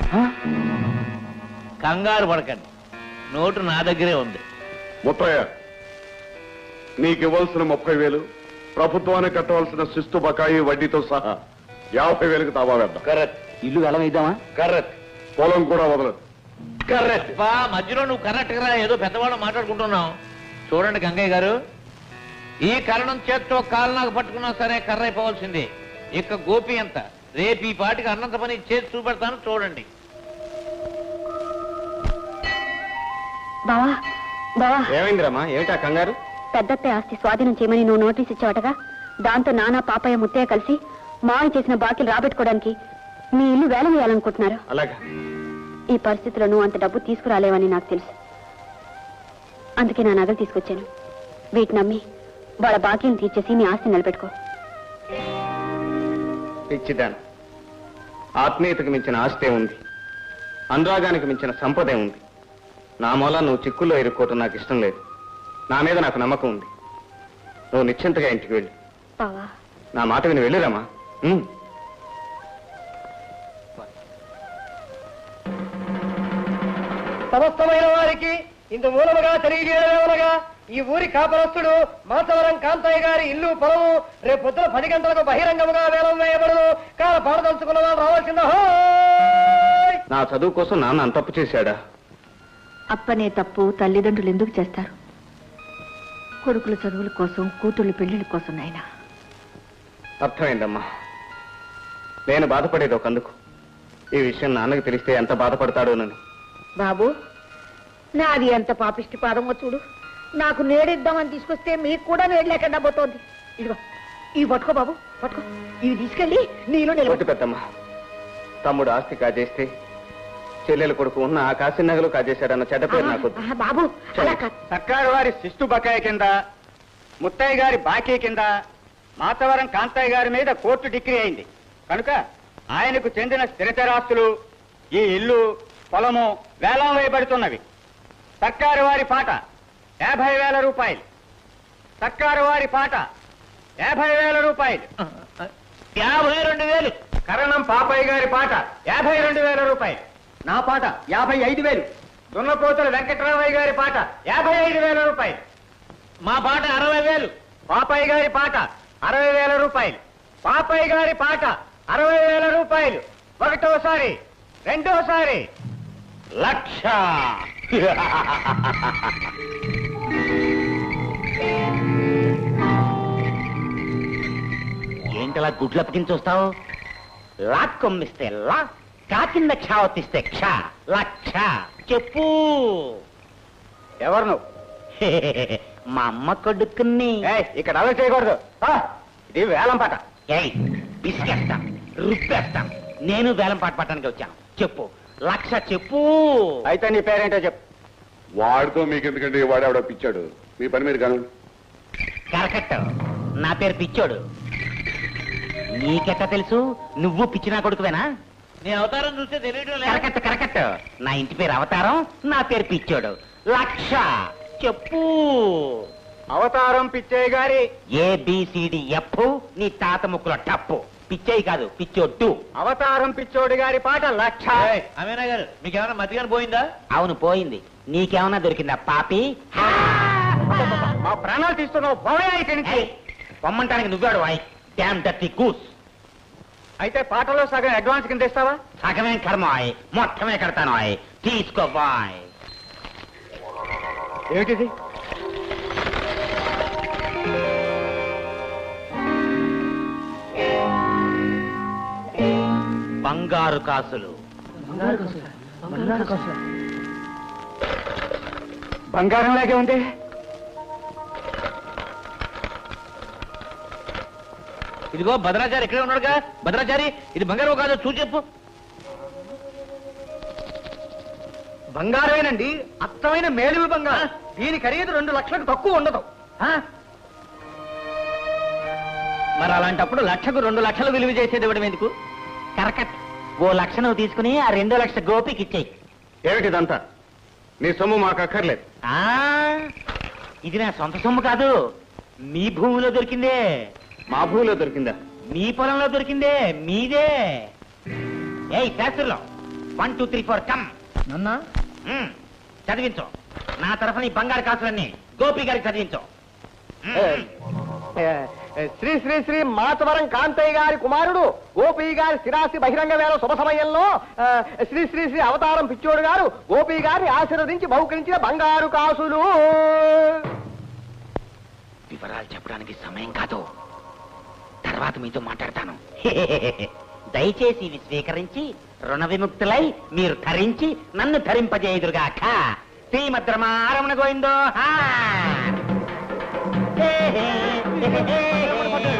S5: కంగారు పడకండి నోటు నా దగ్గరే ఉంది
S3: ముత్తయ్య నీకు ఇవ్వాల్సిన ముప్పై వేలు ప్రభుత్వానికి కట్టవలసిన శిస్తు బకాయి వడ్డీతో సహా యాభై వేలకు తావా వేద్దాం
S11: కరెక్ట్ ఇల్లు వెలం ఇద్దామా
S3: కరెక్ట్ పొలం కూడా వదలదు
S5: కరెక్ట్ బా మధ్యలో నువ్వు కరెక్ట్ గా ఏదో పెద్దవాళ్ళు మాట్లాడుకుంటున్నావు చూడండి గంగయ్య గారు ఈ కరణం చేత్తో కాలు నాకు పట్టుకున్నా సరే కర్ర అయిపోవాల్సిందే ఇక గోపి ఎంత రేపు ఈ పాటికి అన్నంత పని చేసి చూపెడతాను చూడండి
S10: బావా బావా
S11: ఏమైందిరమ్మా ఏమిటా కంగారు
S10: పెద్దత్తే ఆస్తి స్వాధీనం చేయమని నువ్వు నోటీస్ ఇచ్చావటగా దాంతో నానా పాపయ్య ముత్తయ్య కలిసి మావి చేసిన బాకీలు రాబెట్టుకోవడానికి మీ ఇల్లు వేల వేయాలనుకుంటున్నారు
S11: అలాగా
S10: ఈ పరిస్థితిలో నువ్వు అంత డబ్బు తీసుకురాలేవని నాకు తెలుసు అందుకే నా నగలు తీసుకొచ్చాను వీటిని నమ్మి వాళ్ళ బాకీని తీర్చేసి నీ ఆస్తి నిలబెట్టుకో
S11: పిచ్చిదాను ఆత్మీయతకు మించిన ఆస్తే ఉంది అనురాగానికి మించిన సంపదే ఉంది నా మూల నువ్వు చిక్కుల్లో ఇరుక్కోవటం నాకు ఇష్టం లేదు నా మీద నాకు నమ్మకం ఉంది నువ్వు నిశ్చింతగా ఇంటికి వెళ్ళి
S10: బావా
S11: నా మాట విని వెళ్ళిరామా ఉమ్.
S14: సమస్తమైన వారికి ఇందు మూలముగా తెలియజేయడమేమనగా ఈ ఊరి కాపరస్తుడు మాచవరం కాంతయ్య గారి ఇల్లు పొలము రేపు పొద్దున పది గంటలకు బహిరంగముగా వేలం వేయబడును కాల పాడదలుచుకున్న వాళ్ళు రావాల్సిందా
S11: నా చదువు కోసం నాన్న అంత తప్పు చేశాడా
S4: అప్పనే తప్పు తల్లిదండ్రులు ఎందుకు చేస్తారు కొడుకుల చదువుల కోసం కూతుళ్ళ పెళ్లిళ్ళ కోసం నాయనా
S11: అర్థమైందమ్మా నేను బాధపడేది ఒకందుకు ఈ విషయం నాన్నకి తెలిస్తే ఎంత బాధపడతాడోనని
S4: బాబు నాది ఎంత పాపిష్టి పాదమో చూడు నాకు నేడిద్దామని తీసుకొస్తే మీకు కూడా నేడు లేకుండా పోతోంది ఇదిగో ఇవి పట్టుకో బాబు పట్టుకో ఇవి తీసుకెళ్ళి నీలో
S11: కొట్టి
S4: నిలబెట్టు
S11: పెద్దమ్మ తమ్ముడు ఆస్తి కాజేస్తే చెల్లెలు కొడుకు ఉన్న ఆ కాశీ నగలు కాజేశాడన్న చెడ్డ పేరు నాకు
S4: ఆహా, బాబు అలా కాదు
S8: సర్కారు వారి శిస్తు బకాయి కింద ముత్తయ్య గారి బాకీ కింద మాతవరం కాంతయ్య గారి మీద కోర్టు డిగ్రీ అయింది కనుక ఆయనకు చెందిన స్థిరచరాస్తులు ఈ ఇల్లు పొలము వేలం వేయబడుతున్నవి సర్కారు వారి పాట యాభై వేల రూపాయలు సర్కారు వారి పాట యాభై వేల రూపాయలు
S5: యాభై రెండు వేలు
S8: కరణం పాపయ్య గారి పాట యాభై రెండు వేల రూపాయలు నా పాట యాభై ఐదు వేలు దున్నపోతుల వెంకటరామయ్య గారి పాట యాభై ఐదు వేల రూపాయలు
S5: మా పాట అరవై వేలు
S14: పాపయ్య గారి పాట అరవై వేల రూపాయలు పాపయ్య గారి పాట అరవై వేల రూపాయలు ఒకటోసారి రెండోసారి లక్ష
S2: ఏంటలా గుడ్లు అప్పగించి చూస్తావు లాక్ కొమ్మిస్తే లా కాకింద క్షావతిస్తే క్ష లక్ష చెప్పు
S14: ఎవరు నువ్వు
S2: మా అమ్మ కొడుకుని
S14: ఏయ్, ఇక్కడ అలా చేయకూడదు ఆ, ఇది వేలం పాట
S2: ఏయ్ బిస్కెస్తాం రుప్పేస్తాం నేను వేలం పాట పట్టడానికి వచ్చాను చెప్పు లక్ష చెప్పు
S14: అయితే నీ పేరేంటో చెప్పు
S3: వాడితో మీకు ఎందుకంటే వాడు ఎవడో పిచ్చాడు మీ పని మీరు కాను
S2: కరకట్ట నా పేరు పిచ్చోడు నీకెట్ట తెలుసు నువ్వు పిచ్చి నా కొడుకువేనా
S5: నీ అవతారం చూస్తే తెలియడం లేదు
S2: కరకట్ట కరకట్ట నా ఇంటి పేరు అవతారం నా పేరు పిచ్చోడు లక్ష చెప్పు
S14: అవతారం పిచ్చయ్య గారి
S2: ఏబిసిడి ఎఫ్ నీ తాత ముక్కుల టప్పు పిచ్చయ్య కాదు పిచ్చోడ్డు
S14: అవతారం పిచ్చోడి గారి పాట లక్ష
S5: అమీనా గారు మీకు ఏమైనా మతిగాని పోయిందా
S2: అవును పోయింది నీకేమన్నా దొరికిందా పాపి
S14: మా ప్రాణాలు తీస్తున్నావు పోవే ఇక్కడి నుంచి
S2: ఏయ్, పొమ్మంటానికి నువ్వాడు వాయ్ డ్యామ్ దట్టి గూస్
S14: అయితే పాటలో సగం అడ్వాన్స్ కింద ఇస్తావా
S2: సగమే కర్మ ఆయ్ మొత్తమే కడతాను ఆయ్ తీసుకో బాయ్
S14: ఏమిటిది
S2: బంగారు కాసులు
S14: బంగారం లాగే ఉంది
S5: ఇదిగో భద్రాచారి ఇక్కడే ఉన్నాడుగా భద్రాచారి ఇది బంగారం కాదో చూసి చెప్పు
S14: బంగారమేనండి అత్తమైన మేలువి బంగారం దీని ఖరీదు రెండు లక్షలకు తక్కువ ఉండదు ఆ?
S2: మరి అలాంటప్పుడు లక్షకు రెండు లక్షలు విలువ చేసేది ఇవ్వడం ఎందుకు కరకట్ ఓ లక్ష నువ్వు తీసుకుని ఆ రెండో లక్ష గోపికి ఇచ్చేయి
S11: ఏమిటిదంతా నీ సొమ్ము మాకు అక్కర్లేదు
S2: ఆ, ఇది నా సొంత సొమ్ము కాదు మీ భూమిలో దొరికిందే
S11: మా భూమిలో దొరికిందా
S2: మీ పొలంలో దొరికిందే మీదే ఏయ్ శాస్త్రులో one two three four come
S14: నన్నా
S2: మ్మ్. చదివించు నా తరఫున ఈ బంగారు కాసులన్నీ గోపి గారికి చదివించు మ్మ్.
S14: శ్రీ శ్రీ శ్రీ మాతవరం కాంతయ్య గారి కుమారుడు గోపి గారి స్థిరాస్తి బహిరంగ వేల శుభ సమయంలో ఆ, శ్రీ శ్రీ శ్రీ అవతారం పిచ్చోడు గారు గోపి గారిని ఆశీర్వదించి బహుకరించిన బంగారు కాసులు
S2: వివరాలు చెప్పడానికి సమయం కాదు తర్వాత మీతో మాట్లాడతాను దయచేసి ఇవి స్వీకరించి రుణ విముక్తులై మీరు ధరించి నన్ను ధరింపజేయుదురుగాక శ్రీమద్రమారమణ గోవిందో హా. హే, హే, హే, హే, హే.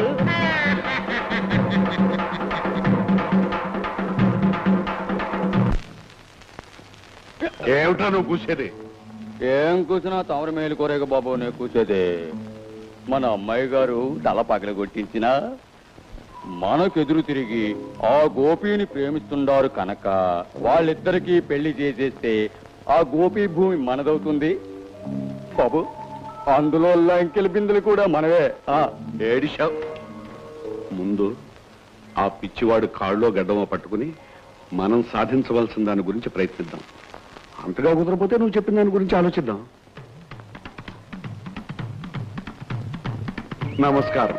S3: ఏమిటా నువ్వు కూసేది
S15: ఏం కూర్చున్నా తమరు మేలు కోరేక బాబు నే కూర్చోదే మన అమ్మాయి గారు తల పగల కొట్టించినా మనకెదురు తిరిగి ఆ గోపిని ప్రేమిస్తుండారు కనుక వాళ్ళిద్దరికీ పెళ్లి చేసేస్తే ఆ గోపి భూమి మనదవుతుంది బాబు అందులో లంకెల బిందులు కూడా మనవే ఆ
S3: ఏడిశావు ముందు ఆ పిచ్చివాడు కాళ్ళలో గడ్డమో పట్టుకుని మనం సాధించవలసిన దాని గురించి ప్రయత్నిద్దాం అంతగా కుదరపోతే నువ్వు చెప్పిన దాని గురించి ఆలోచిద్దాం నమస్కారం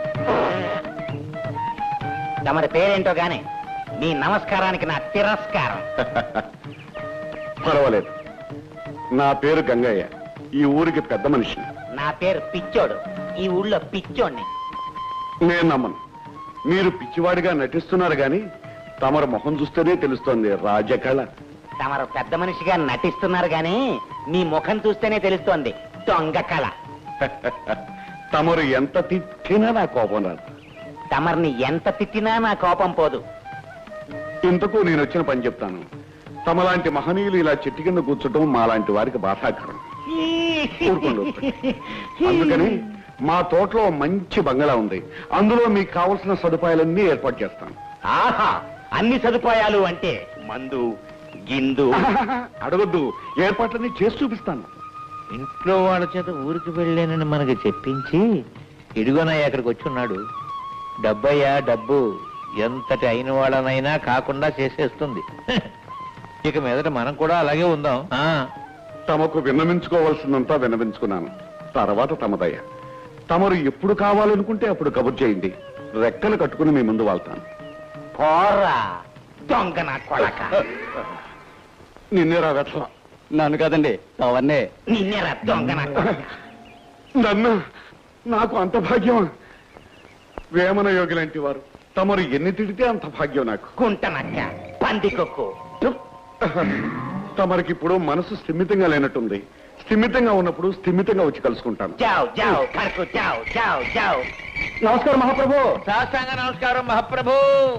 S2: తమరి పేరేంటో గాని మీ నమస్కారానికి నా తిరస్కారం
S3: పర్వాలేదు నా పేరు గంగయ్య ఈ ఊరికి పెద్ద మనిషి
S2: నా పేరు పిచ్చోడు ఈ ఊళ్ళో పిచ్చోడిని
S3: నేను నమ్మను మీరు పిచ్చివాడిగా నటిస్తున్నారు గాని తమరు మొహం చూస్తేనే తెలుస్తోంది రాజకళ
S2: తమరు పెద్ద మనిషిగా నటిస్తున్నారు గాని మీ ముఖం చూస్తేనే తెలుస్తోంది దొంగ కళ
S3: తమరు ఎంత తిట్టినా నా కోపం రాదు
S2: తమరిని ఎంత తిట్టినా నా కోపం పోదు
S3: ఇంతకు నేను వచ్చిన పని చెప్తాను తమలాంటి మహనీయులు ఇలా చెట్టు కింద కూర్చోటం మాలాంటి వారికి బాధాకరం ఊరుకోండి, ఊరుకోండి. అందుకని మా తోటలో మంచి బంగళా ఉంది అందులో మీకు కావలసిన సదుపాయాలన్నీ ఏర్పాటు చేస్తాను
S2: ఆహా అన్ని సదుపాయాలు అంటే మందు గిందు
S3: అడగొద్దు ఏర్పాట్లన్నీ చేసి చూపిస్తాను
S5: ఇంట్లో వాళ్ళ చేత ఊరికి వెళ్ళానని మనకి చెప్పించి ఇడుగునయ్య అక్కడికి వచ్చి ఉన్నాడు డబ్బయ్యా డబ్బు ఎంతటి అయిన వాళ్ళనైనా కాకుండా చేసేస్తుంది ఇక మీదట మనం కూడా అలాగే ఉందాం ఆ
S3: తమకు విన్నవించుకోవాల్సిందంతా విన్నవించుకున్నాను తర్వాత తమదయ్య తమరు ఎప్పుడు కావాలనుకుంటే అప్పుడు కబుర్ చేయండి రెక్కలు కట్టుకుని మీ ముందు వాళ్తాను
S8: పోరా దొంగ నా కొడక
S3: నిన్నేరా వెధవ
S15: నన్ను కదండి అవన్నే
S8: నిన్నేరా దొంగ నా కొడక
S3: నన్ను నాకు అంత భాగ్యం వేమన యోగి లాంటి వారు తమరు ఎన్ని తిడితే అంత భాగ్యం నాకు
S8: కుంటనక్క పందికొక్కు
S3: తమరికిప్పుడు మనసు స్థిమితంగా లేనట్టుంది స్థిమితంగా ఉన్నప్పుడు స్థిమితంగా వచ్చి కలుసుకుంటాను
S8: జావ్ జావ్ కరకు జావ్ జావ్ జావ్
S9: నమస్కారం మహాప్రభు
S5: సాష్టాంగ నమస్కారం మహాప్రభు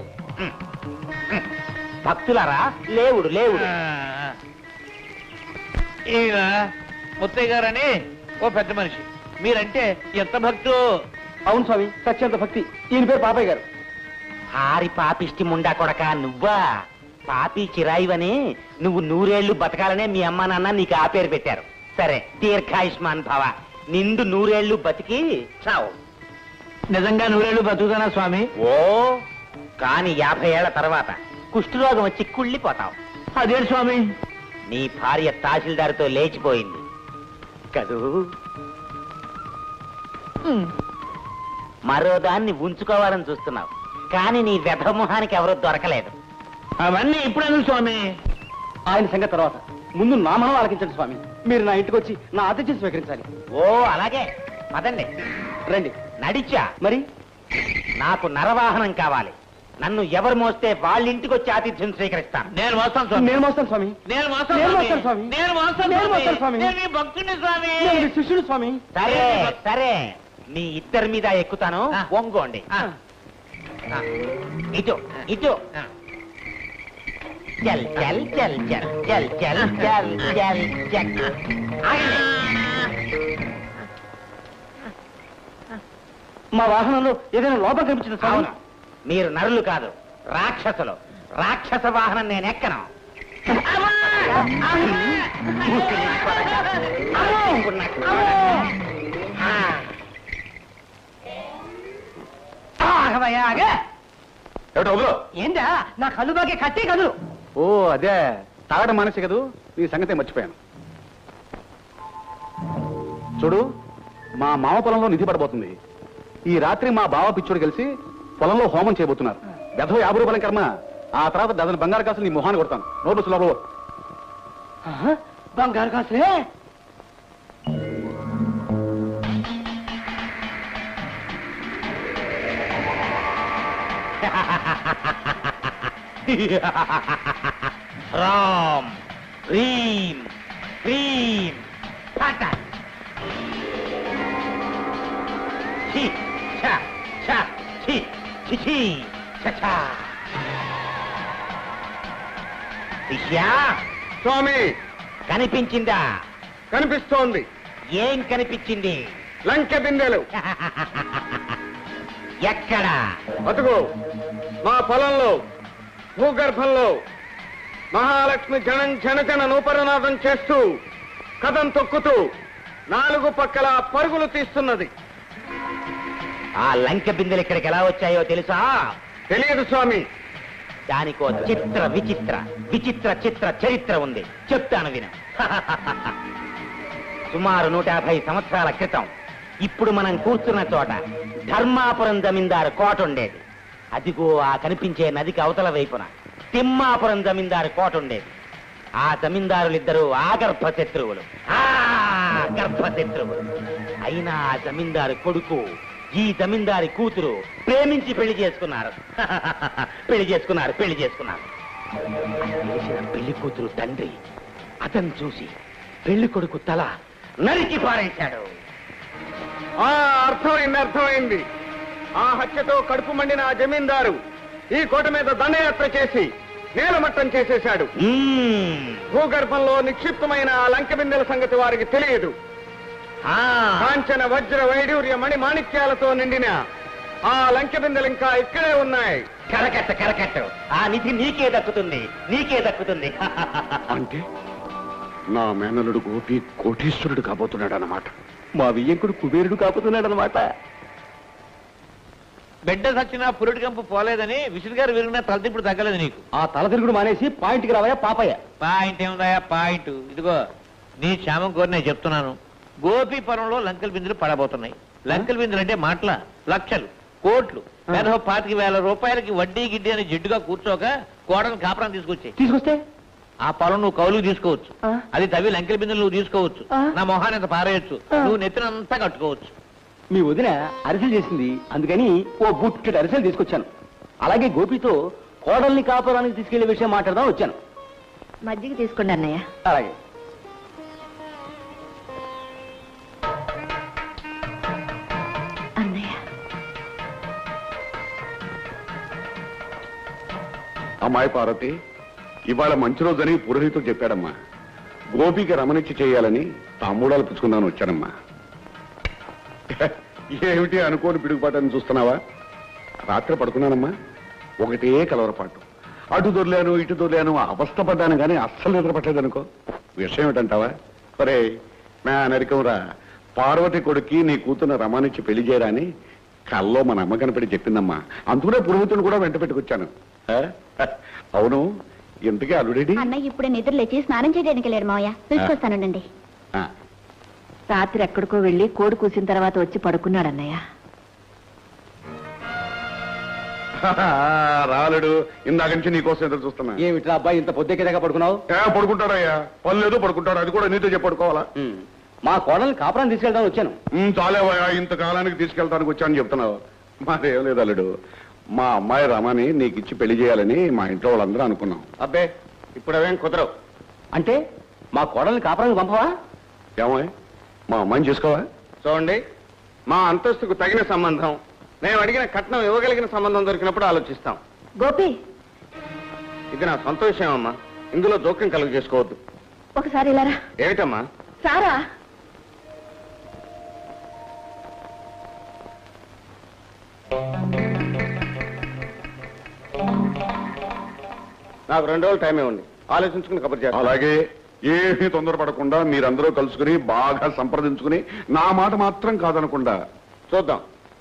S8: భక్తులారా లేవుడు లేవుడు
S5: ఈయన ముత్తయ్య గారని ఓ పెద్ద మనిషి మీరంటే ఎంత భక్తు
S9: అవును స్వామి సత్యంత భక్తి ఈయన పేరు పాపయ్య గారు
S8: హారి పాపిష్టి ముండా కొడక నువ్వా పాపి చిరాయివని నువ్వు నూరేళ్లు బతకాలనే మీ అమ్మ నాన్న నీకు ఆ పేరు పెట్టారు సరే దీర్ఘాయుష్మాన్ భవ నిండు నూరేళ్లు బతికి చావు
S5: నిజంగా నూరేళ్లు బతుకుతానా స్వామి
S8: ఓ కాని యాభై ఏళ్ల తర్వాత కుష్ఠరోగం వచ్చి కుళ్ళిపోతావు
S5: అదే స్వామి
S8: నీ భార్య తహసీల్దార్తో లేచిపోయింది కదూ మరో దాన్ని ఉంచుకోవాలని చూస్తున్నావు కానీ నీ వ్యధమోహానికి ఎవరూ దొరకలేదు
S5: అవన్నీ ఇప్పుడు స్వామి
S9: ఆయన సంగతి తర్వాత ముందు నా మనం ఆలకించండి స్వామి మీరు నా ఇంటికి వచ్చి నా ఆతిథ్యం స్వీకరించాలి
S8: ఓ అలాగే పదండి
S9: రండి
S8: నడిచా
S9: మరి
S8: నాకు నరవాహనం కావాలి నన్ను ఎవరు మోస్తే వాళ్ళ ఇంటికి వచ్చి ఆతిథ్యం స్వీకరిస్తాను
S5: నేను మోస్తాను స్వామి
S9: నేను మోస్తాను స్వామి
S5: నేను మోస్తాను
S9: నేను
S5: స్వామి.
S9: మోస్తాను స్వామి.
S5: నేను మోస్తాను
S9: నేను
S5: స్వామి.
S9: మోస్తాను స్వామి.
S5: నేను మీ భక్తుని స్వామి
S9: నేను మీ శిష్యుడు స్వామి
S8: సరే సరే మీ ఇద్దరి మీద ఎక్కుతాను
S5: ఆ.
S8: ఒంగోండి
S5: ఆ.
S8: ఆ. ఇటు ఇటు
S5: ఆ.
S8: చల్ చల్ చల్ చల్ చల్ చల్ చల్ చల్ చల్ ఆగండి.
S9: మా వాహనంలో ఏదైనా లోపం కనిపించింది స్వామి
S8: అవును మీరు నరులు కాదు రాక్షసులు రాక్షస వాహనం నేను ఎక్కను
S3: ఏమిటో వదలు.
S14: ఏందా నా కళ్ళు బాగే కట్టే కదూ
S9: ఓ అదే తాగడం మానేసి కదూ నీ సంగతే మర్చిపోయాను చూడు మా మామ పొలంలో నిధి పడబోతుంది ఈ రాత్రి మా బావ పిచ్చుడు కలిసి పొలంలో హోమం చేయబోతున్నారు గధవ యాభై రూపాయల కర్మ ఆ తర్వాత డజన్ బంగారు కాసులు నీ మొహాన్ని కొడతాను నోటు సులభ
S14: బంగారు కాసులే
S8: రామ్ హ్రీం హ్రీం టాటా ఛీ ఛ ఛ ఛీ ఛీ ఛీ ఛ ఛ శిష్యా
S3: స్వామి
S8: కనిపించిందా
S3: కనిపిస్తోంది
S8: ఏం కనిపించింది
S3: లంకె బిందెలు
S8: ఎక్కడ
S3: అదుగో మా పొలంలో భూగర్భంలో మహాలక్ష్మి జనం జనజన నూపరనాదం చేస్తూ కథం తొక్కుతూ నాలుగు పక్కల పరుగులు తీస్తున్నది
S8: ఆ లంక బిందెలు ఇక్కడికి ఎలా వచ్చాయో తెలుసా
S3: తెలియదు స్వామి
S8: దానికో చిత్ర విచిత్ర విచిత్ర చిత్ర చరిత్ర ఉంది చెప్తాను విను సుమారు నూట యాభై సంవత్సరాల క్రితం ఇప్పుడు మనం కూర్చున్న చోట ధర్మాపురం జమీందారు కోట ఉండేది అదిగో ఆ కనిపించే నదికి అవతల వైపున తిమ్మాపురం జమీందారు కోట ఉండేది ఆ జమీందారులిద్దరూ ఆగర్భ శత్రువులు ఆ గర్భ శత్రువులు అయినా ఆ జమీందారు కొడుకు ఈ జమీందారి కూతురు ప్రేమించి పెళ్లి చేసుకున్నారు పెళ్లి చేసుకున్నారు పెళ్లి చేసుకున్నారు అది తెలిసిన పెళ్లి కూతురు తండ్రి అతను చూసి పెళ్లి కొడుకు తల నరికి పారేశాడు
S3: ఆ అర్థమైంది అర్థమైంది ఆ హత్యతో కడుపు మండిన ఆ జమీందారు ఈ కోట మీద దండయాత్ర చేసి నేలమట్టం చేసేశాడు
S8: మ్మ్.
S3: భూగర్భంలో నిక్షిప్తమైన ఆ లంక బిందెల సంగతి వారికి తెలియదు
S8: ఆ,
S3: కాంచన వజ్ర వైడూర్య మణి మాణిక్యాలతో నిండిన ఆ లంక బిందెలు ఇంకా ఇక్కడే ఉన్నాయి
S8: కరకట్ట కరకట్ట ఆ నిధి నీకే దక్కుతుంది నీకే దక్కుతుంది
S3: అంటే నా మేనలుడు గోపి కోటీశ్వరుడు కాబోతున్నాడు అన్నమాట
S15: మా వియ్యంకుడు కుబేరుడు కాపుతున్నాడు అనమాట
S5: బిడ్డ సచ్చినా పురుటి కంపు పోలేదని విసురు గారు విరిగిన తలతిప్పుడు తగ్గలేదు నీకు
S9: ఆ తల తిరుగుడు మానేసి పాయింట్కి రావయ్యా పాపయ్య
S5: పాయింట్ ఏముందయా పాయింట్ ఇదిగో నీ క్షేమం కోరి నేను చెప్తున్నాను గోపీపురంలో లంకల బిందులు పడబోతున్నాయి లంకెల బిందులు అంటే మాటల లక్షలు కోట్లు వేల పాతిక వేల రూపాయలకి వడ్డీ గిడ్డి అని జిడ్డుగా కూర్చోక కోడని కాపురం తీసుకొచ్చి
S7: తీసుకొస్తే
S5: ఆ పొలం నువ్వు కౌలుకు తీసుకోవచ్చు అది తవ్వి లంకెల బిందులు నువ్వు తీసుకోవచ్చు నా మొహాన్ని అంత పారేయచ్చు నువ్వు నెత్తినంతా కట్టుకోవచ్చు
S7: మీ వదిన అరిసెలు చేసింది అందుకని ఓ బుట్టెడు అరిసెలు తీసుకొచ్చాను అలాగే గోపితో కోడల్ని కాపురానికి తీసుకెళ్లే విషయం మాట్లాడదాం వచ్చాను
S4: మజ్జిగ తీసుకోండి అన్నయ్య
S7: అలాగే
S4: అన్నయ్య
S3: అమ్మాయి పార్వతి ఇవాళ మంచి రోజని పురోహితుడు చెప్పాడమ్మా గోపికి రమణిచ్చి చేయాలని తాంబూలాలు పుచ్చుకుందామని వచ్చానమ్మా ఏమిటి అనుకోని పిడుగుపాటని చూస్తున్నావా రాత్రి పడుకున్నానమ్మా ఒకటే కలవరపాటు అటు దొర్లాను ఇటు దొర్లాను అవస్థపడ్డాను కానీ అస్సలు నిద్రపట్టలేదనుకో విషయం ఏంటంటావా ఒరే మే నరికంరా పార్వతి కొడుక్కి నీ కూతురు రమానిచ్చి పెళ్లి చేయరాని కల్లో మన అమ్మ కనపడి చెప్పిందమ్మా అందుకనే పురోహితుడు కూడా వెంట పెట్టుకొచ్చాను ఆ? అవును ఇంతకీ అల్లుడేడి
S10: అన్నయ్య ఇప్పుడే నిద్ర లేచి స్నానం చేయడానికి వెళ్ళాడు మావయ్య పిలుచుకొస్తానండి
S3: ఆ,
S4: రాత్రి ఎక్కడికో వెళ్ళి కోడి కూసిన తర్వాత వచ్చి పడుకున్నాడు అన్నయ్య
S3: రాలేడు ఇందాక నుంచి నీకోసం ఎదురు చూస్తున్నా
S7: ఏమిట్రా అబ్బాయి ఇంత పొద్దుకేదాకా పడుకున్నావు
S3: ఏ పడుకుంటాడయ్యా పని లేదు పడుకుంటాడు అది కూడా నీతో చెప్పి పడుకోవాలా
S7: మా కోడల్ని కాపురం తీసుకెళ్దాం వచ్చాను
S3: ఉమ్, చాలేవయ్యా ఇంత కాలానికి తీసుకెళ్తానికి వచ్చాను చెప్తున్నావు మాదేం లేదు అల్లుడు మా అమ్మాయి రమని నీకు ఇచ్చి పెళ్లి చేయాలని మా ఇంట్లో వాళ్ళందరూ అనుకున్నాం
S11: అబ్బే ఇప్పుడు అవేం కుదరవు
S7: అంటే మా కోడల్ని కాపురానికి పంపవా
S3: ఏమాయ్ మా అమ్మాయిని చేసుకోవా
S11: చూడండి మా అంతస్తుకు తగిన సంబంధం మేము అడిగిన కట్నం ఇవ్వగలిగిన సంబంధం దొరికినప్పుడు ఆలోచిస్తాం
S4: గోపి
S11: ఇది నా సొంత విషయం అమ్మా ఇందులో జోక్యం కలుగు చేసుకోవద్దు
S4: ఒకసారి ఇలారా
S11: ఏమిటమ్మా
S4: సారా
S11: నాకు రెండు రోజులు టైమే ఉంది ఆలోచించుకుని కబుర్ చేస్తాను
S3: అలాగే ఏమీ తొందరపడకుండా మీరందరూ కలుసుకుని బాగా సంప్రదించుకుని నా మాట మాత్రం కాదనకుండా
S11: చూద్దాం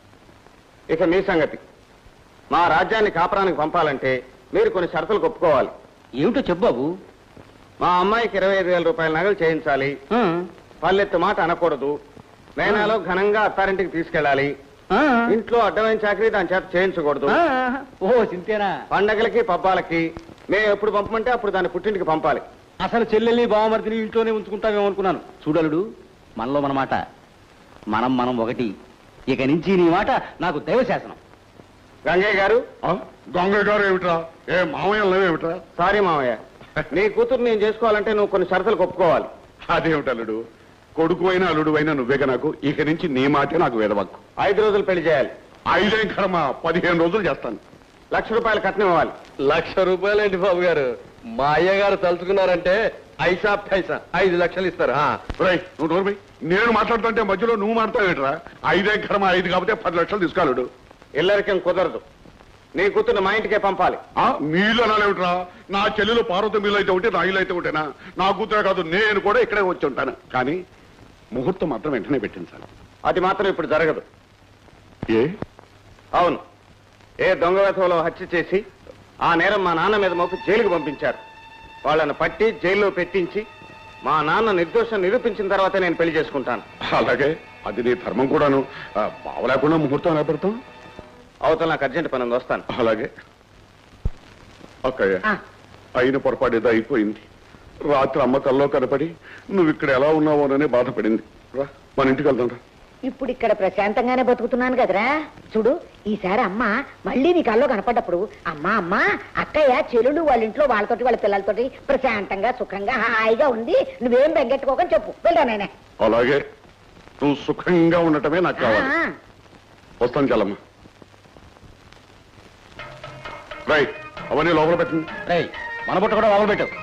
S11: ఇక మీ సంగతి మా రాజ్యాన్ని కాపురానికి పంపాలంటే మీరు కొన్ని షరతులు ఒప్పుకోవాలి
S7: ఏమిటో చెప్పు బాబు
S11: మా అమ్మాయికి ఇరవై ఐదు వేల రూపాయల నగలు చేయించాలి పల్లెత్తు మాట అనకూడదు మేనాలో ఘనంగా అత్తారింటికి తీసుకెళ్ళాలి ఇంట్లో అడ్డమైన చాకరీ దాని చేత చేయించకూడదు
S7: ఓ సింతేనా
S11: పండగలకి పబ్బాలకి మేము ఎప్పుడు పంపమంటే అప్పుడు దాన్ని పుట్టింటికి పంపాలి
S7: అసలు చెల్లెల్ని బావమరిదిని ఇంట్లోనే ఉంచుకుంటామేమో అనుకున్నాను చూడలుడు మనలో మన మాట మనం మనం ఒకటి ఇక నుంచి నీ మాట నాకు దైవ శాసనం
S11: గంగయ్య గారు
S3: గంగయ్య గారు ఏమిట్రా ఏ మామయ్య ఏమిట్రా
S11: సారీ మామయ్య నీ కూతురు నేను చేసుకోవాలంటే నువ్వు కొన్ని షరతులు ఒప్పుకోవాలి
S3: అదేమిటి అల్లుడు కొడుకు అయినా అల్లుడు అయినా నువ్వేగా నాకు ఇక నుంచి నీ మాటే నాకు వేదవక్కు
S11: ఐదు రోజులు పెళ్లి చేయాలి
S3: ఐదేం కర్మ పదిహేను రోజులు చేస్తాను
S11: లక్ష రూపాయలు కట్నం ఇవ్వాలి
S13: లక్ష రూపాయలేంటి బాబు గారు మా అయ్యగారు తలుచుకున్నారంటే ఐసా పైసా ఐదు లక్షలు ఇస్తారు ఆ.
S3: రేయ్, నువ్వు నోరు నేను మాట్లాడుతుంటే మధ్యలో నువ్వు మాట్లాడేట్రా ఐదేం కర్మ ఐదు కాబట్టి పది లక్షలు తీసుకోలేడు
S11: ఇల్లరికం కుదరదు నీ కూతురు మా ఇంటికే పంపాలి
S3: ఆ మీలో అనాలేమిట్రా నా చెల్లెలు పార్వతి మీలో అయితే ఉంటే నా ఇల్లు అయితే ఉంటేనా నా కూతురే కాదు నేను కూడా ఇక్కడే వచ్చి ఉంటాను కానీ ముహూర్తం మాత్రం వెంటనే పెట్టించాలి
S11: అది మాత్రం ఇప్పుడు జరగదు
S3: ఏ
S11: అవును ఏ దొంగ వేసవలో హత్య చేసి ఆ నేరం మా నాన్న మీద మోపి జైలుకు పంపించారు వాళ్ళని పట్టి జైల్లో పెట్టించి మా నాన్న నిర్దోషం నిరూపించిన తర్వాత నేను పెళ్లి చేసుకుంటాను
S3: అలాగే అది నీ ధర్మం కూడాను ఆ, బావ లేకుండా ముహూర్తం ఎలా పెడతాం
S11: అవతల నాకు అర్జెంట్ పని ఉంది వస్తాను
S3: అలాగే అక్కయ్య అయిన పొరపాటు ఏదో అయిపోయింది రాత్రి అమ్మ కల్లో కనపడి నువ్వు ఇక్కడ ఎలా ఉన్నావోనని బాధపడింది రా మన ఇంటికి వెళ్దాం రా
S4: ఇప్పుడు ఇక్కడ ప్రశాంతంగానే బతుకుతున్నాను కదరా చూడు ఈసారి అమ్మ మళ్ళీ నీ కల్లో కనపడ్డప్పుడు అమ్మా అమ్మా అక్కయ్య చెల్లుడు వాళ్ళ ఇంట్లో వాళ్ళతోటి వాళ్ళ పిల్లలతోటి ప్రశాంతంగా సుఖంగా హాయిగా ఉంది నువ్వేం బెంగెట్టుకోకని చెప్పు వెళ్ళా నేనే
S3: అలాగే నువ్వు సుఖంగా ఉండటమే నాకు కావాలి
S4: ఆ,
S3: వస్తాను చల్లమ్మ రైట్ అవన్నీ లోపల పెట్టండి
S7: రేయ్ మన బుట్ట కూడా లోపల పెట్టు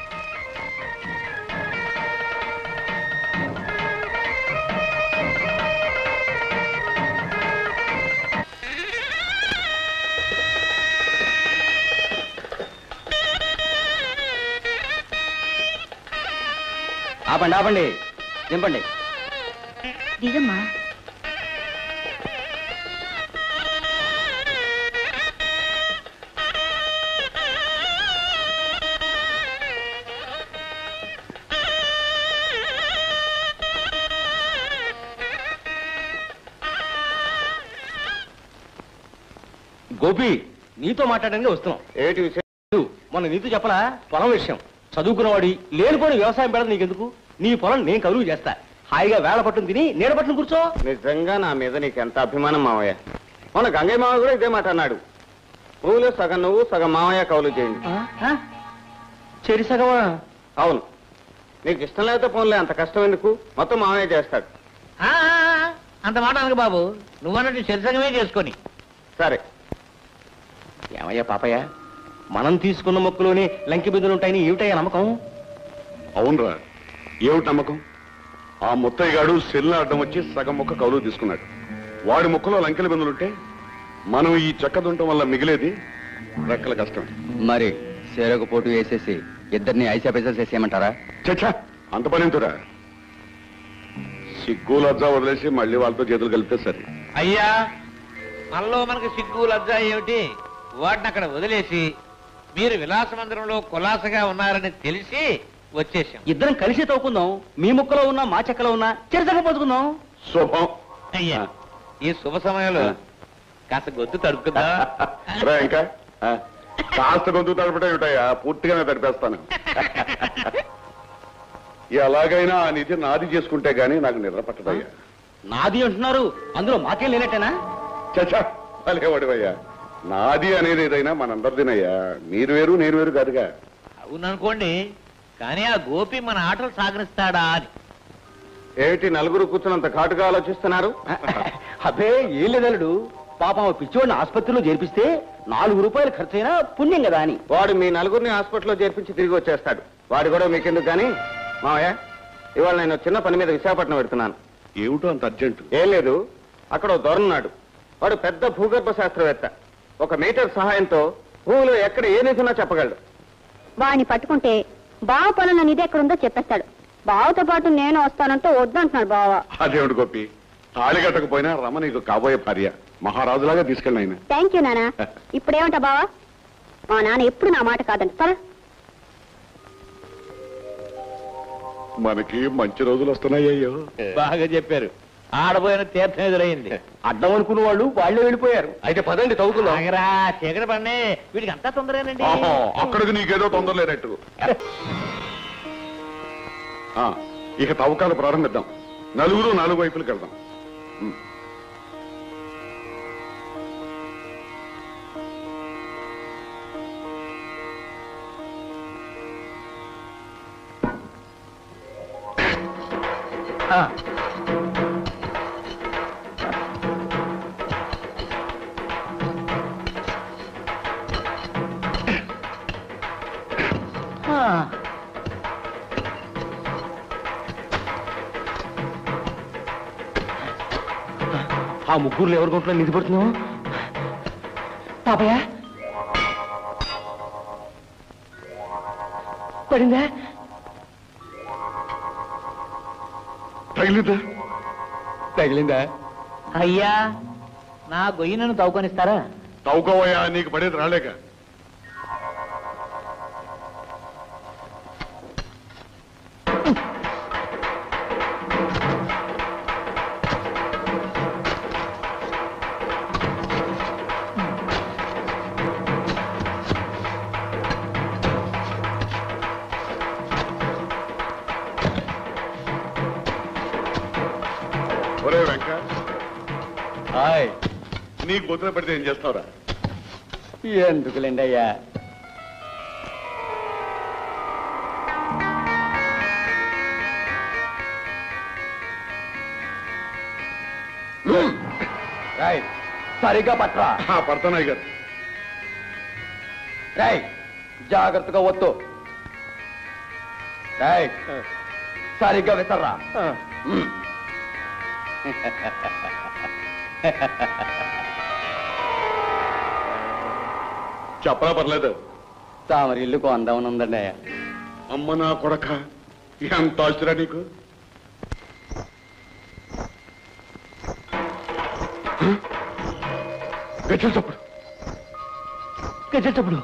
S7: ఆపండి ఆపండి దింపండి
S6: దిగమ్మా
S11: గోపి నీతో మాట్లాడడానికి వస్తున్నాం
S2: ఏటి విషయం
S11: మన నీతో చెప్పలా పొలం విషయం చదువుకున్నవాడి లేనిపోని వ్యవసాయం పెడదు నీకెందుకు నీ పొలం నేను కలుగు చేస్తా హాయిగా వేళ పట్టును తిని నీడ పట్టును కూర్చో
S2: నిజంగా నా మీద నీకు ఎంత అభిమానం మావయ్య మన గంగయ్య మావయ్య కూడా ఇదే మాట అన్నాడు నువ్వులో సగం నువ్వు సగం మావయ్య కౌలు చేయండి
S11: చెరి సగమా
S2: అవును నీకు ఇష్టం లేకపోతే పోన్లే అంత కష్టం ఎందుకు మొత్తం మావయ్య చేస్తాడు
S5: ఆ, అంత మాట అనకు బాబు నువ్వన్నట్టు శరీసంగమే చేసుకొని
S2: సరే
S11: ఏమయ్యా పాపయ్య మనం తీసుకున్న మొక్కలోనే లంకి బిందులు ఉంటాయని ఏమిటయ్యా నమ్మకం
S3: అవునరా ఏమిటి నమ్మకం ఆ ముత్తయ్య గాడు సెల్లు అడ్డం వచ్చి సగం మొక్క కౌలు తీసుకున్నాడు వాడి మొక్కలో లంకెల బిందులుంటే మనం ఈ చెక్క దుంటం వల్ల మిగిలేది రెక్కల కష్టం
S15: మరి సేరకు పోటు వేసేసి ఇద్దరిని ఐసా పైసలు చేసేయమంటారా
S3: చచ్చా అంత పని ఎంతురా సిగ్గు లజ్జా వదిలేసి మళ్ళీ వాళ్ళతో చేతులు కలిపితే సరే
S5: అయ్యా మనలో మనకి సిగ్గు లజ్జ ఏమిటి వాటిని అక్కడ వదిలేసి మీరు విలాస మందిరంలో కులాసగా ఉన్నారని తెలిసి వచ్చేసాం
S11: ఇద్దరం కలిసి తవ్వుకుందాం మీ ముక్కలో ఉన్నా మా చెక్కలో ఉన్నా చెరసగ పోతుకుందాం
S3: శుభం
S5: అయ్యా ఈ శుభ సమయంలో కాస్త గొంతు తడుపుకుందా
S3: రా ఇంకా కాస్త గొంతు తడపటే ఉంటాయా పూర్తిగానే తడిపేస్తాను ఎలాగైనా ఆ నిధి నాది చేసుకుంటే గానీ నాకు నిద్ర పట్టదయ్యా
S11: నాది అంటున్నారు అందులో మాకేం లేనట్టేనా
S3: చచ్చా అలేవాడివయ్యా నాది అనేది ఏదైనా మనందరిదినయ్యా మీరు వేరు నేను వేరు కాదుగా
S5: అవుననుకోండి కానీ ఆ గోపి మన ఆటలు సాగనిస్తాడా అని
S2: ఏమిటి నలుగురు కూర్చున్నంత ఘాటుగా ఆలోచిస్తున్నారు
S11: అబ్బే ఏం లేదలుడు పాపం ఆ పిచ్చివాడిని ఆసుపత్రిలో చేర్పిస్తే నాలుగు రూపాయలు ఖర్చైనా పుణ్యం కదా అని
S2: వాడు మీ నలుగురిని హాస్పిటల్లో చేర్పించి తిరిగి వచ్చేస్తాడు వాడు కూడా మీకెందుకు కానీ మావయ్య ఇవాళ నేను చిన్న పని మీద విశాఖపట్నం పెడుతున్నాను
S3: ఏమిటో అంత అర్జెంటు
S2: ఏం లేదు అక్కడ ఓ దొరన్నాడు వాడు పెద్ద భూగర్భ శాస్త్రవేత్త ఒక మీటర్ సహాయంతో భూమిలో ఎక్కడ ఏ నిధున్నా చెప్పగలడు
S10: వాడిని పట్టుకుంటే బావ పొలం నిధి ఎక్కడుందో చెప్పేస్తాడు బావతో పాటు నేను వస్తానంటే వద్దంటున్నాడు బావ
S3: అదేమిటి గోపి తాళి కట్టకపోయినా రమ నీకు కాబోయే భార్య మహారాజులాగా తీసుకెళ్ళి ఆయన
S10: థ్యాంక్ యూ నానా ఇప్పుడేమంటా బావా మా నాన్న ఎప్పుడు నా మాట కాదండి పద
S3: మనకి మంచి రోజులు వస్తున్నాయ్యో
S5: బాగా చెప్పారు ఆడపోయిన తీర్థం ఎదురైంది
S11: అడ్డం అనుకున్న వాళ్ళు వాళ్ళే వెళ్ళిపోయారు
S3: అయితే పదండి తవ్వుకుందాం
S5: ఆగరా చీకటి పడినే వీడికి అంతా తొందరేనండి
S3: ఆహా, అక్కడికి నీకేదో తొందర లేనట్టు ఆ, ఇక తవ్వకాలు ప్రారంభిద్దాం నలుగురు నాలుగు వైపులకు వెళ్దాం ఉమ్.
S11: ఆ ముగ్గురులో ఎవరి గుంట్లో నిధి పడుతున్నావు పాపయ్య పడిందా
S3: తగిలిందా
S11: తగిలిందా
S5: అయ్యా నా గొయ్యి నన్ను తవ్వుకొనిస్తారా
S3: తవ్వుకోవయ్యా నీకు పడేది రాలేక ఒరే వెంక
S15: హాయ్
S3: నీకు గొంతులో పెడితే ఏం చేస్తావురా
S15: ఎందుకులేండి అయ్యా రాయ్ సరిగ్గా పట్రా
S3: పడతానాయ్ గారు
S15: రాయ్ జాగ్రత్తగా వద్దు రాయ్ సరిగ్గా విసర్రా ఉమ్.
S3: చెప్పరా పర్లేదు
S15: తామరి ఇల్లు కొందామని ఉందండి అయ్యా
S3: అమ్మ నా కొడక ఎంత ఆశ్చర్య నీకు గచ్చలు చప్పుడు
S11: గచ్చేటప్పుడు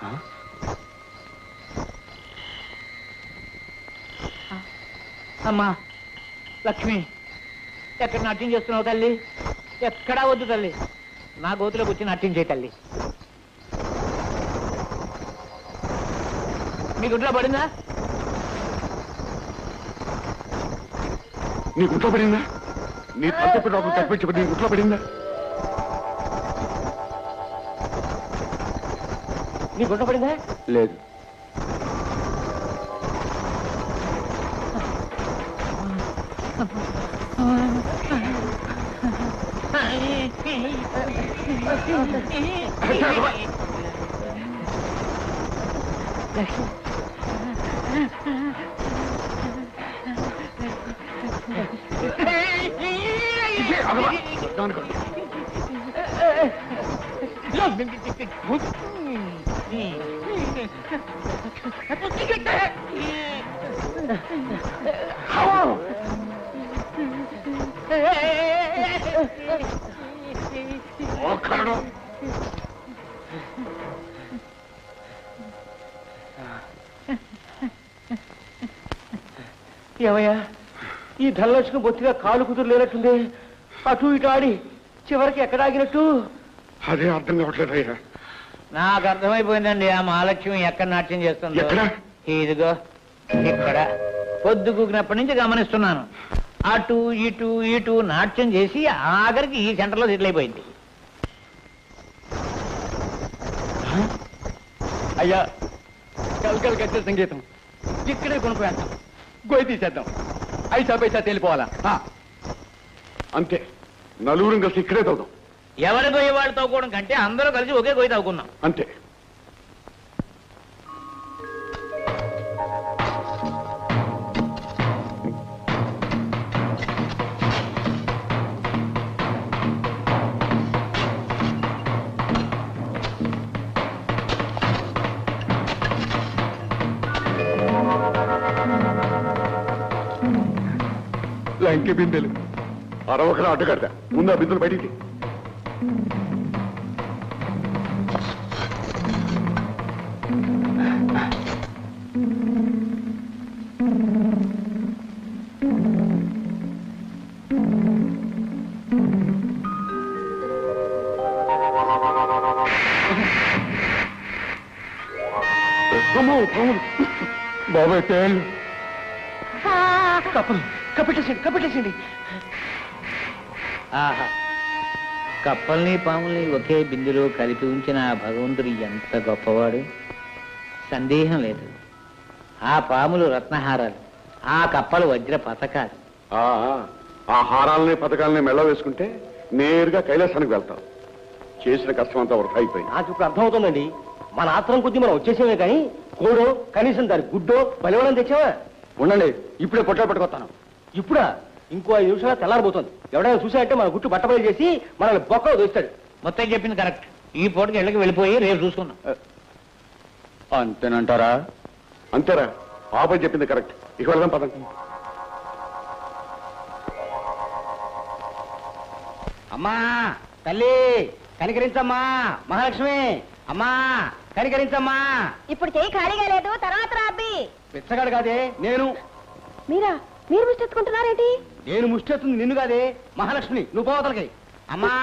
S5: అమ్మా లక్ష్మి ఎక్కడ నాట్యం చేస్తున్నావు తల్లి ఎక్కడా వద్దు తల్లి నా గోతులోకి వచ్చి నాట్యం చేయి తల్లి మీ గుడ్లో పడిందా
S3: నీ గుట్లో పడిందా నీ తలపెప్పి డాక్టర్ కనిపించి నీ గుట్లో పడిందా
S14: నీ గుంట పడిందా
S13: లేదు
S14: ఏమయ్యా ఈ ధనలక్ష్మి బొత్తిగా కాలు కుదురు లేనట్టుంది అటు ఇటు ఆడి చివరికి ఎక్కడ ఆగినట్టు
S3: అదే అర్థం కావట్లేదు అయ్యా
S5: నాకు అర్థమైపోయిందండి ఆ మహాలక్ష్మి ఎక్కడ నాట్యం చేస్తుందో
S3: ఎక్కడ?
S5: ఇదిగో ఇక్కడ పొద్దు కూకినప్పటి నుంచి గమనిస్తున్నాను అటు ఇటు ఇటు నాట్యం చేసి ఆఖరికి ఈ సెంటర్లో సెటిల్ అయిపోయింది
S13: అయ్యా కల్కల్ గచ్చే సంగీతం ఇక్కడే కొనుక్కోవేద్దాం గొయ్యి తీసేద్దాం ఐసా పైసా తేలిపోవాలా ఆ,
S3: అంతే నలుగురం కలిసి ఇక్కడే తవ్వుదాం
S5: ఎవరి గొయ్యి వాడు తవ్వుకోవడం కంటే అందరూ కలిసి ఒకే గొయ్యి తవ్వుకుందాం
S3: అంతే లంకి బిందెలు అరవకరా అడ్డుకడతా ముందు ఆ బిందెలు బయటికి తీ. అమ్మో, పాములు. బాబాయ్ తేళ్ళు
S14: కప్పలు కప్పెట్టేసింది కప్పెట్టేసింది
S5: ఆహా కప్పల్ని పాముల్ని ఒకే బిందులో కలిపి ఉంచిన ఆ భగవంతుడు ఎంత గొప్పవాడు సందేహం లేదు ఆ పాములు రత్నహారాలు ఆ కప్పలు వజ్ర పథకాలు
S3: ఆ, ఆ హారాలని పథకాలని మెళ్ళ వేసుకుంటే నేరుగా కైలాసానికి వెళ్తాం చేసిన కష్టం అంతా వృధా అయిపోయింది
S14: నాకు ఇప్పుడు అర్థమవుతుందండి మన ఆత్రం కొద్దీ మనం వచ్చేసేమే కానీ కోడో కనీసం దాని గుడ్డో బలివడం తెచ్చావా
S13: ఉండండి ఇప్పుడే పొట్ల పట్టుకొస్తాను
S14: ఇప్పుడా ఇంకో ఐదు నిమిషాలు తెల్లారిపోతుంది ఎవడైనా చూసాడంటే మన గుట్టు బట్టబయలు చేసి మనల్ని బొక్కలో దోస్తాడు
S5: మొత్తం చెప్పింది కరెక్ట్ ఈ పూటకి ఇళ్ళకి వెళ్ళిపోయి రేపు చూసుకుందాం
S13: అంతేనంటారా
S3: అంతేరా పాప చెప్పింది కరెక్ట్ ఇక వెళ్దాం పదం
S8: అమ్మా తల్లి కనికరించమ్మా మహాలక్ష్మి అమ్మా కనికరించమ్మా
S10: ఇప్పుడు చేయి ఖాళీగా లేదు తర్వాత రాబ్బి
S8: పిచ్చగాడు కాదే నేను
S10: మీరా మీరు ముష్టెత్తుకుంటున్నారేంటి
S8: నేను ముష్టెత్తుంది నిన్ను కాదే మహాలక్ష్మి నువ్వు పోవతలకి అమ్మా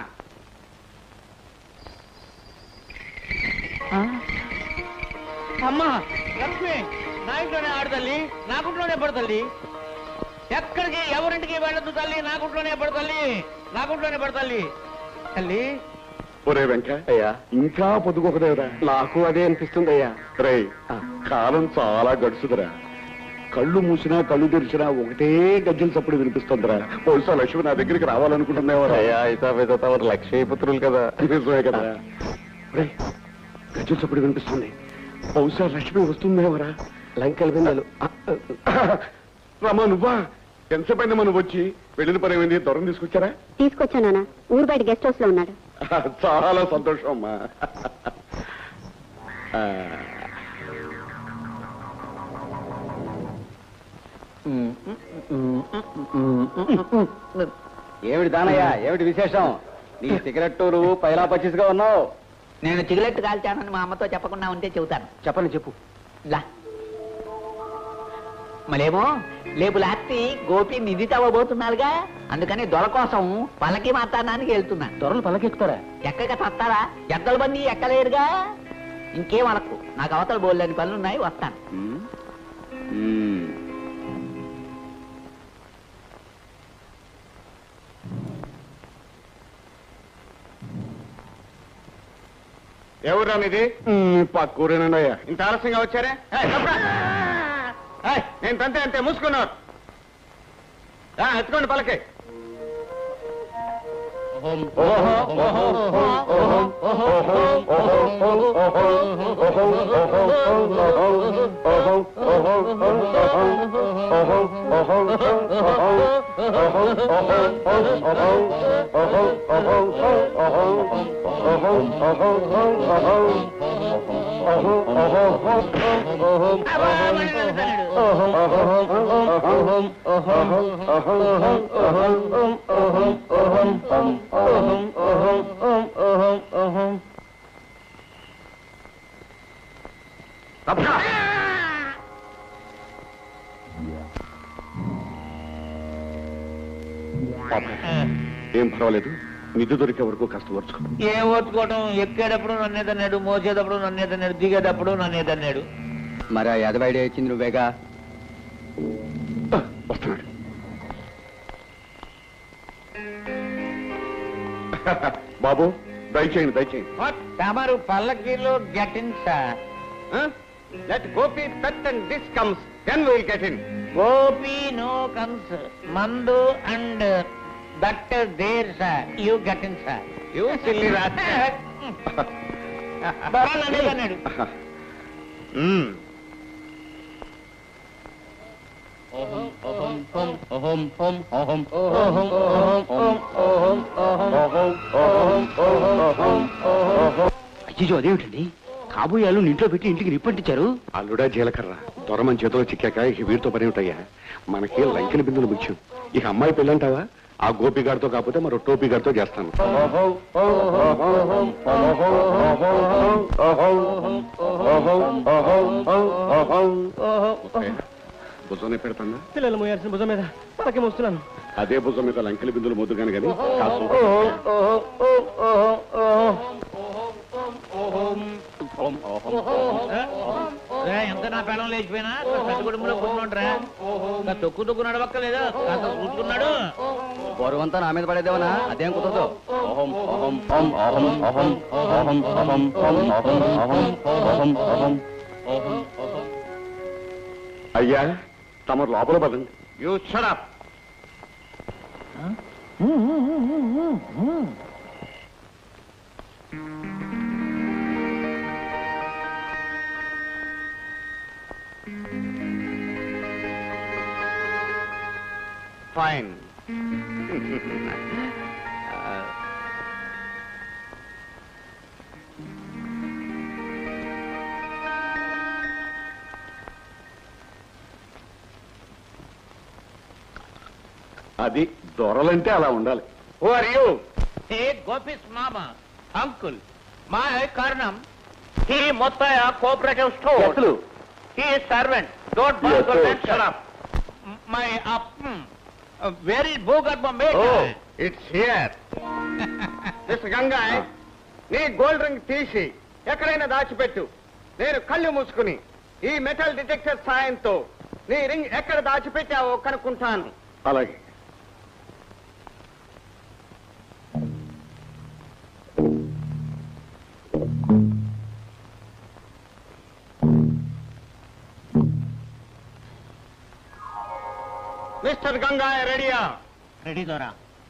S5: అమ్మా లక్ష్మి నా ఇంట్లోనే ఆడు తల్లి నా గుంట్లోనే పడు తల్లి ఎక్కడికి ఎవరింటికి వెళ్ళదు తల్లి నా గుంట్లోనే పడు తల్లి నా గుంట్లోనే పడు తల్లి తల్లి
S3: ఒరే వెంక
S13: అయ్యా
S3: ఇంకా పొద్దుకోకదేవరా
S13: నాకు అదే అనిపిస్తుంది అయ్యా
S3: రే కాలం చాలా గడుచుదరా కళ్ళు మూసినా కళ్ళు తెరిచినా ఒకటే గజ్జల చప్పుడు వినిపిస్తుందిరా బహుశా లక్ష్మి నా దగ్గరికి రావాలనుకుంటున్నావరా
S1: అయ్యా ఐసా పైసా తమరు లక్ష్మీపుత్రులు కదా
S3: నిజమే కదా రే గజ్జల చప్పుడు వినిపిస్తుంది బహుశా లక్ష్మి వస్తుందేవరా
S13: లంకెల బిందెలు
S3: రమా నువ్వా ఎంతసేపు అయింది మనం వచ్చి వెళ్ళిన పని ఏమైంది దూరం తీసుకొచ్చారా
S10: తీసుకొచ్చానా ఊరు బయట గెస్ట్ హౌస్ లో ఉన్నాడు
S3: చాలా సంతోషం అమ్మా ఆ,
S8: ఏమిటి దానయ్య ఏమిటి విశేషం నీ సిగరెట్టూరు పైలా పచ్చిస్గా ఉన్నావు
S16: నేను సిగరెట్ కాల్చానని మా అమ్మతో చెప్పకుండా ఉంటే చెబుతాను
S8: చెప్పండి చెప్పు
S16: లా
S8: మరేమో లేపు లాత్తి గోపి నిధి తవ్వబోతున్నారుగా అందుకని దొర కోసం పల్లకి మాట్లాడడానికి వెళ్తున్నా
S7: దొరలు పల్లకెక్కుతారా
S8: ఎక్కక తత్తారా ఎద్దల బండి ఎక్కలేరుగా ఇంకేం అనకు నాకు అవతల బోల్లేని పనులు ఉన్నాయి వస్తాను
S3: ఎవరు ఇది పక్కూరేనండి అయ్యా
S11: ఇంత ఆలస్యంగా వచ్చారే ఏయ్, తప్పురా. ఏయ్, నేను తంతే అంతే మూసుకున్నారు ఆ, ఎత్తుకోండి పలకే
S3: ఏం పర్వాలేదు నిధి దొరికే వరకు కాస్త ఓర్చుకో
S5: ఏం ఓర్చుకోవటం ఎక్కేటప్పుడు నన్ను ఏదన్నాడు మోసేటప్పుడు నన్ను ఏదన్నాడు దిగేటప్పుడు నన్ను ఏదన్నాడు
S7: మరి ఆ యాదవాడి వచ్చింది నువ్వేగా
S3: వస్తున్నాడు బాబు దయచేయండి దయచేయండి
S5: తమరు పల్లకీలో get in sir
S11: let Gopi pet and this comes then will get in
S5: Gopi no comes మందు and that there sir you get in sir
S11: you silly
S5: అన్నాడు
S2: అయ్యో అదేమిటండి కాబోయాలు ఇంట్లో పెట్టి ఇంటికి నిప్పంటించారు
S3: అల్లుడా జీలకర్ర దొరమని చేతిలో చిక్కాక ఇక వీడితో పని ఉంటాయా మనకి లంకిన బిందులు ముఖ్యం ఇక అమ్మాయి పెళ్ళంటావా ఆ గోపి గారితో కాకపోతే మరో టోపీ గారితో చేస్తాను భుజమే పెడతాను
S14: పిల్లలు మోయాల్సిన భుజం మీద పలకి మోస్తున్నాను
S3: అదే భుజం మీద లంకెల బిందులు ముద్దుగాను కానీ కాసు
S5: రే, ఎంత నా పెళ్ళం లేచిపోయినా పెద్ద కుటుంబంలో కూర్చుంటారా తొక్కు తొక్కు నడవక్కలేదా కాస్త చూసుకున్నాడు
S7: బరువంతా నా మీద పడేదేవనా అదేం కుదరదు ఓహం ఓహం ఓం ఓహం ఓహం ఓహం ఓహం ఓం ఓహం ఓహం ఓహం ఓహం ఓహం ఓహం
S3: అయ్యా తమ లోపల పదండి
S11: యూ షడప్ ఫైన్
S3: అది దొరలంటే అలా ఉండాలి
S11: who are you
S5: hey Gopi's మామ అంకుల్ మా కారణం హీ మొత్తయ cooperative store he servant don't
S3: Yes, sir.
S5: Shut up my up very భూగర్భం మేట
S11: ఇట్స్ హియర్ మిస్టర్ గంగాయ్ నీ గోల్డ్ రింగ్ తీసి ఎక్కడైనా దాచిపెట్టు నేను కళ్ళు మూసుకుని ఈ మెటల్ డిటెక్టర్ సాయంతో నీ రింగ్ ఎక్కడ దాచిపెట్టావో కనుక్కుంటాను
S3: అలాగే
S11: మిస్టర్ గంగాయ్ రెడీయా
S5: రెడీ దొరా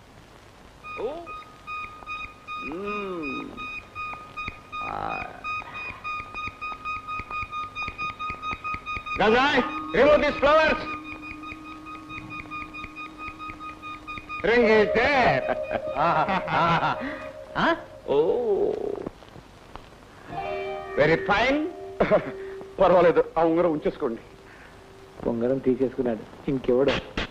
S11: గంగాయ్ remove this flowers ring is there oh very fine
S3: పర్వాలేదు ఆ ఉంగరం ఉంచేసుకోండి
S14: ఉంగరం తీసేసుకున్నాడు ఇంకెవడు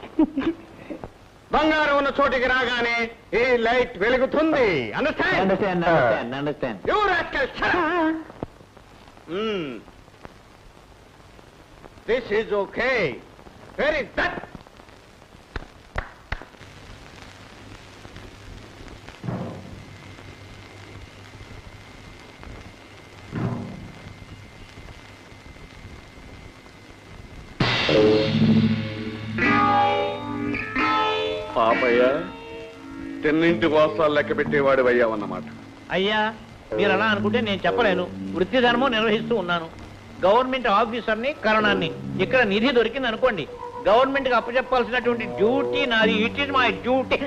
S11: బంగారం ఉన్న చోటికి రాగానే ఈ లైట్ వెలుగుతుంది understand
S5: understand understand understand
S11: You rascal, shut up! Hmm. This is okay. Where is that
S3: పాపయ్య తిన్నింటి వాసాలు లెక్క పెట్టేవాడు అయ్యావన్నమాట
S5: అయ్యా మీరు అలా అనుకుంటే నేను చెప్పలేను వృత్తి ధర్మం నిర్వహిస్తూ ఉన్నాను గవర్నమెంట్ ఆఫీసర్ని కరణాన్ని ఇక్కడ నిధి దొరికింది అనుకోండి గవర్నమెంట్ కి అప్పచెప్పాల్సినటువంటి డ్యూటీ నాది ఇట్ ఇస్ మై డ్యూటీ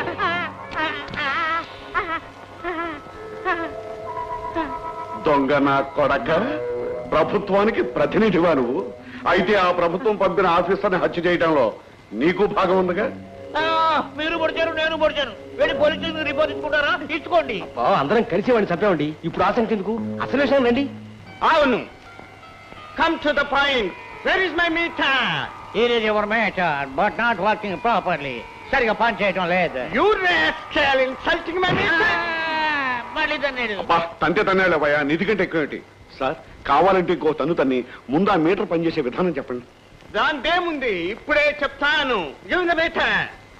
S3: దొంగ నా కొడక ప్రభుత్వానికి ప్రతినిధివా నువ్వు అయితే ఆ ప్రభుత్వం పంపిన ఆఫీసర్ని హత్య చేయడంలో నీకు భాగం ఉందిగా
S5: మీరు పొడిచారు నేను పొడిచాను వెళ్ళి పోలీస్ స్టేషన్ రిపోర్ట్ ఇచ్చుకుంటారా ఇచ్చుకోండి
S14: అందరం కలిసి వాడిని చంపామండి ఇప్పుడు ఆశంక ఎందుకు అసలు విషయం రండి
S11: అవును come to the point where is my meter
S5: Here is your meter, but not working properly. సరిగా పని చేయటం లేదు
S11: you rascal insulting my meter
S5: మళ్ళీ తన్నాడు
S3: అబ్బా తంతే తన్నాళ్ళవయ్యా నిధి కంటే ఎక్కువ ఏంటి సార్ కావాలంటే ఇంకో తన్ను తన్ని ముందు ఆ మీటర్ పనిచేసే విధానం చెప్పండి
S11: దాందేముంది ఇప్పుడే చెప్తాను గివ్ ద మీటర్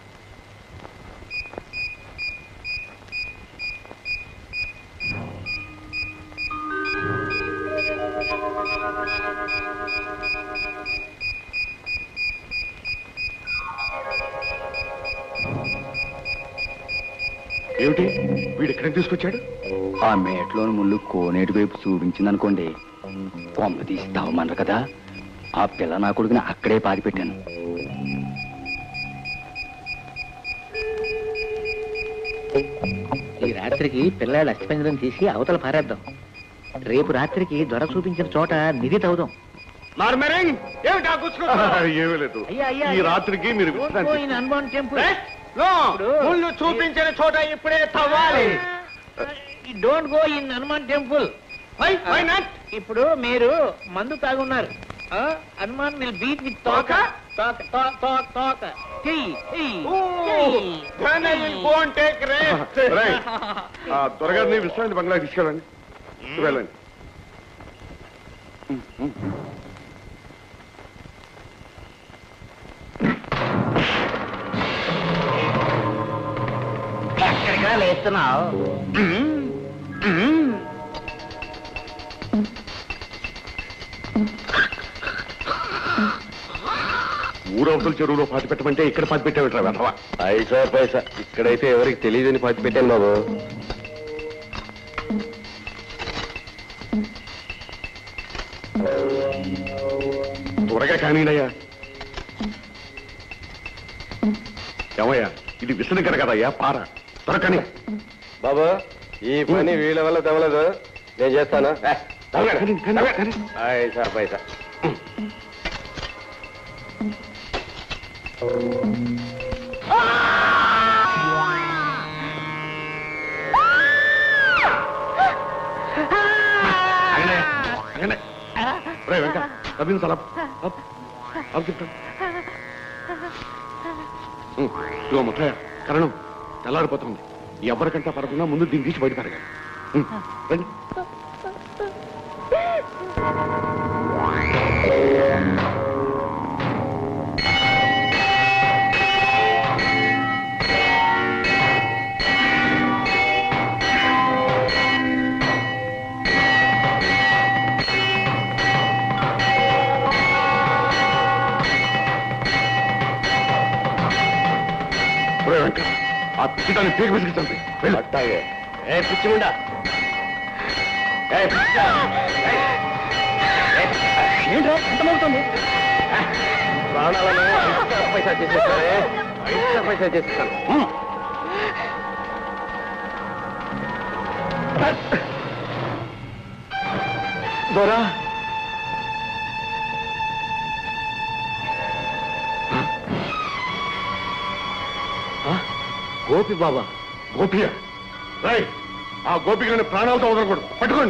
S3: ఏమిటి వీడు ఎక్కడికి తీసుకొచ్చాడు
S15: ఆ మేటలోని ముళ్ళు కోనేటి వైపు చూపించిందనుకోండి కొమ్మ తీసి తవ్వమన్నారు కదా ఆ పిల్ల నా కొడుకుని అక్కడే పారిపెట్టాను
S5: ఈ రాత్రికి పిల్లాడు అస్థిపంజరం తీసి అవతల పారేద్దాం రేపు రాత్రికి దొర చూపించిన చోట నిధి తవ్వుదాం
S11: మార్మరింగ్ ఏమిటా గుచ్చుకుంటున్నావు
S3: ఏమీ లేదు
S5: అయ్యా, అయ్యా,
S3: ఈ
S5: అయ్యా.
S3: రాత్రికి మీరు విశ్రాంతి
S5: హనుమాన్ టెంపుల్
S11: నో ముళ్ళు చూపించిన చోట ఇప్పుడే తవ్వాలి
S5: don't go in Hanuman temple
S11: why why not
S5: ఇప్పుడు మీరు మందు తాగున్నారు ఆ, హనుమాన్ విల్ బీట్ విత్ తోక తోక తోక తోక తోక చెయ్యి చెయ్యి
S11: then I will go and take rest.
S3: రేయ్, ఆ త్వరగారిని విశ్రాంతి బంగ్లా తీసుకెళ్ళండి వెళ్ళండి
S5: ఎక్కడికా లేస్తున్నావు
S3: ఊరవతల చెరువులో పాతి పెట్టమంటే ఇక్కడ పాతి పెట్టావిట్రా వెధవా
S1: పైసా పైసా ఇక్కడైతే ఎవరికి తెలియదని పాతి పెట్టాను బాబు
S3: త్వరగా కానీడయ్యా ఏమయ్యా ఇది విసనకర కదయ్యా పార త్వరకని
S1: బాబు ఈ పని వీళ్ళ వల్ల తెవలదు నేను చేస్తాను ఏ, తవ్వగానే. పైసా పైసా
S3: రే వెంక రబీన్ సలాబ్ అప్ అప్ చెప్తాను ఇదిగో ముత్తయ్య కరణం తెల్లారిపోతుంది ఎవరికంటా పడకుండా ముందు దీన్ని తీసి బయట పెరగాలి ఉమ్, రండి రే వెంక ఆ పిచ్చిదాన్ని పీక విసిగిస్తుంది వెళ్ళి
S1: అట్టాగే
S3: ఏ పిచ్చిముండా ఏ పిచ్చిదా
S14: ఏంట్రా ఎంత మోగుతుంది
S1: ప్రాణాలను పైసా పైసా చేసేస్తానే పైసా పైసా చేసేస్తాను ఉమ్.
S3: దొరా గోపి బాబా గోపియా రై ఆ గోపి గారిని ప్రాణాలతో వదలకూడదు పట్టుకోండి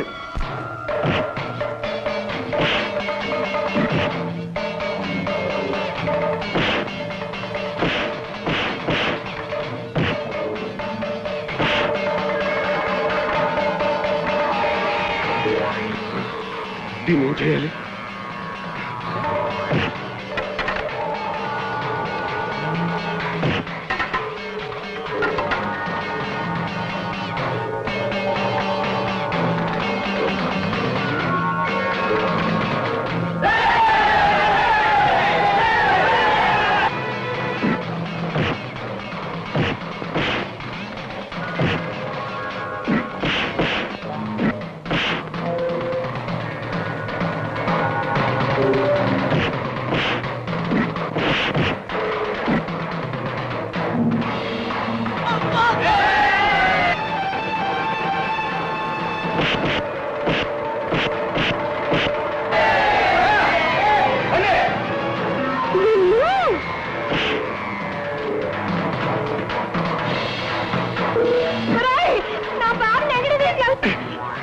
S3: దీన్ని ఏం చేయాలి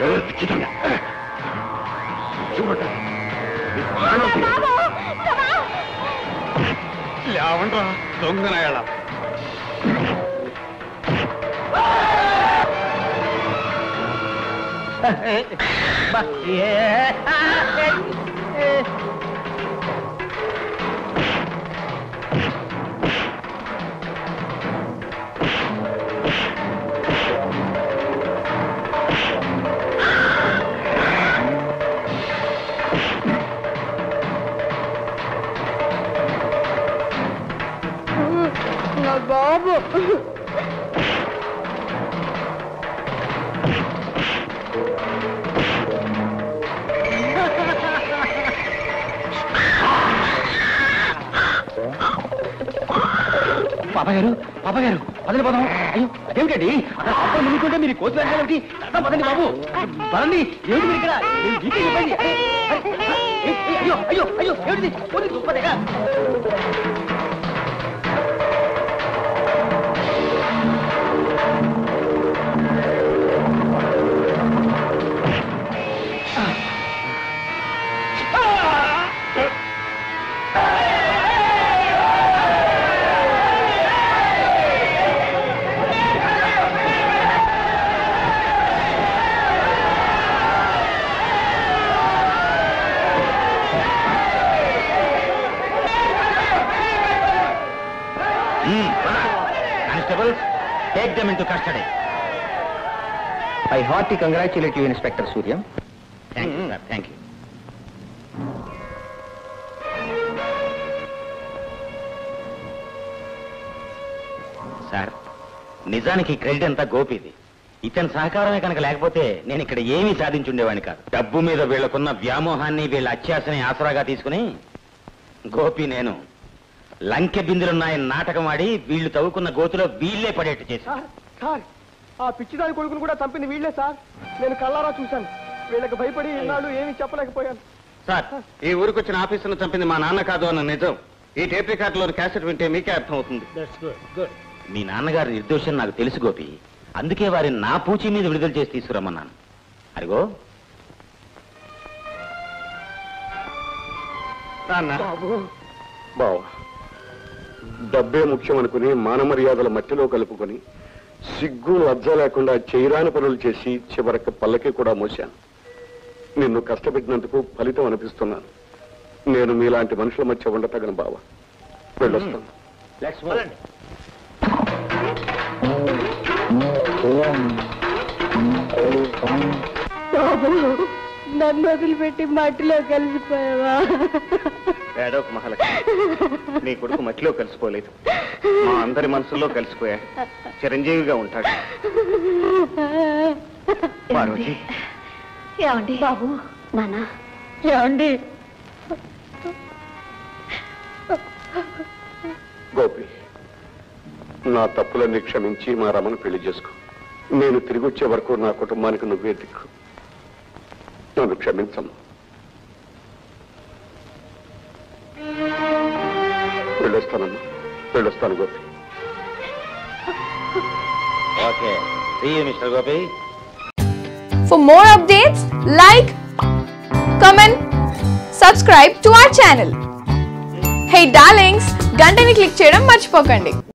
S3: లేవండ్రా దొంగనాయాల
S12: నా బాబు
S7: పాపగారు పాపగారు పదండి పోదాం అయ్యో అదేమిటండి అప్పుడు ముందుకుంటే మీరు కోసి వెళ్ళాలి పదండి బాబు పదండి ఏమిటి మీరు ఇక్కడ నేను జీపీ చెప్పండి అరే, అరే, ఏ, ఏ, అయ్యో అయ్యో అయ్యో ఏమిటిది పోనీ, దుప్పటేగా?
S2: Constables take them in to custody
S7: I hearty congratulate you inspector Suryam
S2: thank you sir thank you sir నిజానికి క్రెడిట్ అంతా గోపిది ఇతని సహకారమే కనుక లేకపోతే నేను ఇక్కడ ఏమీ సాధించుండేవాడిని కాదు డబ్బు మీద వీళ్ళకున్న వ్యామోహాన్ని వీళ్ళ అత్యాశని ఆసరాగా తీసుకుని గోపి నేను లంకె బిందులున్నాయని నాటకం ఆడి వీళ్ళు తవ్వుకున్న గోతులో వీళ్ళే పడేట్టు చేసి
S14: సార్ సార్ ఆ పిచ్చిదాని కొడుకును కూడా చంపింది వీళ్ళే సార్ నేను కల్లారా చూశాను వీళ్ళకి భయపడి ఇన్నాళ్ళు ఏమీ చెప్పలేకపోయాను
S2: సార్ ఈ ఊరికి వచ్చిన ఆఫీసును చంపింది మా నాన్న కాదు అన్న నిజం ఈ టేప్ రికార్డులోని క్యాసెట్ వింటే మీకే అర్థం అవుతుంది మీ నాన్నగారు నిర్దోషం నాకు తెలుసు గోపి అందుకే వారిని నా పూచి మీద విడుదల చేసి తీసుకురమ్మన్నాను అడిగో
S3: బావ డబ్బే ముఖ్యం అనుకుని మానమర్యాదల మట్టిలో కలుపుకొని సిగ్గు లజ్జ లేకుండా చేయరాని పనులు చేసి చివరికి పల్లకి కూడా మోశాను నిన్ను కష్టపెట్టినందుకు ఫలితం అనిపిస్తున్నాను నేను మీలాంటి మనుషుల మధ్య ఉండతగను బావ వెళ్ళొస్తాను
S12: బాబు నన్ను వదిలిపెట్టి మట్టిలో కలిసిపోయావా
S2: ఏడోక మహాలక్ష్మి నీ కొడుకు మట్టిలో కలిసిపోలేదు మా అందరి మనసుల్లో కలిసిపోయా చిరంజీవిగా ఉంటాడు పార్వతి
S6: ఏమండి బాబు
S12: నానా ఏమండి
S3: గోపి నా తప్పులన్నీ క్షమించి మా రమను పెళ్లి చేసుకో నేను తిరిగి వచ్చే వరకు నా కుటుంబానికి నువ్వే దిక్కు నన్ను క్షమించమ్మా వెళ్ళొస్తానమ్మా వెళ్ళొస్తాను Gopi
S2: okay mister Gopi
S16: For more updates, like, comment, subscribe to our channel. Hey darlings, గంటని click చేయడం మర్చిపోకండి